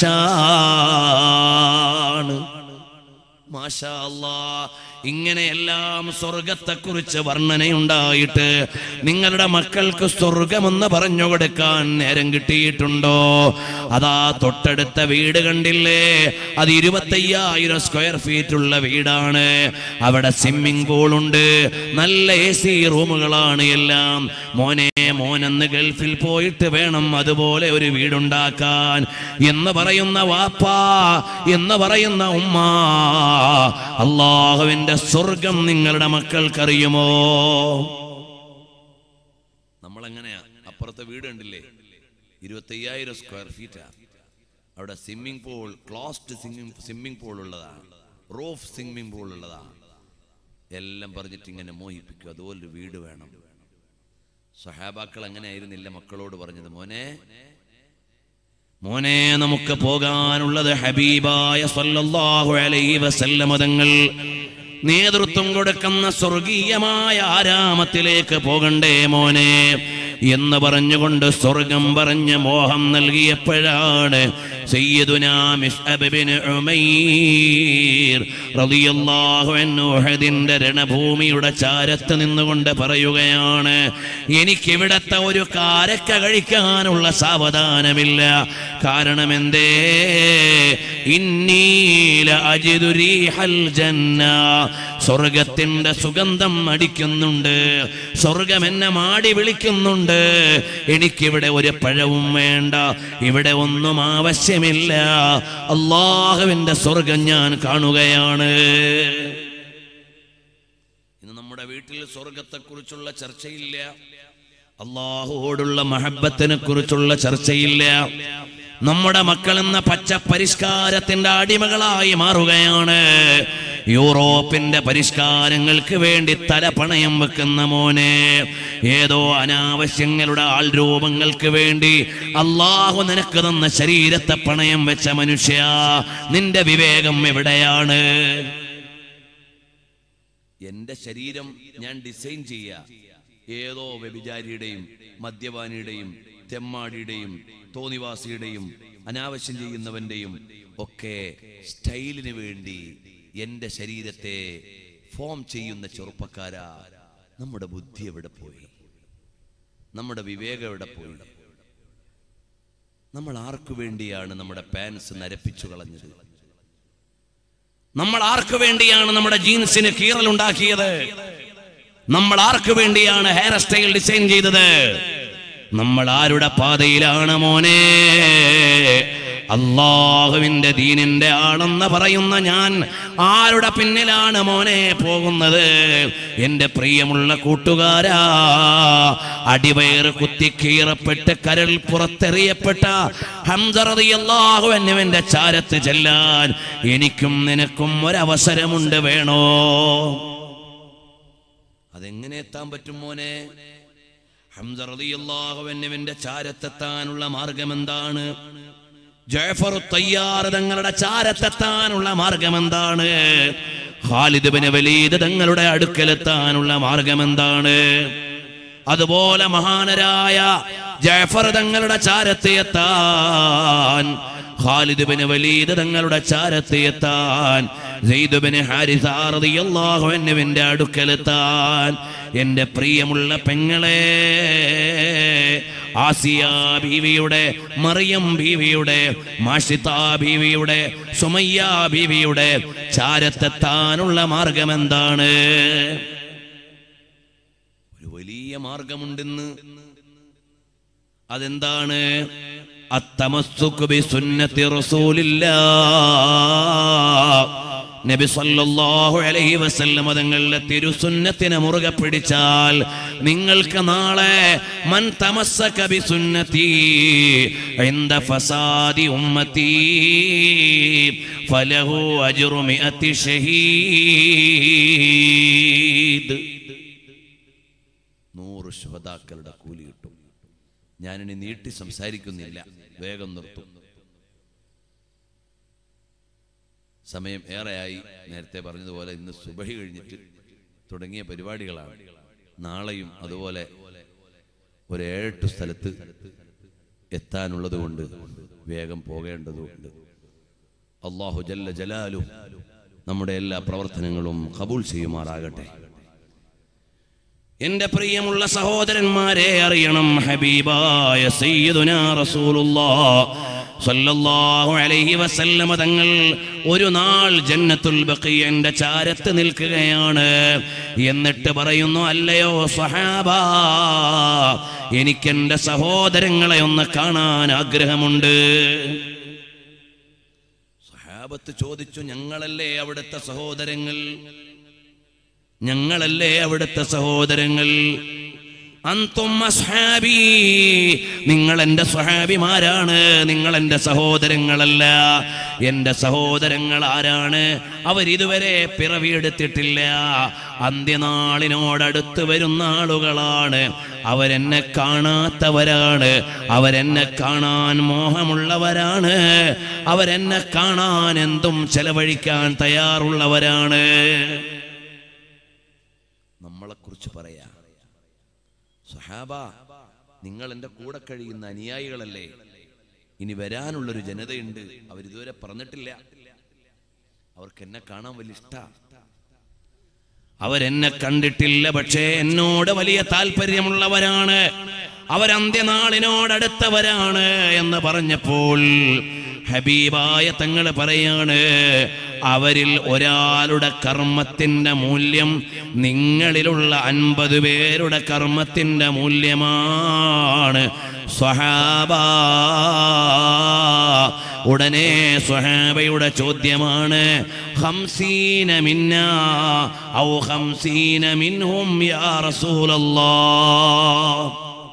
അറശാണ് മാഷാ അല്ലാ ഇങ്ങനെയെല്ലാം സ്വർഗത്തെക്കുറിച്ച് വർണ്ണനയുണ്ടായിട്ട് നിങ്ങളുടെ മക്കൾക്ക് സ്വർഗമെന്ന് പറഞ്ഞു കൊടുക്കാൻ നേരം കിട്ടിയിട്ടുണ്ടോ അതാ തൊട്ടടുത്ത വീട് കണ്ടില്ലേ അത് ഇരുപത്തയ്യായിരം സ്ക്വയർ ഫീറ്റ് ഉള്ള വീടാണ് അവിടെ സ്വിമ്മിംഗ് പൂൾ ഉണ്ട് നല്ല എ സി റൂമുകളാണ് എല്ലാം മോനെ മോനെന്ന് ഗൾഫിൽ പോയിട്ട് വേണം അതുപോലെ ഒരു വീടുണ്ടാക്കാൻ എന്ന് പറയുന്ന വാപ്പാ എന്ന് പറയുന്ന ഉമ്മ അള്ളാഹുവിന്റെ സ്വർഗം നിങ്ങളുടെ മക്കൾക്കറിയുമോ നമ്മളെങ്ങനെയാ അപ്പുറത്തെ വീട് കണ്ടില്ലേ ഇരുപത്തയ്യായിരം സ്ക്വയർ ഫീറ്റാ അവിടെ swimming pool closed swimming swimming pool ഉള്ളതാണ് റൂഫ് സ്വിമ്മിംഗ് പൂൾ ഉള്ളതാണ് എല്ലാം പറഞ്ഞിട്ട് ഇങ്ങനെ മോഹിപ്പിക്കും അതുപോലൊരു വീട് വേണം സഹാബാക്കൾ അങ്ങനെ ആയിരുന്നില്ല മക്കളോട് പറഞ്ഞത് മോനെ മോനെ നമുക്ക് പോകാനുള്ളത് ഹബീബായ സല്ലല്ലാഹു അലൈഹി വസല്ലമ തങ്ങൾ നേതൃത്വം കൊടുക്കുന്ന സ്വർഗീയമായ ആരാമത്തിലേക്ക് പോകണ്ടേ മോനെ എന്ന് പറഞ്ഞുകൊണ്ട് സ്വർഗം പറഞ്ഞ് മോഹം നൽകിയപ്പോഴാണ് സയ്യിദുനാ മിസ്അബ് ബിൻ ഉമൈർ റളിയല്ലാഹു അൻഹു ഉഹദിന്റെ രണഭൂമിയുടെ ചാരത്ത് നിന്നുകൊണ്ട് പറയുകയാണ് എനിക്കിവിടത്തെ ഒരു കാരക്ക കഴിക്കാനുള്ള സാവധാനമില്ല കാരണം എന്തേ ഇന്നീല അജിദു റീഹൽ ജന്ന സ്വർഗത്തിന്റെ സുഗന്ധം അടിക്കുന്നുണ്ട് സ്വർഗം എന്നെ മാടി വിളിക്കുന്നുണ്ട് എനിക്കിവിടെ ഒരു പഴവും വേണ്ട ഇവിടെ ഒന്നും ആവശ്യമില്ല അള്ളാഹുവിന്റെ സ്വർഗം ഞാൻ കാണുകയാണ് ഇന്ന് നമ്മുടെ വീട്ടിൽ സ്വർഗത്തെക്കുറിച്ചുള്ള ചർച്ചയില്ല അള്ളാഹുവോടുള്ള മഹബത്തിനെ കുറിച്ചുള്ള ചർച്ചയില്ല നമ്മുടെ മക്കൾ എന്ന പച്ച പരിഷ്കാരത്തിന്റെ അടിമകളായി മാറുകയാണ് യൂറോപ്പിന്റെ പരിഷ്കാരങ്ങൾക്ക് വേണ്ടി തല പണയം വെക്കുന്ന മോനെ ഏതോ അനാവശ്യങ്ങളുടെ ആൾരൂപങ്ങൾക്ക് വേണ്ടി അള്ളാഹു നിനക്ക് തന്ന ശരീരത്തെ പണയം വെച്ച മനുഷ്യ നിന്റെ വിവേകം എവിടെയാണ് എന്റെ ശരീരം ഞാൻ ഡിസൈൻ ചെയ്യുക ഏതോ വ്യഭിചാരിയുടെയും മദ്യപാനിയുടെയും തെമ്മാടിയുടെയും തോന്നിവാസിയുടെയും അനാവശ്യം ചെയ്യുന്നവന്റെയും ഒക്കെ സ്റ്റൈലിന് വേണ്ടി എന്റെ ശരീരത്തെ ഫോം ചെയ്യുന്ന ചെറുപ്പക്കാരാ നമ്മുടെ ബുദ്ധി എവിടെ പോയി നമ്മുടെ വിവേകം എവിടെ പോയി നമ്മൾ ആർക്കു വേണ്ടിയാണ് നമ്മുടെ പാൻസ് നരപ്പിച്ചു കളഞ്ഞത് നമ്മൾ ആർക്ക് വേണ്ടിയാണ് നമ്മുടെ ജീൻസിന് കീറൽ ഉണ്ടാക്കിയത് നമ്മൾ ആർക്ക് വേണ്ടിയാണ് ഹെയർ സ്റ്റൈൽ ഡിസൈൻ ചെയ്തത് നമ്മൾ ആരുടെ പാതയിലാണ് മോനെ അള്ളാഹുവിന്റെ ദീനിന്റെ ആളെന്ന് പറയുന്ന ഞാൻ ആരുടെ പിന്നിലാണ് മോനെ പോകുന്നത് എന്റെ പ്രിയമുള്ള കൂട്ടുകാരാ അടിവയറ് കുത്തിക്കീറപ്പെട്ട് കരൾ പുറത്തെറിയപ്പെട്ട ഹംസറിയാഹു എന്നുവന്റെ ചാരത്ത് ചെല്ലാൻ എനിക്കും നിനക്കും ഒരവസരമുണ്ട് വേണോ അതെങ്ങനെ എത്താൻ പറ്റും മോനെ ഹംസ റളിയല്ലാഹു അൻഹുവിന്റെ ചാരത്തെത്താനുള്ള മാർഗം എന്താണ് ജയഫർ തയ്യാർ തങ്ങളുടെ ചാരത്തെത്താനുള്ള മാർഗം എന്താണ് ഖാലിദ് ബിൻ വലീദ് തങ്ങളുടെ അടുക്കലെത്താനുള്ള മാർഗം എന്താണ് അതുപോലെ മഹാനരായ ജയഫർ തങ്ങളുടെ ചാരത്തെ എത്താൻ ഖാലിദ് ബിൻ വലീദ് തങ്ങളുടെ ചാരത്തെ എത്താൻ സെയ്ദ് ബിൻ ഹാരിസ റളിയല്ലാഹു അൻഹുവിന്റെ അടുക്കലെത്താൻ എൻ്റെ പ്രിയമുള്ള പെങ്ങളെ ആസിയ ബീവിയുടെ മറിയം ബീവിയുടെ മാഷിത്ത ബീവിയുടെ സുമയ്യ ബീവിയുടെ ചാരത്തെത്താനുള്ള മാർഗം എന്താണ് ഒരു വലിയ മാർഗമുണ്ടെന്ന് അതെന്താണ് അത്തമസ്സുക്ക് ബി സുന്നത്തി റസൂലില്ലാ നബി സല്ലല്ലാഹു അലൈഹി വസല്ലം തങ്ങളുടെ തിരുസുന്നത്തിനെ മുറുകെ പിടിച്ചാൽ നിങ്ങൾക്ക് നാളെ മൻ തമസ്സക ബി സുന്നത്തി ഇന്ദ ഫസാദി ഉമ്മത്തി ഫലഹു അജ്റു മിഅത്തി ഷഹീദ് നൂറ് ശുഹതാക്കളുടെ കൂലി കിട്ടും ഞാനിനി നീട്ടി സംസാരിക്കുന്നില്ല വേഗം നിർത്തും സമയം ഏറെയായി നേരത്തെ പറഞ്ഞതുപോലെ ഇന്ന് സുബഹി കഴിഞ്ഞിട്ട് തുടങ്ങിയ പരിപാടികളാണ് നാളെയും അതുപോലെ ഒരു ഏഴെട്ട് സ്ഥലത്ത് എത്താനുള്ളത് കൊണ്ട് വേഗം പോകേണ്ടതുണ്ട് അള്ളാഹു ജല്ല ജലാലു നമ്മുടെ എല്ലാ പ്രവർത്തനങ്ങളും കബൂൽ ചെയ്യുമാറാകട്ടെ എന്റെ പ്രിയമുള്ള സഹോദരന്മാരെ അറിയണം ഹബീബായ സയ്യിദുനാ റസൂലുള്ളാഹ് സല്ലല്ലാഹു അലൈഹി വസല്ലമ തങ്ങൾ ഒരു നാൾ ജന്നത്തുൽ ബഖിയന്റെ ചാരത്ത് നിൽക്കുകയാണ് എന്നിട്ട് പറയുന്നു അല്ലയോ സ്വഹാബ എനിക്കെന്റെ സഹോദരങ്ങളെ ഒന്ന് കാണാൻ ആഗ്രഹമുണ്ട് സഹാബത്ത് ചോദിച്ചു ഞങ്ങളല്ലേ അവിടുത്തെ സഹോദരങ്ങൾ ഞങ്ങളല്ലേ അവിടുത്തെ സഹോദരങ്ങൾ അന്തും അസ്ഹാബി നിങ്ങൾ എൻ്റെ സ്വഹാബിമാരാണ് നിങ്ങൾ എൻ്റെ സഹോദരങ്ങളല്ല എൻ്റെ സഹോദരങ്ങൾ ആരാണ് അവരിതുവരെ പിറവിയെടുത്തിട്ടില്ല അന്ത്യനാളിനോടടുത്ത് വരുന്ന ആളുകളാണ് അവരെന്നെ കാണാത്തവരാണ് അവരെന്നെ കാണാൻ മോഹമുള്ളവരാണ് അവരെന്നെ കാണാൻ എന്തും ചെലവഴിക്കാൻ തയ്യാറുള്ളവരാണ് നമ്മളെ കുറിച്ച് പറയാ സഹാബ നിങ്ങൾ എൻ്റെ കൂടെ കഴിയുന്ന അനുയായികളല്ലേ ഇനി വരാനുള്ളൊരു ജനതയുണ്ട് അവരിതുവരെ പറഞ്ഞിട്ടില്ല അവർക്ക് എന്നെ കാണാൻ വലിയ ഇഷ്ട അവരെന്നെ കണ്ടിട്ടില്ല പക്ഷേ എന്നോട് വലിയ താല്പര്യമുള്ളവരാണ് അവരന്ത്യനാളിനോടടുത്തവരാണ് എന്ന് പറഞ്ഞപ്പോൾ ഹബീബായ തങ്ങൾ പറയാണ് അവരിൽ ഒരാളുടെ കർമ്മത്തിന്റെ മൂല്യം നിങ്ങളിലുള്ള അൻപത് പേരുടെ കർമ്മത്തിന്റെ മൂല്യമാണ് സ്വഹാബ ഉടനെ സ്വഹാബയുടെ ചോദ്യമാണ് ഹംസീന മിന്ന ഔ ഹംസീന മിൻഹും യാ റസൂലല്ലാഹ്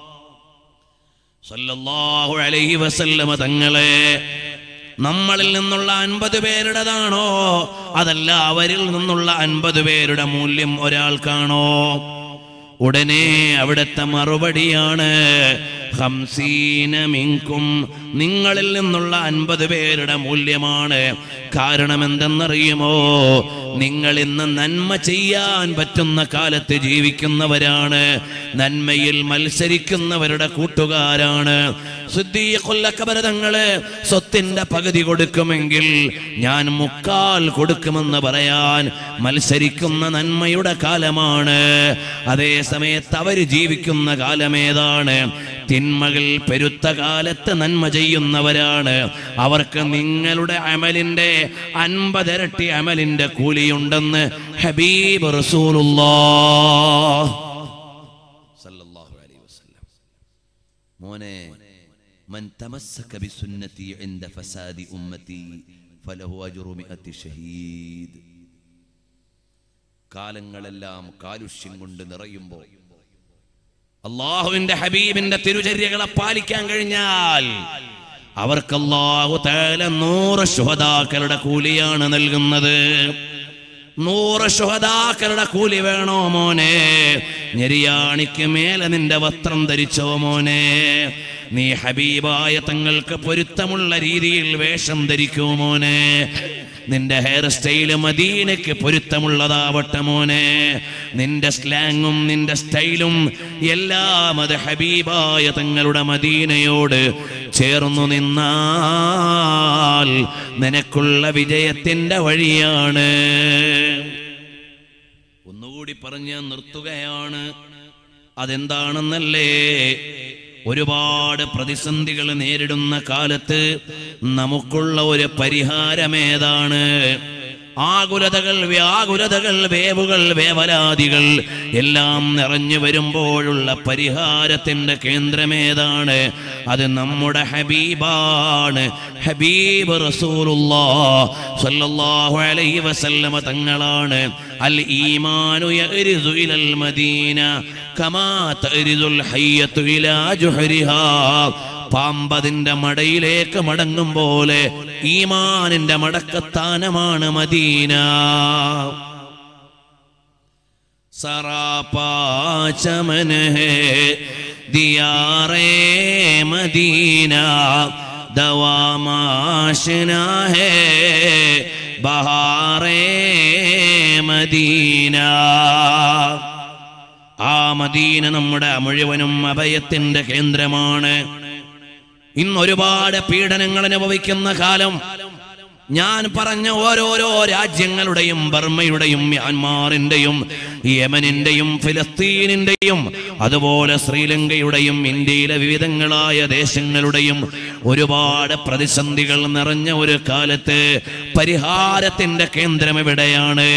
സല്ലല്ലാഹു അലൈഹി വസല്ലമ തങ്ങളെ നമ്മളിൽ നിന്നുള്ള അൻപത് പേരുടേതാണോ അതല്ല അവരിൽ നിന്നുള്ള അൻപത് പേരുടെ മൂല്യം ഒരാൾക്കാണോ ഉടനെ അവിടുത്തെ മറുപടിയാണ് ഹംസീന മിങ്കും നിങ്ങളിൽ നിന്നുള്ള അൻപത് പേരുടെ മൂല്യമാണ് കാരണം എന്തെന്നറിയുമോ നിങ്ങൾ ഇന്ന് നന്മ ചെയ്യാൻ പറ്റുന്ന കാലത്ത് ജീവിക്കുന്നവരാണ് നന്മയിൽ മത്സരിക്കുന്നവരുടെ കൂട്ടുകാരാണ് ശുദ്ധീകൊല്ലക്കബരതങ്ങള് സ്വത്തിന്റെ പകുതി കൊടുക്കുമെങ്കിൽ ഞാൻ മുക്കാൽ കൊടുക്കുമെന്ന് പറയാൻ മത്സരിക്കുന്ന നന്മയുടെ കാലമാണ് അതേ സമയത്ത് അവര് ജീവിക്കുന്ന കാലമേതാണ് തിന്മകൾ പെരുത്ത കാലത്ത് നന്മ ചെയ്യുന്നവരാണ് അവർക്ക് നിങ്ങളുടെ അമലിന്റെ അൻപതിരട്ടി അമലിന്റെ കൂലിയുണ്ടെന്ന് ഹബീബ് റസൂലുള്ളാഹ് സല്ലല്ലാഹു അലൈഹി വസല്ലം മോനെ മൻ തമസ്സക ബിസുന്നതി ഇൻദ ഫസാദി ഉമ്മതി ഫലഹു അജ്റു മിഅത്തി ഷഹീദ് കാലങ്ങളെല്ലാം കാലുഷ്യം കൊണ്ട് നിറയുമ്പോൾ അള്ളാഹുവിന്റെ ഹബീബിന്റെ തിരുചര്യകളെ പാലിക്കാൻ കഴിഞ്ഞാൽ അവർക്ക് അള്ളാഹു തേല നൂറ് ശുഹദാക്കളുടെ കൂലിയാണ് നൽകുന്നത് നൂറ് ശുഹദാക്കളുടെ കൂലി വേണോ മോനെ ഞെരിയാണിക്ക് മേലെ നിന്റെ വസ്ത്രം ധരിച്ചോ മോനെ നീ ഹബീബായ തങ്ങൾക്ക് പൊരുത്തമുള്ള രീതിയിൽ വേഷം ധരിക്കൂ മോനെ നിന്റെ ഹെയർ സ്റ്റൈല് മദീനയ്ക്ക് പൊരുത്തമുള്ളതാവട്ടെ മോനെ നിന്റെ സ്ലാങ്ങും നിന്റെ സ്റ്റൈലും എല്ലാം അത് ഹബീബായ തങ്ങളുടെ മദീനയോട് ചേർന്നു നിന്നാൽ നിനക്കുള്ള വിജയത്തിന്റെ വഴിയാണ് ഒന്നുകൂടി പറഞ്ഞ് ഞാൻ നിർത്തുകയാണ് അതെന്താണെന്നല്ലേ ഒരുപാട് പ്രതിസന്ധികൾ നേരിടുന്ന കാലത്ത് നമുക്കുള്ള ഒരു പരിഹാരമേതാണ് ആകുലതകൾ വ്യാകുലതകൾ വേവുകൾ വേവലാദികൾ എല്ലാം നിറഞ്ഞു വരുമ്പോഴുള്ള പരിഹാരത്തിന്റെ കേന്ദ്രമേതാണ് അത് നമ്മുടെ ഹബീബാണ് ഹബീബ് റസൂലുള്ളാഹ് സ്വല്ലല്ലാഹു അലൈഹി വസല്ലമ തങ്ങളാണ് അൽ ഈമാനു യഅരിദു ഇലൽ മദീന കമാ തഅരിദുൽ ഹയ്യത്തു ഇലാ ജുഹരിഹാ പാമ്പതിന്റെ മടയിലേക്ക് മടങ്ങും പോലെ ഈമാനിന്റെ മടക്കത്താനമാണ് മദീന സറാപ്പാ ചമൻ ഹേ ദിയാറേ മദീന ദവാമാശന ഹേ ബഹാറേ മദീന ആ മദീന നമ്മുടെ മുഴുവനും അഭയത്തിന്റെ കേന്ദ്രമാണ് ഇന്ന് ഒരുപാട് പീഡനങ്ങൾ അനുഭവിക്കുന്ന കാലം ഞാൻ പറഞ്ഞ ഓരോരോ രാജ്യങ്ങളുടെയും ബർമ്മയുടെയും മ്യാൻമാറിന്റെയും യമനിന്റെയും ഫിലസ്തീനിന്റെയും അതുപോലെ ശ്രീലങ്കയുടെയും ഇന്ത്യയിലെ വിവിധങ്ങളായ ദേശങ്ങളുടെയും ഒരുപാട് പ്രതിസന്ധികൾ നിറഞ്ഞ ഒരു കാലത്ത് പരിഹാരത്തിന്റെ കേന്ദ്രം എവിടെയാണ്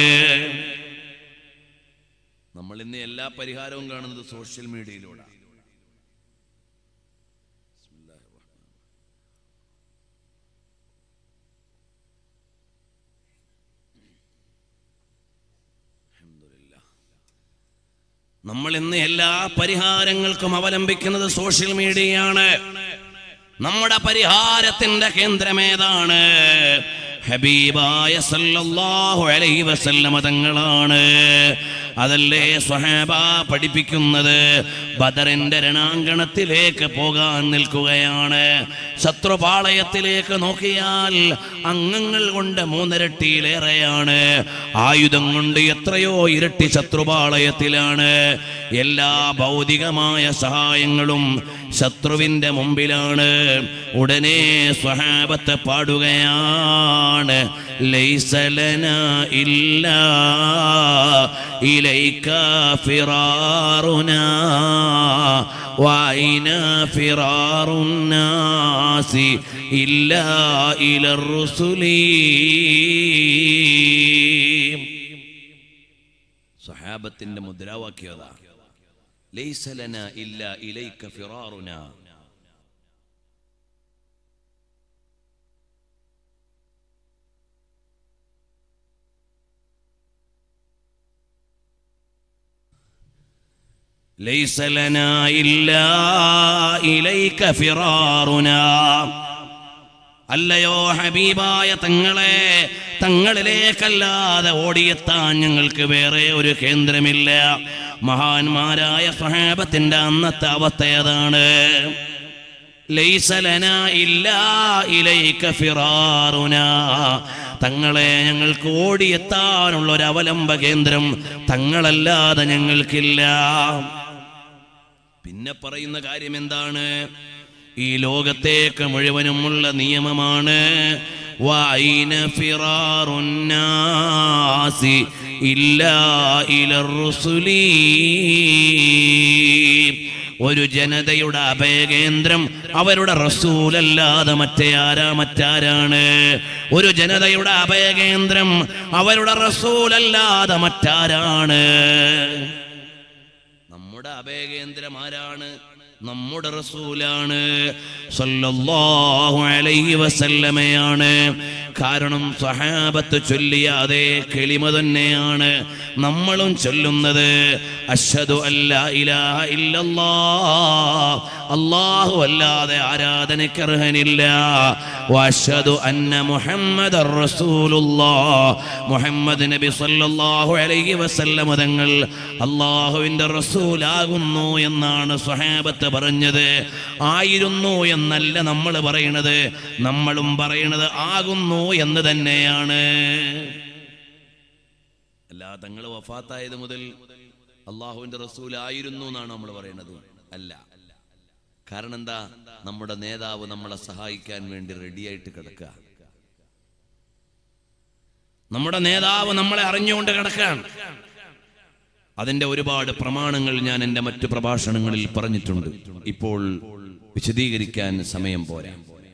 നമ്മൾ ഇന്ന് എല്ലാ പരിഹാരവും കാണുന്നത് സോഷ്യൽ മീഡിയയിലൂടെ നമ്മൾ ഇന്ന് എല്ലാ പരിഹാരങ്ങൾക്കും അവലംബിക്കുന്നത് സോഷ്യൽ മീഡിയയാണ് നമ്മുടെ പരിഹാരത്തിന്റെ കേന്ദ്രമേതാണ് ഹബീബായ സല്ലല്ലാഹു അലൈഹി വസല്ലമ തങ്ങളാണ് അതല്ലേ സ്വഹാബ പഠിപ്പിക്കുന്നത് ബദറിന്റെ രണാങ്കണത്തിലേക്ക് പോകാൻ നിൽക്കുകയാണ് ശത്രുപാളയത്തിലേക്ക് നോക്കിയാൽ അംഗങ്ങൾ കൊണ്ട് മൂന്നിരട്ടിയിലേറെയാണ് ആയുധം കൊണ്ട് എത്രയോ ഇരട്ടി ശത്രുപാളയത്തിലാണ് എല്ലാ ഭൗതികമായ സഹായങ്ങളും ശത്രുവിന്റെ മുമ്പിലാണ് ഉടനെ സ്വഹാബത്തെ പാടുകയാണ് ലൈസലന ഇല്ല ഇലൈക ഫിറാറുന وأين فرار الناس إلا إلى الرسل സഹാബത്തിന്റെ മുദ്രാവാക്യത ലൈസലന ഇല്ല ഇലൈക ഫിറാറുന ليس لنا إلا إليك فرارنا അല്ലയോ ഹബീബായ തങ്ങളെ തങ്ങളിലേക്കല്ലാതെ ഓടിയെത്താൻ ഞങ്ങൾക്ക് വേറെ ഒരു കേന്ദ്രമില്ല മഹാന്മാരായ സ്വഹാബത്തിന്റെ അന്നത്തെ അവസ്ഥ അതാണ് ലൈസലന ഇല്ലാ ഇലൈക ഫിറാറുന തങ്ങളെ ഞങ്ങൾക്ക് ഓടിയെത്താനുള്ള ഒരു അവലംബ കേന്ദ്രം തങ്ങളല്ലാതെ ഞങ്ങൾക്കില്ല പിന്നെ പറയുന്ന കാര്യം എന്താണ് ഈ ലോകത്തേക്ക് മുഴുവനുമുള്ള നിയമമാണ് വൈന ഫിറാറുന്നാസി ഇല്ലാ ഇലർ റുസുലീ ഒരു ജനതയുടെ അഭയകേന്ദ്രം അവരുടെ റസൂലല്ലാതെ മറ്റേ ആരാ മറ്റാരാണ് ഒരു ജനതയുടെ അഭയകേന്ദ്രം അവരുടെ റസൂലല്ലാതെ മറ്റാരാണ് നമ്മുടെ അഭയകേന്ദ്രം ആരാണ് നമ്മുടെ റസൂലാണ് സല്ലല്ലാഹു അലൈഹി വസല്ലമയാണ് കാരണം സഹാബത്ത് ചൊല്ലിയ അതേ കിളിമ തന്നെയാണ് നമ്മളും ചൊല്ലുന്നത് അഷ്ഹദു അല്ലാ ഇലാഹ ഇല്ലല്ലാഹ് അല്ലാഹു അല്ലാതെ ആരാധനയ്ക്ക് അർഹനില്ല വഅഷ്ഹദു അന്ന മുഹമ്മദർ റസൂലുള്ളാഹ് മുഹമ്മദ് നബി സല്ലല്ലാഹു അലൈഹി വസല്ലമ തങ്ങൾ അള്ളാഹുവിന്റെ റസൂലാകുന്നു എന്നാണ് സ്വഹാബത്ത് പറഞ്ഞത് ആയിരുന്നു എന്നല്ല നമ്മൾ പറയണത് നമ്മളും പറയണത് ആകുന്നു എന്ന് തന്നെയാണ് അല്ലാ തങ്ങൾ വഫാത്തായത് മുതൽ അള്ളാഹുവിന്റെ റസൂലായിരുന്നു എന്നാണ് നമ്മൾ പറയുന്നത് അല്ല കാരണം എന്താ നമ്മുടെ നേതാവ് നമ്മളെ സഹായിക്കാൻ വേണ്ടി റെഡിയായിട്ട് കിടക്കുക നമ്മുടെ നേതാവ് നമ്മളെ അറിഞ്ഞുകൊണ്ട് കിടക്കുകയാണ് അതിന്റെ ഒരുപാട് പ്രമാണങ്ങൾ ഞാൻ എൻ്റെ മറ്റു പ്രഭാഷണങ്ങളിൽ പറഞ്ഞിട്ടുണ്ട് ഇപ്പോൾ വിശദീകരിക്കാൻ സമയം പോരാ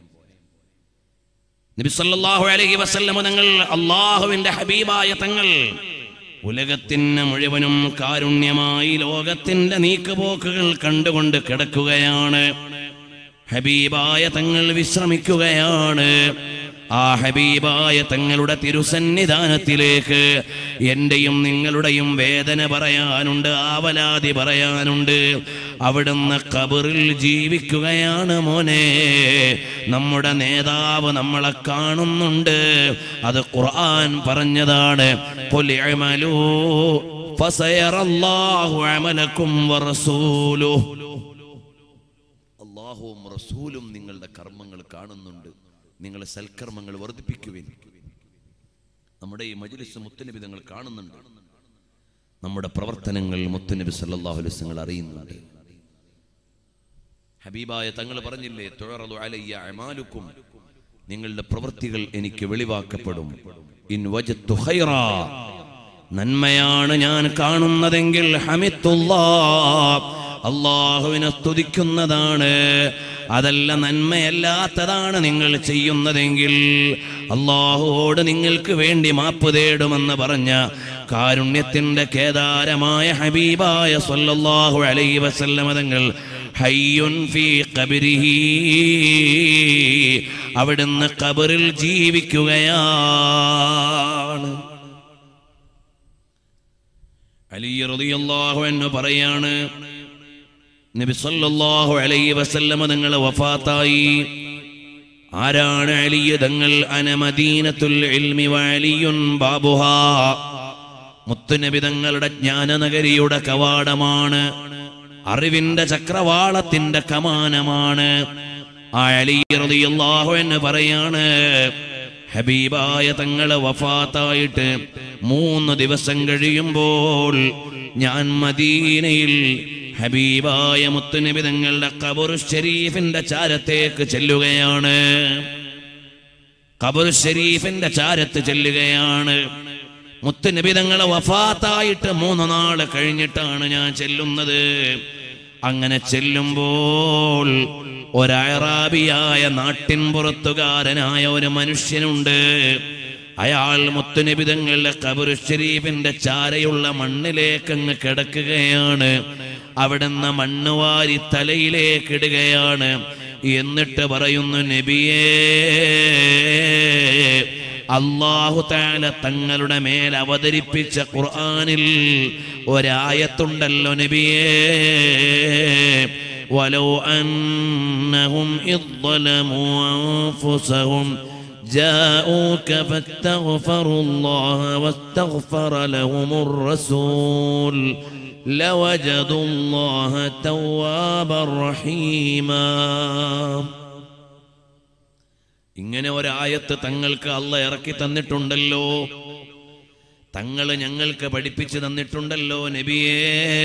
നബി സല്ലല്ലാഹു അലൈഹി വസല്ലമ തങ്ങൾ അള്ളാഹുവിന്റെ ഹബീബായ തങ്ങൾ ഉലകത്തിന് മുഴുവനും കാരുണ്യമായി ലോകത്തിന്റെ നീക്കുപോക്കുകൾ കണ്ടുകൊണ്ട് കിടക്കുകയാണ് ഹബീബായ തങ്ങൾ വിശ്രമിക്കുകയാണ് ആ ഹബീബായ തങ്ങളുടെ തിരുസന്നിധാനത്തിലേക്ക് എന്റെയും നിങ്ങളുടെയും വേദന പറയാനുണ്ട് ആവലാതി പറയാനുണ്ട് അവിടുന്ന് കബറിൽ ജീവിക്കുകയാണ് മോനെ നമ്മുടെ നേതാവ് നമ്മളെ കാണുന്നുണ്ട് അത് ഖുർആൻ പറഞ്ഞതാണ് "ഖുൽ ഇഅ്മലൂ ഫസയറല്ലാഹു അമലക്കും വറസൂലുഹു അള്ളാഹുവും റസൂലും നിങ്ങളുടെ കർമ്മങ്ങൾ കാണുന്നുണ്ട് നിങ്ങൾ സൽക്കർമ്മങ്ങൾ വർദ്ധിപ്പിക്കുവിൻ നമ്മുടെ ഈ മജ്ലിസ് മുത്തനബി നിങ്ങൾ കാണുന്നുണ്ട് നമ്മുടെ പ്രവർത്തനങ്ങൾ മുത്തനബി സല്ലല്ലാഹു അലൈഹി വസല്ലം അറിയുന്നുണ്ട് ഹബീബായ തങ്ങൾ പറഞ്ഞില്ലേ തുഴറു അലയ്യ അമാലുക്കും നിങ്ങളുടെ പ്രവൃത്തികൾ എനിക്ക് വെളിവാക്കപ്പെടും ഇൻ വജത്തു ഖൈറാ നന്മയാണ് ഞാൻ കാണുന്നതെങ്കിൽ ഹമിത്തുല്ലാ അള്ളാഹുവിനെ സ്തുതിക്കുന്നതാണ് അതല്ല നന്മയല്ലാത്തതാണ് നിങ്ങൾ ചെയ്യുന്നതെങ്കിൽ അള്ളാഹുവോട് നിങ്ങൾക്ക് വേണ്ടി മാപ്പ് തേടുമെന്ന് പറഞ്ഞ കാരുണ്യത്തിന്റെ കേദാരമായ ഹബീബായ സല്ലല്ലാഹു അലൈഹി വസല്ലമ തങ്ങൾ ഹയ്യുൻ ഫീ ഖബരിഹി അവിടുന്ന് ഖബറിൽ ജീവിക്കുകയാണ് അലി റളിയല്ലാഹു അൻഹു പറയാണ് നബി സല്ലല്ലാഹു അലൈഹി വസല്ലമ നിങ്ങൾ വഫാത്തായി ആരാണ് അലിയ തങ്ങൾ അനമദീനത്തുൽ ഇൽമി വഅലിയുൻ ബാബുഹാ മുത്തുനബി തങ്ങളുടെ ജ്ഞാനനഗരിയുടെ കവാടമാണ് അറിവിന്റെ ചക്രവാളത്തിന്റെ കമാനമാണ് ആ അലി റളിയല്ലാഹു എന്ന് പറയാണ് ഹബീബായ തങ്ങളെ വഫാത്തായിട്ട് മൂന്ന് ദിവസം കഴിയുമ്പോൾ ഞാൻ മദീനയിൽ ഹബീബായ മുത്തുനബി തങ്ങളുടെ ഖബർ ഷരീഫിന്റെ ചാരത്തേക്ക് ചെല്ലുകയാണ് ഖബർ ഷരീഫിന്റെ ചാരത്ത് ചെല്ലുകയാണ് മുത്തുനബി തങ്ങളെ വഫാത്തായിട്ട് മൂന്ന് നാള് കഴിഞ്ഞിട്ടാണ് ഞാൻ ചെല്ലുന്നത് അങ്ങനെ ചെല്ലുമ്പോൾ ഒരറാബിയായ നാട്ടിൻ പുറത്തുകാരനായ ഒരു മനുഷ്യനുണ്ട് അയാൾ മുത്തുനിബിതങ്ങളുടെ കബർ ഷരീഫിന്റെ ചാരയുള്ള മണ്ണിലേക്ക് അങ്ങ് കിടക്കുകയാണ് അവിടുന്ന് മണ്ണ് വാരി തലയിലേക്ക് ഇടുകയാണ് എന്നിട്ട് പറയുന്നു നബിയേ അള്ളാഹു താല തങ്ങളുടെ മേൽ അവതരിപ്പിച്ച ഖുർആനിൽ ഒരായത്തുണ്ടല്ലോ നബിയേ ولو أنهم إذ ظلموا أنفسهم جاءوك فاستغفروا الله واستغفر لهم الرسول لوجدوا الله توابا رحيما ഇങ്ങനെ ഒരായത്ത് തങ്ങൾക്ക് അല്ല ഇറക്കി തന്നിട്ടുണ്ടല്ലോ തങ്ങൾ ഞങ്ങൾക്ക് പഠിപ്പിച്ചു തന്നിട്ടുണ്ടല്ലോ നബിയേ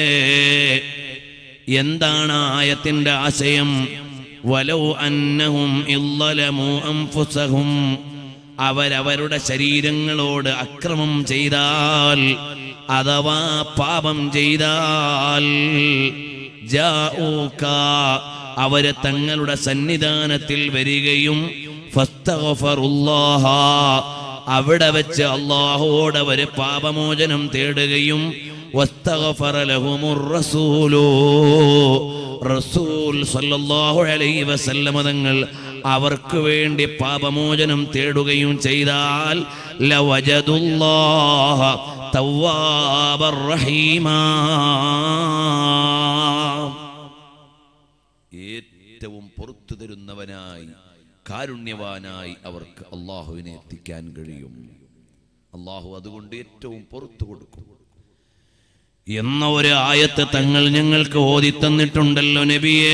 എന്താണ് ആ ആയത്തിന്റെ ആശയം വലൗ അന്നഹും ഇല്ലലമു അംഫുസഹും അവരവരുടെ ശരീരങ്ങളോട് അക്രമം ചെയ്താൽ അഥവാ പാപം ചെയ്താൽ ജാഊക അവര് തങ്ങളുടെ സന്നിധാനത്തിൽ വരികയും ഫസ്തഗ്ഫറുല്ലാഹ അവിടെ വെച്ച് അള്ളാഹുവോട് അവര് പാപമോചനം തേടുകയും വസ്തഗ്ഫറ ലഹുമുർ റസൂലു റസൂൽ സല്ലല്ലാഹു അലൈഹി വസല്ലമ തങ്ങൾ അവർക്ക് വേണ്ടി പാപമോചനം തേടുകയും ചെയ്താൽ ലവജദുല്ലാഹ തവ്വാബർ റഹീമാ ഏറ്റവും പുറത്തു തരുന്നവനായി കാരുണ്യവാനായി അവർക്ക് അള്ളാഹുവിനെ എത്തിക്കാൻ കഴിയും അള്ളാഹു അതുകൊണ്ട് ഏറ്റവും പുറത്തു കൊടുക്കും എന്ന ഒരു ആയത്ത് തങ്ങൾ ഞങ്ങൾക്ക് ഓതി തന്നിട്ടുണ്ടല്ലോ നബിയേ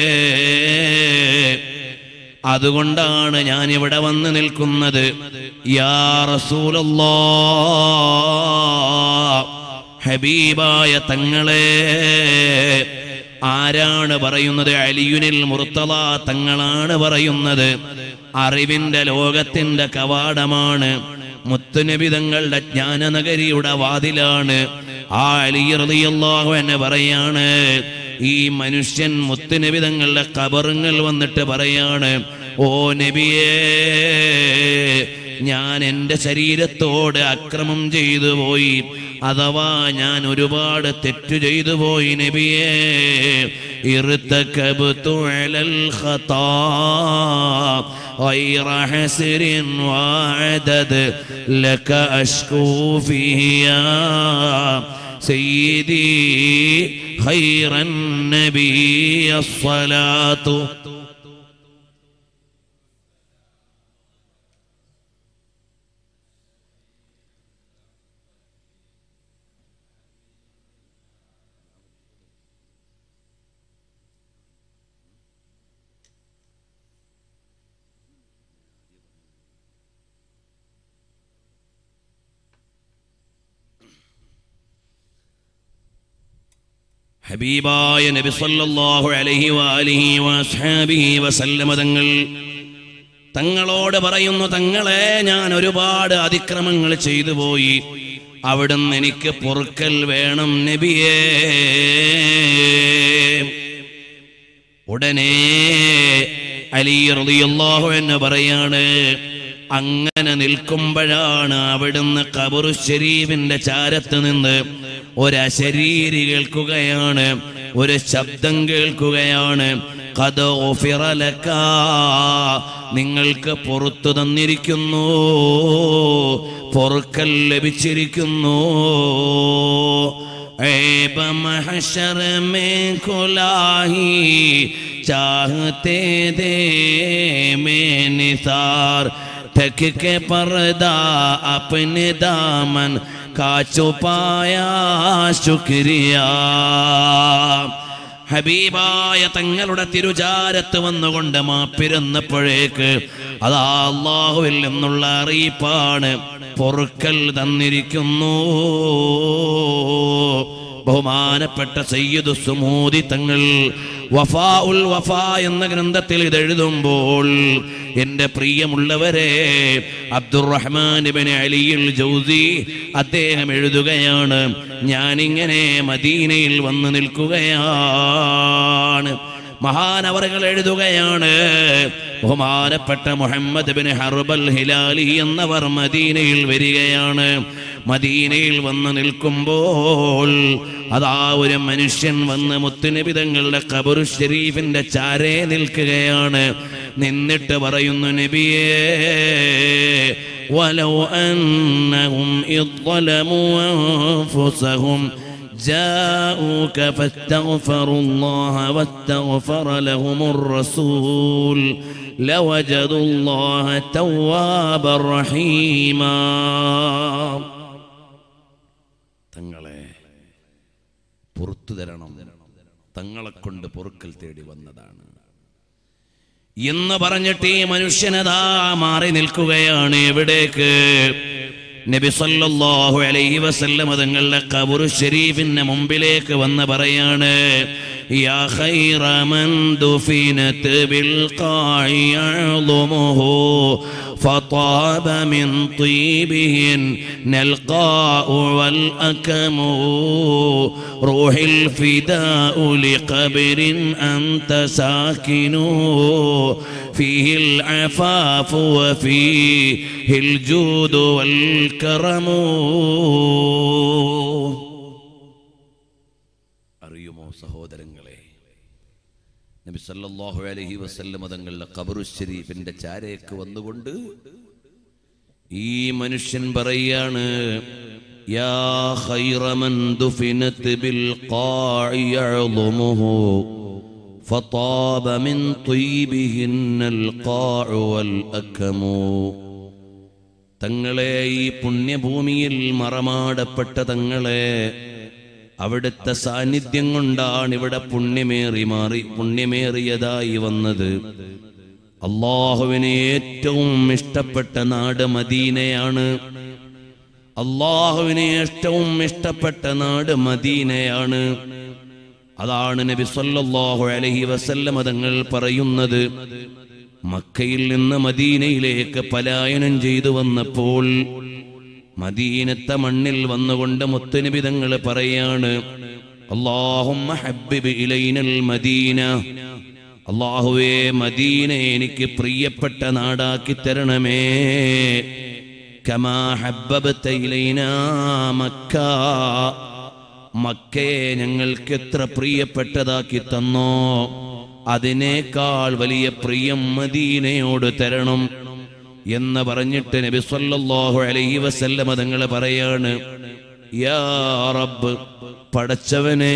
അതുകൊണ്ടാണ് ഞാൻ ഇവിടെ വന്ന് നിൽക്കുന്നത് യാ റസൂലല്ലാ ഹബീബായ തങ്ങളെ ആരാണ് പറയുന്നത് അലിയുനിൽ മുർത്തല തങ്ങളാണ് പറയുന്നത് അറിവിന്റെ ലോകത്തിന്റെ കവാടമാണ് മുത്തുനബി തങ്ങളുടെ ജ്ഞാനനഗരിയുടെ വാതിലാണ് ആ അലി റളിയല്ലാഹു എന്നെ പറയാണ് ഈ മനുഷ്യൻ മുത്തുനബി തങ്ങളുടെ കബറുങ്ങൾ വന്നിട്ട് പറയാണ് ഓ നബിയേ ഞാൻ എൻ്റെ ശരീരത്തോട് അക്രമം ചെയ്തു പോയി അഥവാ ഞാൻ ഒരുപാട് തെറ്റു ചെയ്തു പോയി നബിയേ ارتكبت على الخطا غير حسر وعدد لك أشكو فيه يا سيدي خير النبي الصلاة ഹബീബായ നബി സല്ലല്ലാഹു അലൈഹി വഅലിഹി വഅസ്ഹാബിഹി വസല്ലമ തങ്ങൾ തങ്ങളോട് പറയുന്നു തങ്ങളെ ഞാൻ ഒരുപാട് അതിക്രമങ്ങൾ ചെയ്തു പോയി അവിടുന്ന് എനിക്ക് പൊറുക്കൽ വേണം നബിയേ ഉടനെ അലി റളിയല്ലാഹു എന്ന് പറയാണ് അങ്ങനെ നിൽക്കുമ്പോഴാണ് അവിടുന്ന് കബറു ശരീഫിന്റെ ചാരത്ത് നിന്ന് ഒരശരീരി കേൾക്കുകയാണ് ഒരു ശബ്ദം കേൾക്കുകയാണ് കഥ ഒഫിറലക്ക നിങ്ങൾക്ക് പുറത്തു തന്നിരിക്കുന്നു പൊറുക്കൽ ലഭിച്ചിരിക്കുന്നു ऐब महशर में खुलाही चाहते दे में निसार ठक के पर्दा अपने दामन का छुपाया शुक्रिया ഹബീബായ തങ്ങളുടെ തിരുചാരത്ത് വന്നുകൊണ്ട് മാപ്പിരുന്നപ്പോഴേക്ക് അതാ അള്ളാഹുവിൽ നിന്നുള്ള അറിയിപ്പാണ് പൊറുക്കൽ തന്നിരിക്കുന്നു ബഹുമാനപ്പെട്ട സയ്യിദ് സുമൂദി തങ്ങൾ വഫാ ഉൽ വഫാ എന്ന ഗ്രന്ഥത്തിൽ ഇത് എഴുതുമ്പോൾ എൻ്റെ പ്രിയമുള്ളവരെ അബ്ദുറഹ്മാൻ ഇബ്നു അലിയിൽ ജൗസി അദ്ദേഹം എഴുതുകയാണ് ഞാനിങ്ങനെ മദീനയിൽ വന്ന് നിൽക്കുകയാണ് മഹാനവറുകൾ എഴുതുകയാണ് ബഹുമാനപ്പെട്ട മുഹമ്മദ് ബിൻ ഹർബൽ ഹിലാലി എന്നവർ മദീനയിൽ വരികയാണ് മദീനയിൽ വന്ന് നിൽക്കുമ്പോൾ അതാ ഒരു മനുഷ്യൻ വന്ന് മുത്തുനബിതങ്ങളുടെ ഖബറു ഷരീഫിന്റെ ചാരേ നിൽക്കുകയാണ് നിന്നിട്ട് പറയുന്നു നബിയേ ولو أنهم إذ ظلموا أنفسهم جاءوك فاستغفروا الله واستغفر لهم الرسول لوجدوا الله توابا رحيما തങ്ങളെ പുറത്തു തരണം തങ്ങളെ കൊണ്ട് പൊറുക്കൽ തേടി വന്നതാണ് എന്ന് പറഞ്ഞിട്ട് ഈ മനുഷ്യനതാ മാറി നിൽക്കുകയാണ് എവിടേക്ക് നബി സല്ലല്ലാഹു അലൈഹി വസല്ലം തങ്ങളുടെ ഖബറു ഷരീഫിന്റെ മുമ്പിലേക്ക് വന്ന് പറയാണ് യാ ഖൈറ മൻ ദുഫിനത് ബിൽ ഖാഇ അഅ്ളുമുഹു فطاب من طيبهن القاء والأكم روح الفداء لقبر أنت ساكن فيه العفاف وفيه الجود والكرم അറിയുമോ സഹോദരങ്ങളെ നബി സല്ലല്ലാഹു അലൈഹി വസല്ലം തങ്ങളുടെ ഖബറു ശരീഫിന്റെ ചാരയ്ക്ക് വന്നുകൊണ്ട് ഈ മനുഷ്യൻ പറയാണ് യാ ഖൈറ മൻ ദുഫിനത് ബിൽ ഖാഇ യഅ്ളുമുഹു فطاب من طيبهن القاع والأكم തങ്ങളെ ഈ പുണ്യഭൂമിയിൽ മറമാടപ്പെട്ട തങ്ങളെ അവിടുത്തെ സാന്നിധ്യം കൊണ്ടാണ് ഇവിടെ പുണ്യമേറി മാറി പുണ്യമേറിയതായി വന്നത് അള്ളാഹുവിന് ഏറ്റവും ഇഷ്ടപ്പെട്ട നാട് മദീനയാണ് അള്ളാഹുവിന് ഏറ്റവും ഇഷ്ടപ്പെട്ട നാട് മദീനയാണ് അതാണ് നബി സല്ലല്ലാഹു അലൈഹി വസല്ലം തങ്ങൾ പറയുന്നത് മക്കയിൽ നിന്ന് മദീനയിലേക്ക് പലായനം ചെയ്തു വന്നപ്പോൾ മദീനത്തെ മണ്ണിൽ വന്നുകൊണ്ട് മുത്തുനബി തങ്ങൾ പറയാണ് അള്ളാഹുമ്മ ഹബ്ബിബ് ഇലൈനൽ മദീന അള്ളാഹുവേ മദീന എനിക്ക് പ്രിയപ്പെട്ട നാടാക്കി തരണമേ കമാ ഹബ്ബബത്ത ഇലൈനാ മക്ക മക്കയെ ഞങ്ങൾക്ക് എത്ര പ്രിയപ്പെട്ടതാക്കി തന്നോ അതിനേക്കാൾ വലിയ പ്രിയം മദീനയോട് തരണം എന്ന് പറഞ്ഞിട്ട് നബി സല്ലല്ലാഹു അലൈഹി വസല്ലമ തങ്ങൾ പറയാണ് യാ റബ്ബ് പടച്ചവനെ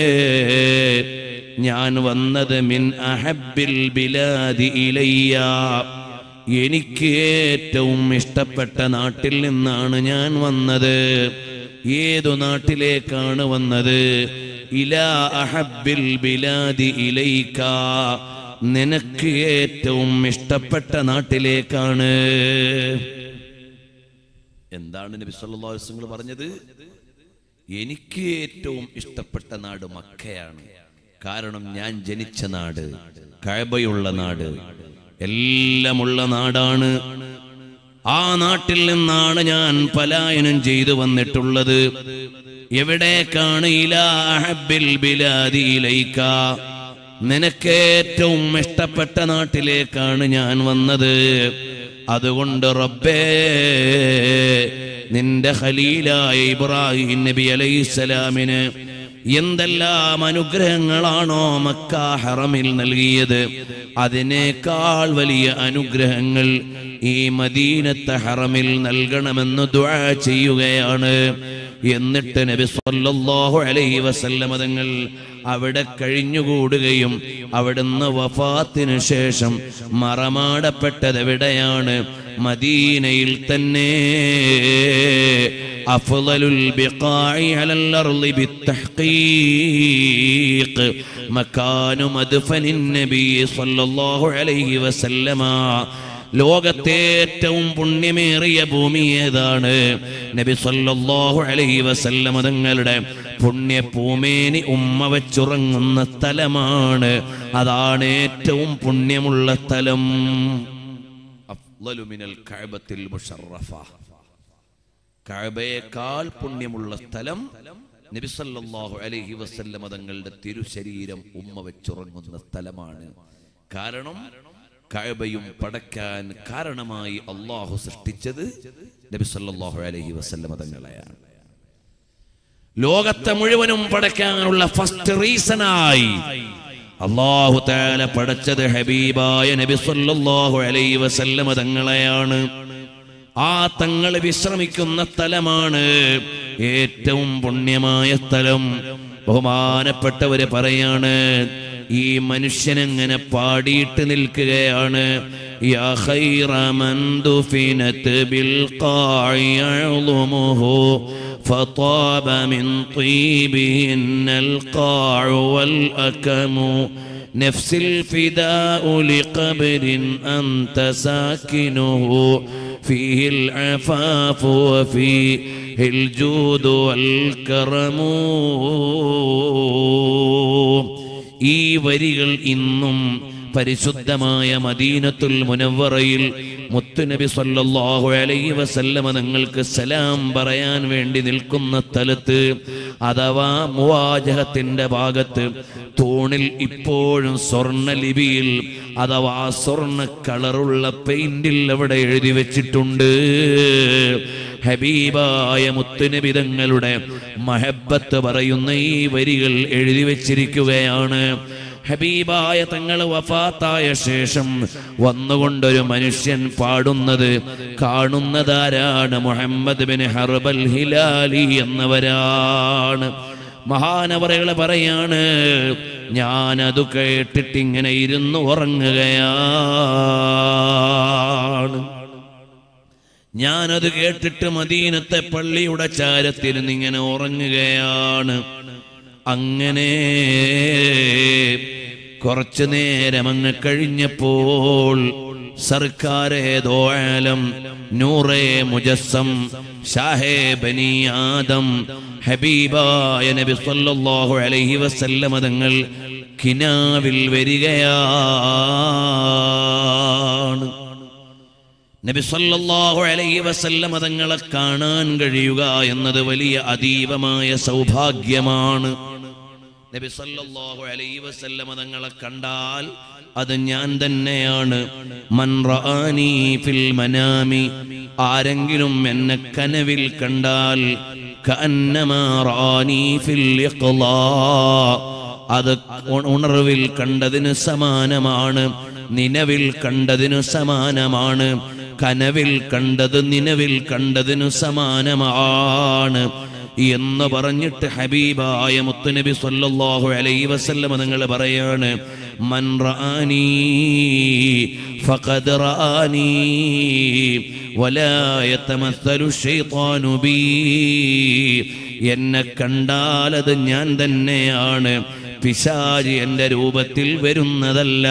ഞാൻ വന്നത് മിൻ അഹബ്ബിൽ ബിലാദി ഇലയ്യ എനിക്ക് ഏറ്റവും ഇഷ്ടപ്പെട്ട നാട്ടിൽ നിന്നാണ് ഞാൻ വന്നത് ഏതു നാട്ടിലേക്കാണ് വന്നത് ഇലാ അഹബ്ബിൽ ബിലാദി ഇലൈക നിനക്ക് ഏറ്റവും ഇഷ്ടപ്പെട്ട നാട്ടിലേക്കാണ് എന്താണ് നബി സല്ലല്ലാഹു അലൈഹി വസല്ലം പറഞ്ഞത് എനിക്ക് ഏറ്റവും ഇഷ്ടപ്പെട്ട നാട് മക്കയാണ് കാരണം ഞാൻ ജനിച്ച നാട് കഴബയുള്ള നാട് എല്ലാമുള്ള നാടാണ് ആ നാട്ടിൽ നിന്നാണ് ഞാൻ പലായനം ചെയ്തു വന്നിട്ടുള്ളത് എവിടേക്കാണ് ഇലാ അഹബ്ബിൽ ബിലാദി ഇലൈക നിനക്ക് ഏറ്റവും ഇഷ്ടപ്പെട്ട നാട്ടിലേക്കാണ് ഞാൻ വന്നത് അതുകൊണ്ട് റബ്ബേ നിന്റെ ഖലീലായ ഇബ്രാഹിം നബി അലൈഹിസ്സലാമിന് എന്തെല്ലാം അനുഗ്രഹങ്ങളാണോ മക്ക ഹറമിൽ നൽകിയത് അതിനേക്കാൾ വലിയ അനുഗ്രഹങ്ങൾ ഈ മദീനത്തെ ഹറമിൽ നൽകണമെന്ന് ദുആ ചെയ്യുകയാണ് എന്നിട്ട് നബി സല്ലല്ലാഹു അലൈഹി വസല്ലമ തങ്ങൾ അവിടെ കഴിഞ്ഞുകൂടുകയും അവിടുന്ന് വഫാത്തിന് ശേഷം മറമാടപ്പെട്ടത് എവിടെയാണ് മദീനയിൽ തന്നെ أفضل البقاع على الأرض بالتحقيق مكان مدفن النبي صلى الله عليه وسلم ലോകത്തെ ഏറ്റവും പുണ്യമേറിയ ഭൂമി ഏതാണ് നബി സല്ലല്ലാഹു അലൈഹി വസല്ലമ തങ്ങളുടെ പുണ്യ പൂമേനി ഉമ്മ വെച്ചുറങ്ങുന്ന സ്ഥലമാണ് അതാണ് ഏറ്റവും പുണ്യമുള്ള സ്ഥലം അഫ്ളലു മിനൽ കഅബത്തിൽ മുഷറഫ കഅബയേക്കാൾ പുണ്യമുള്ള സ്ഥലം നബി സല്ലല്ലാഹു അലൈഹി വസല്ലമ തങ്ങളുടെ തിരുശരീരം ഉമ്മ വെച്ചുറങ്ങുന്ന സ്ഥലമാണ് കാരണം കഅബയും പടക്കാൻ കാരണമായി അള്ളാഹു സൃഷ്ടിച്ചത് നബി സല്ലല്ലാഹു അലൈഹി വസല്ലമ തങ്ങളെയാണ് ലോകത്തെ മുഴുവനും പടയ്ക്കാനുള്ള ഫസ്റ്റ് റീസണായി അള്ളാഹു താല പടച്ചത് ഹബീബായ നബി സല്ലല്ലാഹു അലൈഹി വസല്ലമ തങ്ങളെയാണ് ആ തങ്ങൾ വിശ്രമിക്കുന്ന സ്ഥലമാണ് ഏറ്റവും പുണ്യമായ സ്ഥലം ബഹുമാനപ്പെട്ടവര് പറയാണ് ഈ മനുഷ്യനെങ്ങനെ പാടിയിട്ട് നിൽക്കുകയാണ് യാ ഖൈറ മൻ ദുഫിനത് ബിൽ ഖാഇ അഅ്ളുമുഹു فطاب من طيبهن القاع والأكم نفس الفداء لقبر أنت ساكنه فيه العفاف وفيه الجود والكرم ഈ വരികൾ ഇന്നും പരിശുദ്ധമായ മദീനത്തുൽ മുനവ്വറയിൽ മുത്തുനബി സല്ലല്ലാഹു അലൈഹി വസല്ലമ നിങ്ങൾക്ക് സലാം പറയാൻ വേണ്ടി നിൽക്കുന്ന സ്ഥലത്ത് അഥവാ മുവാജഹത്തിന്റെ ഭാഗത്ത് തൂണിൽ ഇപ്പോഴും സ്വർണ്ണ ലിപിയിൽ അഥവാ സ്വർണ്ണ കളറുള്ള പെയിന്റിൽ അവിടെ എഴുതി വെച്ചിട്ടുണ്ട് ഹബീബായ മുത്തുനബി തങ്ങളുടെ മഹബത്ത് പറയുന്ന ഈ വരികൾ എഴുതി വെച്ചിരിക്കുകയാണ് ഹബീബായ തങ്ങൾ വഫാത്തായ ശേഷം വന്നുകൊണ്ടൊരു മനുഷ്യൻ പാടുന്നത് കാണുന്നതാരാണ് മുഹമ്മദ് ബിൻ ഹർബൽ ഹിലാലി എന്നവരാണ് മഹാനവറകളെ പറയാണ് ഞാനത് കേട്ടിട്ട് ഇങ്ങനെ ഇരുന്ന് ഉറങ്ങുകയാണ് ഞാനത് കേട്ടിട്ട് മദീനത്തെ പള്ളിയുടെ ചാരത്തിരുന്ന് ഇങ്ങനെ ഉറങ്ങുകയാണ് അങ്ങനെ കുറച്ചു നേരം അങ്ങ് കഴിഞ്ഞപ്പോൾ സർക്കാരെ ദോലം നൂറേ മുജസ്സം ഷാഹേ ബനി ആദം ഹബീബായ നബി സല്ലല്ലാഹു അലൈഹി വസല്ലമ തങ്ങൾ കിനാവിൽ വരികയാണ് നബി സല്ലല്ലാഹു അലൈഹി വസല്ലമ തങ്ങളെ കാണാൻ കഴിയുക എന്നത് വലിയ അതീവമായ സൗഭാഗ്യമാണ് നബി സല്ലല്ലാഹു അലൈഹി വസല്ലമ തങ്ങളെ കണ്ടാൽ അത് ഞാൻ തന്നെയാണ് മൻ റആനി ഫിൽ മനാമി ആരെങ്കിലും എന്നെ കനവിൽ കണ്ടാൽ കഅന്നമാ റആനി ഫിൽ ഇഖ്ലാ അത് ഉ- ഉണർവിൽ കണ്ടതിന് സമാനമാണ് നിലവിൽ കണ്ടതിനു സമാനമാണ് കനവിൽ കണ്ടത് നിലവിൽ കണ്ടതിനു സമാനമാണ് എന്ന് പറഞ്ഞിട്ട് ഹബീബായ മുത്തുനബി സല്ലല്ലാഹു അലൈഹി വസല്ലമ നിങ്ങൾ പറയാണ് മൻ റആനി ഫഖദ് റആനി വലാ യതമസ്സലു ശൈത്താനു ബി എന്നെ കണ്ടാൽ അത് ഞാൻ തന്നെയാണ് പിശാചി എന്റെ രൂപത്തിൽ വരുന്നതല്ല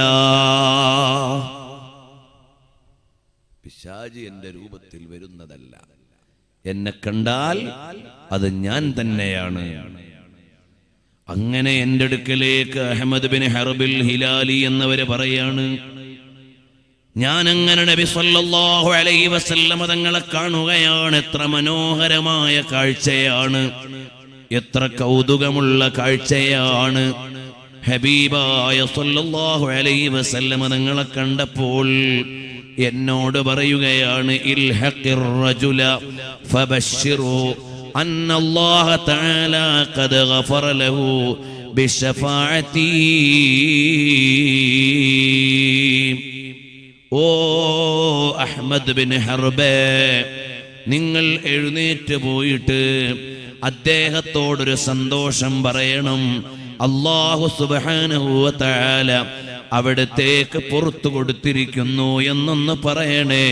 പിശാജി എന്റെ രൂപത്തിൽ വരുന്നതല്ല എന്നെ കണ്ടാൽ അത് ഞാൻ തന്നെയാണ് അങ്ങനെ എൻ്റെ അടുക്കലേക്ക് അഹമ്മദ് ബിൻ ഹർബിൽ ഹിലാലി എന്നവര് പറയാണ് ഞാൻ അങ്ങനെ നബി സല്ലല്ലാഹു അലൈഹി വസല്ലമ തങ്ങളെ കാണുകയാണ് എത്ര മനോഹരമായ കാഴ്ചയാണ് എത്ര കൗതുകമുള്ള കാഴ്ചയാണ് ഹബീബായ സല്ലല്ലാഹു അലൈഹി വസല്ലമ തങ്ങളെ കണ്ടപ്പോൾ എന്നോട് പറയുകയാണ് ഇൽഹഖിർ റജുല ഫബശ്ശിറു അന്ന അല്ലാഹ തആല ഖദ് ഗഫറ ലഹു ബിശഫാഅതി ഓ അഹ്മദ് ബിൻ ഹർബേ നിങ്ങൾ എഴുന്നേറ്റ് പോയിട്ട് അദ്ദേഹത്തോടൊരു സന്തോഷം പറയണം അള്ളാഹു സുബാനുഭൂവത്താല അവിടത്തേക്ക് പുറത്തു കൊടുത്തിരിക്കുന്നു എന്നൊന്ന് പറയണേ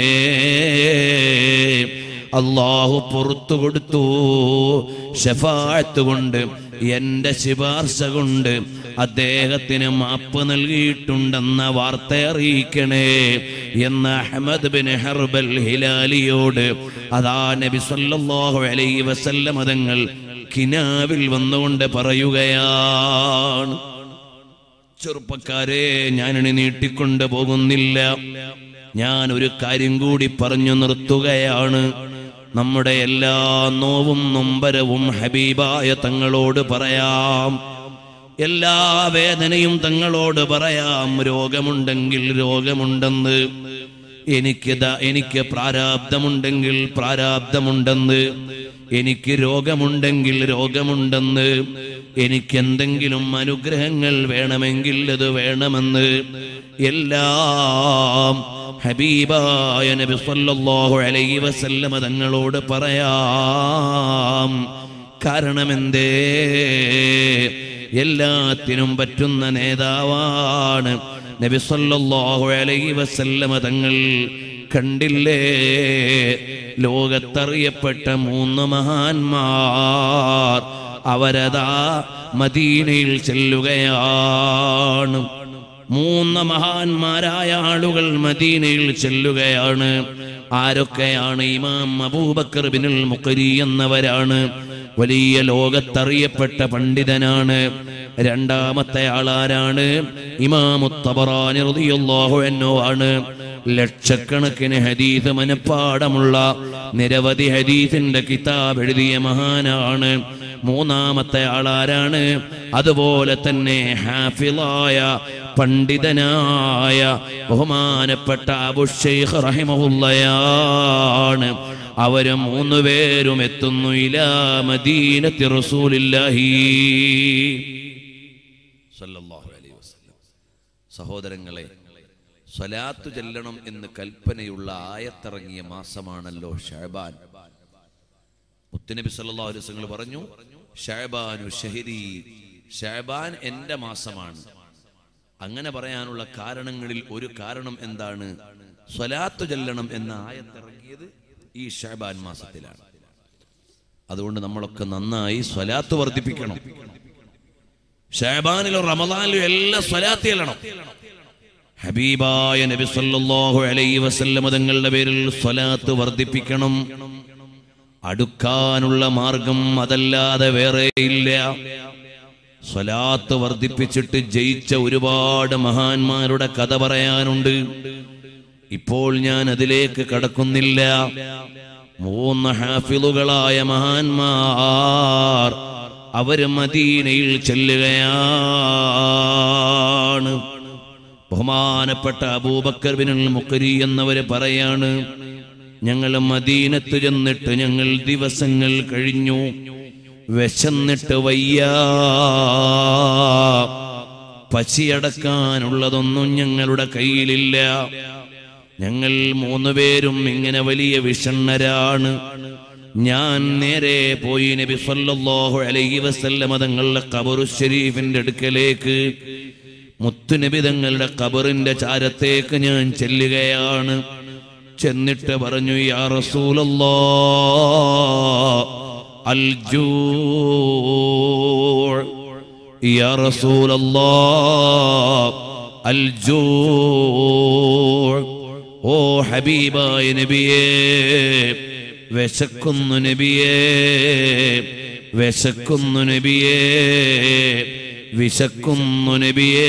അള്ളാഹു പുറത്തു കൊടുത്തു ഷഫാഴത്ത് കൊണ്ട് എന്റെ ശിപാർശ കൊണ്ട് അദ്ദേഹത്തിന് മാപ്പ് നൽകിയിട്ടുണ്ടെന്ന വാർത്ത അറിയിക്കണേ എന്ന് അഹമ്മദ് ബിൻ ഹർബൽ ഹിലാലിയോട് അതാ നബി സല്ലല്ലാഹു അലൈഹി വസല്ലം തങ്ങൾ കിനാവിൽ വന്നുകൊണ്ട് പറയുകയാണ് ചെറുപ്പക്കാരെ ഞാനിനി നീട്ടിക്കൊണ്ട് പോകുന്നില്ല ഞാൻ ഒരു കാര്യം കൂടി പറഞ്ഞു നിർത്തുകയാണ് നമ്മുടെ എല്ലാ നോവും നൊമ്പരവും ഹബീബായ തങ്ങളോട് പറയാം എല്ലാ വേദനയും തങ്ങളോട് പറയാം രോഗമുണ്ടെങ്കിൽ രോഗമുണ്ടെന്ന് എനിക്കിതാ എനിക്ക് പ്രാരാബ്ദമുണ്ടെങ്കിൽ പ്രാരാബ്ദമുണ്ടെന്ന് എനിക്ക് രോഗമുണ്ടെങ്കിൽ രോഗമുണ്ടെന്ന് എനിക്ക് എന്തെങ്കിലും അനുഗ്രഹങ്ങൾ വേണമെങ്കിൽ അത് വേണമെന്ന് എല്ലാം ഹബീബായ നബി സല്ലല്ലാഹു അലൈഹി വസല്ലമ തങ്ങളോട് പറയാം കാരണമെന്തേ എല്ലാത്തിനും പറ്റുന്ന നേതാവാണ് നബി സല്ലല്ലാഹു അലൈഹി വസല്ലമ തങ്ങൾ കണ്ടില്ലേ ലോകത്തറിയപ്പെട്ട മൂന്ന് മഹാന്മാർ അവരതാ മദീനയിൽ ചെല്ലുകയാണ് മൂന്ന് മഹാന്മാരായ ആളുകൾ മദീനയിൽ ചെല്ലുകയാണ് ആരൊക്കെയാണ് ഇമാം അബൂബക്കർ ബിനുൽ മുഖരി എന്നവരാണ് വലിയ ലോകത്തറിയപ്പെട്ട പണ്ഡിതനാണ് രണ്ടാമത്തെ ആളാരാണ് ഇമാമുത്തബറാനി റളിയല്ലാഹു അൻഹു ആണ് ലക്ഷക്കണക്കിന് ഹദീസ് മനപ്പാടമുള്ള നിരവധി ഹദീസിന്റെ കിതാബ് എഴുതിയ മഹാനാണ് മൂന്നാമത്തെ ആളാരാണ് അതുപോലെ തന്നെ ഹാഫിളായ പണ്ഡിതനായ ബഹുമാനപ്പെട്ട അബുഷൈഖ് റഹിമഹുല്ലയാണ് അവര് മൂന്നുപേരും എത്തുന്നു ഇലാ മദീനത്തി റസൂലില്ലാഹി സല്ലല്ലാഹു അലൈഹി വസല്ലം സഹോദരങ്ങളെ സ്വലാത്തു ചെല്ലണം എന്ന് കൽപ്പനയുള്ള ആയത്തിറങ്ങിയ മാസമാണല്ലോ ഷഹബാൻ മുത്തുനബി സല്ലല്ലാഹു അലൈഹി വസല്ലം പറഞ്ഞു ഷഹബാനു ഷഹരി ഷഹബാൻ എൻ്റെ മാസമാണ് അങ്ങനെ പറയാനുള്ള കാരണങ്ങളിൽ ഒരു കാരണം എന്താണ് സ്വലാത്തു ചെല്ലണം എന്ന ആയത്തിറങ്ങിയത് ഈ ഷഹബാൻ മാസത്തിലാണ് അതുകൊണ്ട് നമ്മളൊക്കെ നന്നായി സ്വലാത്ത് വർദ്ധിപ്പിക്കണം ഷഹബാനിലും റമദാനിലും എല്ലാം സ്വലാത്ത് ചെല്ലണം ഹബീബായ നബി സല്ലല്ലാഹു അലൈഹി വസല്ലം തങ്ങളുടെ പേരിൽ സ്വലാത്ത് വർദ്ധിപ്പിക്കണം അടുക്കാനുള്ള മാർഗം അതല്ലാതെ വേറെ ഇല്ല സ്വലാത്ത് വർദ്ധിപ്പിച്ചിട്ട് ജയിച്ച ഒരുപാട് മഹാന്മാരുടെ കഥ പറയാനുണ്ട് ഇപ്പോൾ ഞാൻ അതിലേക്ക് കടക്കുന്നില്ല മൂന്ന് ഹാഫിളുകളായ മഹാന്മാർ അവര് മദീനയിൽ ചെല്ലുകയാണ് ബഹുമാനപ്പെട്ട അബൂബക്കർ ബിനുൽ മുക്കരി എന്നവര് പറയാണ് ഞങ്ങൾ മദീനത്ത് ചെന്നിട്ട് ഞങ്ങൾ ദിവസങ്ങൾ കഴിഞ്ഞു വിശന്നിട്ട് വയ്യ പശിയടക്കാനുള്ളതൊന്നും ഞങ്ങളുടെ കയ്യിലില്ല ഞങ്ങൾ മൂന്നുപേരും ഇങ്ങനെ വലിയ വിഷണ്ണരാണ് ഞാൻ നേരെ പോയി നബി സല്ലല്ലാഹു അലൈഹി വസല്ലമ തങ്ങളുടെ ഖബറു ഷരീഫിന്റെ അടുക്കലേക്ക് മുത്തുനബി തങ്ങളുടെ ഖബറിന്റെ ചാരത്തേക്ക് ഞാൻ ചെല്ലുകയാണ് ചെന്നിട്ട് പറഞ്ഞു യാ റസൂലല്ലാ അൽ ജൂ യാ റസൂലല്ലാ അൽ ജൂ ഓ ഹബീബായ നബിയേ വിശക്കുന്നു നബിയേ വിശക്കുന്നു നബിയേ വിശക്കുന്നു നബിയേ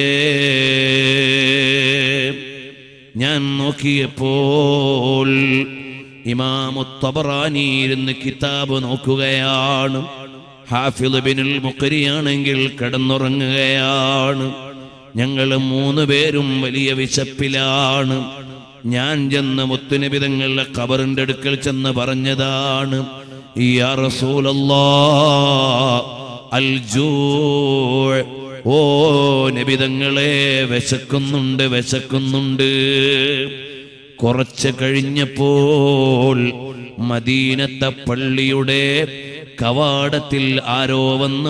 ഞാൻ നോക്കിയപ്പോൾ ഇമാമുത്തബറാനി ഇരുന്ന് കിതാബ് നോക്കുകയാണ് ഹാഫിദ് ബിനുൽ മുക്കരിയാണെങ്കിൽ കിടന്നുറങ്ങുകയാണ് ഞങ്ങൾ മൂന്ന് പേരും വലിയ വിശപ്പിലാണ് ഞാൻ ചെന്ന് മുത്തുനിബിതങ്ങളുടെ ഖബറിന്റെ അടുക്കൽ ചെന്ന് പറഞ്ഞതാണ് യാ റസൂലല്ലാ അൽ ജൂ ഓ നബിതങ്ങളെ വിശക്കുന്നുണ്ട് വിശക്കുന്നുണ്ട് കുറച്ച് കഴിഞ്ഞപ്പോൾ മദീനത്തെ പള്ളിയുടെ കവാടത്തിൽ ആരോ വന്ന്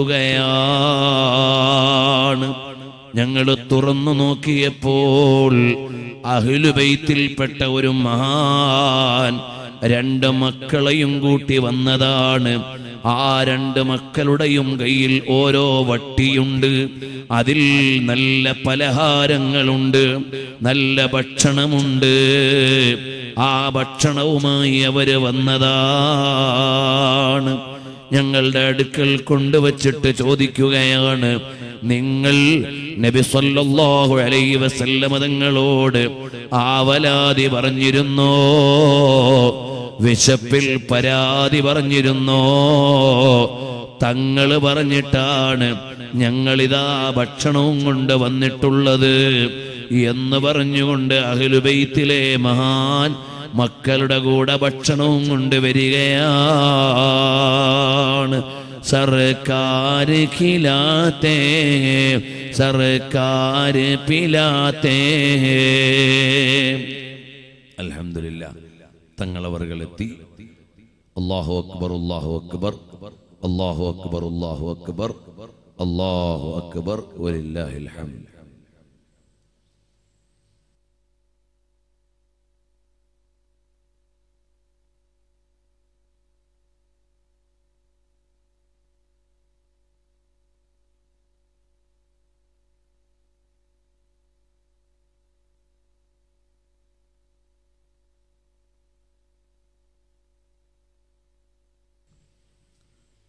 മുട്ടുകയാണ് ഞങ്ങൾ തുറന്നു നോക്കിയപ്പോൾ അഹിലുബൈത്തിൽപ്പെട്ട ഒരു മഹാൻ രണ്ട് മക്കളെയും കൂട്ടി വന്നതാണ് ആ രണ്ട് മക്കളുടെയും കയ്യിൽ ഓരോ വട്ടിയുണ്ട് അതിൽ നല്ല പലഹാരങ്ങളുണ്ട് നല്ല ഭക്ഷണമുണ്ട് ആ ഭക്ഷണവുമായി അവര് വന്നതാണ് ഞങ്ങളുടെ അടുക്കൽ കൊണ്ടുവച്ചിട്ട് ചോദിക്കുകയാണ് നിങ്ങൾ നബി സല്ലല്ലാഹു അലൈഹി വസല്ലമ തങ്ങളോട് ആവലാതി പറഞ്ഞിരുന്നോ വിശപ്പിൽ പരാതി പറഞ്ഞിരുന്നോ തങ്ങള് പറഞ്ഞിട്ടാണ് ഞങ്ങളിതാ ഭക്ഷണവും കൊണ്ട് വന്നിട്ടുള്ളത് എന്ന് പറഞ്ഞുകൊണ്ട് അഹ്ലുബൈത്തിലെ മഹാൻ മക്കളുടെ കൂടെ ഭക്ഷണവും കൊണ്ട് വരികയാണ് സർക്കാർ ഖിലാത്തെ സർക്കാർ പിലാത്തെ അൽഹംദുലില്ല തങ്ങളവറുകളെത്തി അല്ലാഹു അക്ബർ അല്ലാഹു അക്ബർ അല്ലാഹു അക്ബർ അല്ലാഹു അക്ബർ അല്ലാഹു അക്ബർ വലില്ലാഹിൽ ഹംദ്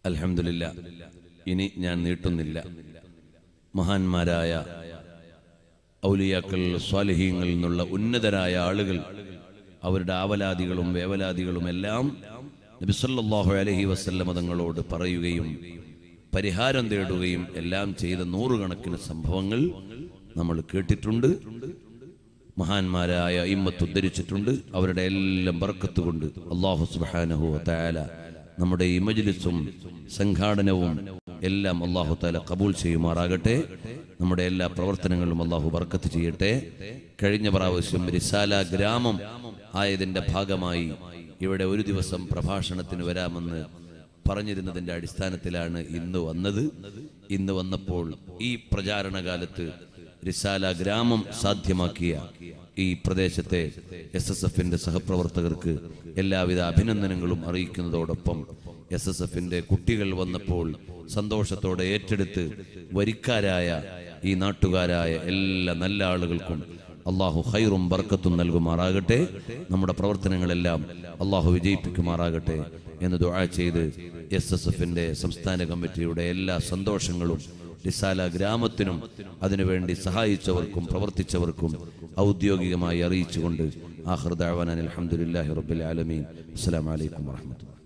അൽഹംദുലില്ല ഇനി ഞാൻ നീട്ടുന്നില്ല മഹാന്മാരായ ഔലിയാക്കൾ സ്വാലിഹീങ്ങളിൽ നിന്നുള്ള ഉന്നതരായ ആളുകൾ അവരുടെ ആവലാദികളും വേവലാദികളും എല്ലാം നബിസല്ലാഹു അലഹി വസല്ലമ തങ്ങളോട് പറയുകയും പരിഹാരം തേടുകയും എല്ലാം ചെയ്ത നൂറുകണക്കിന് സംഭവങ്ങൾ നമ്മൾ കേട്ടിട്ടുണ്ട് മഹാന്മാരായ ഇമ്മത്ത് ഉദ്ധരിച്ചിട്ടുണ്ട് അവരുടെ എല്ലാം ബർക്കത്ത് കൊണ്ട് അള്ളാഹു സുബാനഹു താല നമ്മുടെ ഈ മജ്ലിസും സംഘാടനവും എല്ലാം അള്ളാഹു താല കബൂൽ ചെയ്യുമാറാകട്ടെ നമ്മുടെ എല്ലാ പ്രവർത്തനങ്ങളും അള്ളാഹു ബർക്കത്ത് ചെയ്യട്ടെ കഴിഞ്ഞ പ്രാവശ്യം റിസാല ഗ്രാമം ആയതിന്റെ ഭാഗമായി ഇവിടെ ഒരു ദിവസം പ്രഭാഷണത്തിന് വരാമെന്ന് പറഞ്ഞിരുന്നതിന്റെ അടിസ്ഥാനത്തിലാണ് ഇന്ന് വന്നത് ഇന്ന് വന്നപ്പോൾ ഈ പ്രചാരണ കാലത്ത് റിസാല ഗ്രാമം സാധ്യമാക്കിയ ഈ പ്രദേശത്തെ എസ് എസ് എഫിന്റെ സഹപ്രവർത്തകർക്ക് എല്ലാവിധ അഭിനന്ദനങ്ങളും അറിയിക്കുന്നതോടൊപ്പം എസ് എസ് എഫിന്റെ കുട്ടികൾ വന്നപ്പോൾ സന്തോഷത്തോടെ ഏറ്റെടുത്ത് വരിക്കാരായ ഈ നാട്ടുകാരായ എല്ലാ നല്ല ആളുകൾക്കും അള്ളാഹു ഹൈറും ബർക്കത്തും നൽകുമാറാകട്ടെ നമ്മുടെ പ്രവർത്തനങ്ങളെല്ലാം അള്ളാഹു വിജയിപ്പിക്കുമാറാകട്ടെ എന്ന് ദുആ ചെയ്ത് എസ് എസ് എഫിന്റെ സംസ്ഥാന കമ്മിറ്റിയുടെ എല്ലാ സന്തോഷങ്ങളും റിസാല ഗ്രാമത്തിനും അതിനുവേണ്ടി സഹായിച്ചവർക്കും പ്രവർത്തിച്ചവർക്കും ഔദ്യോഗികമായി അറിയിച്ചുകൊണ്ട് ആഹ്റദാവാൻ അലഹമുല്ലാഹി റബ്ബിൽ ആലമീൻ അസ്സലാമു അലൈക്കും വറഹ്മത്തുള്ളാഹി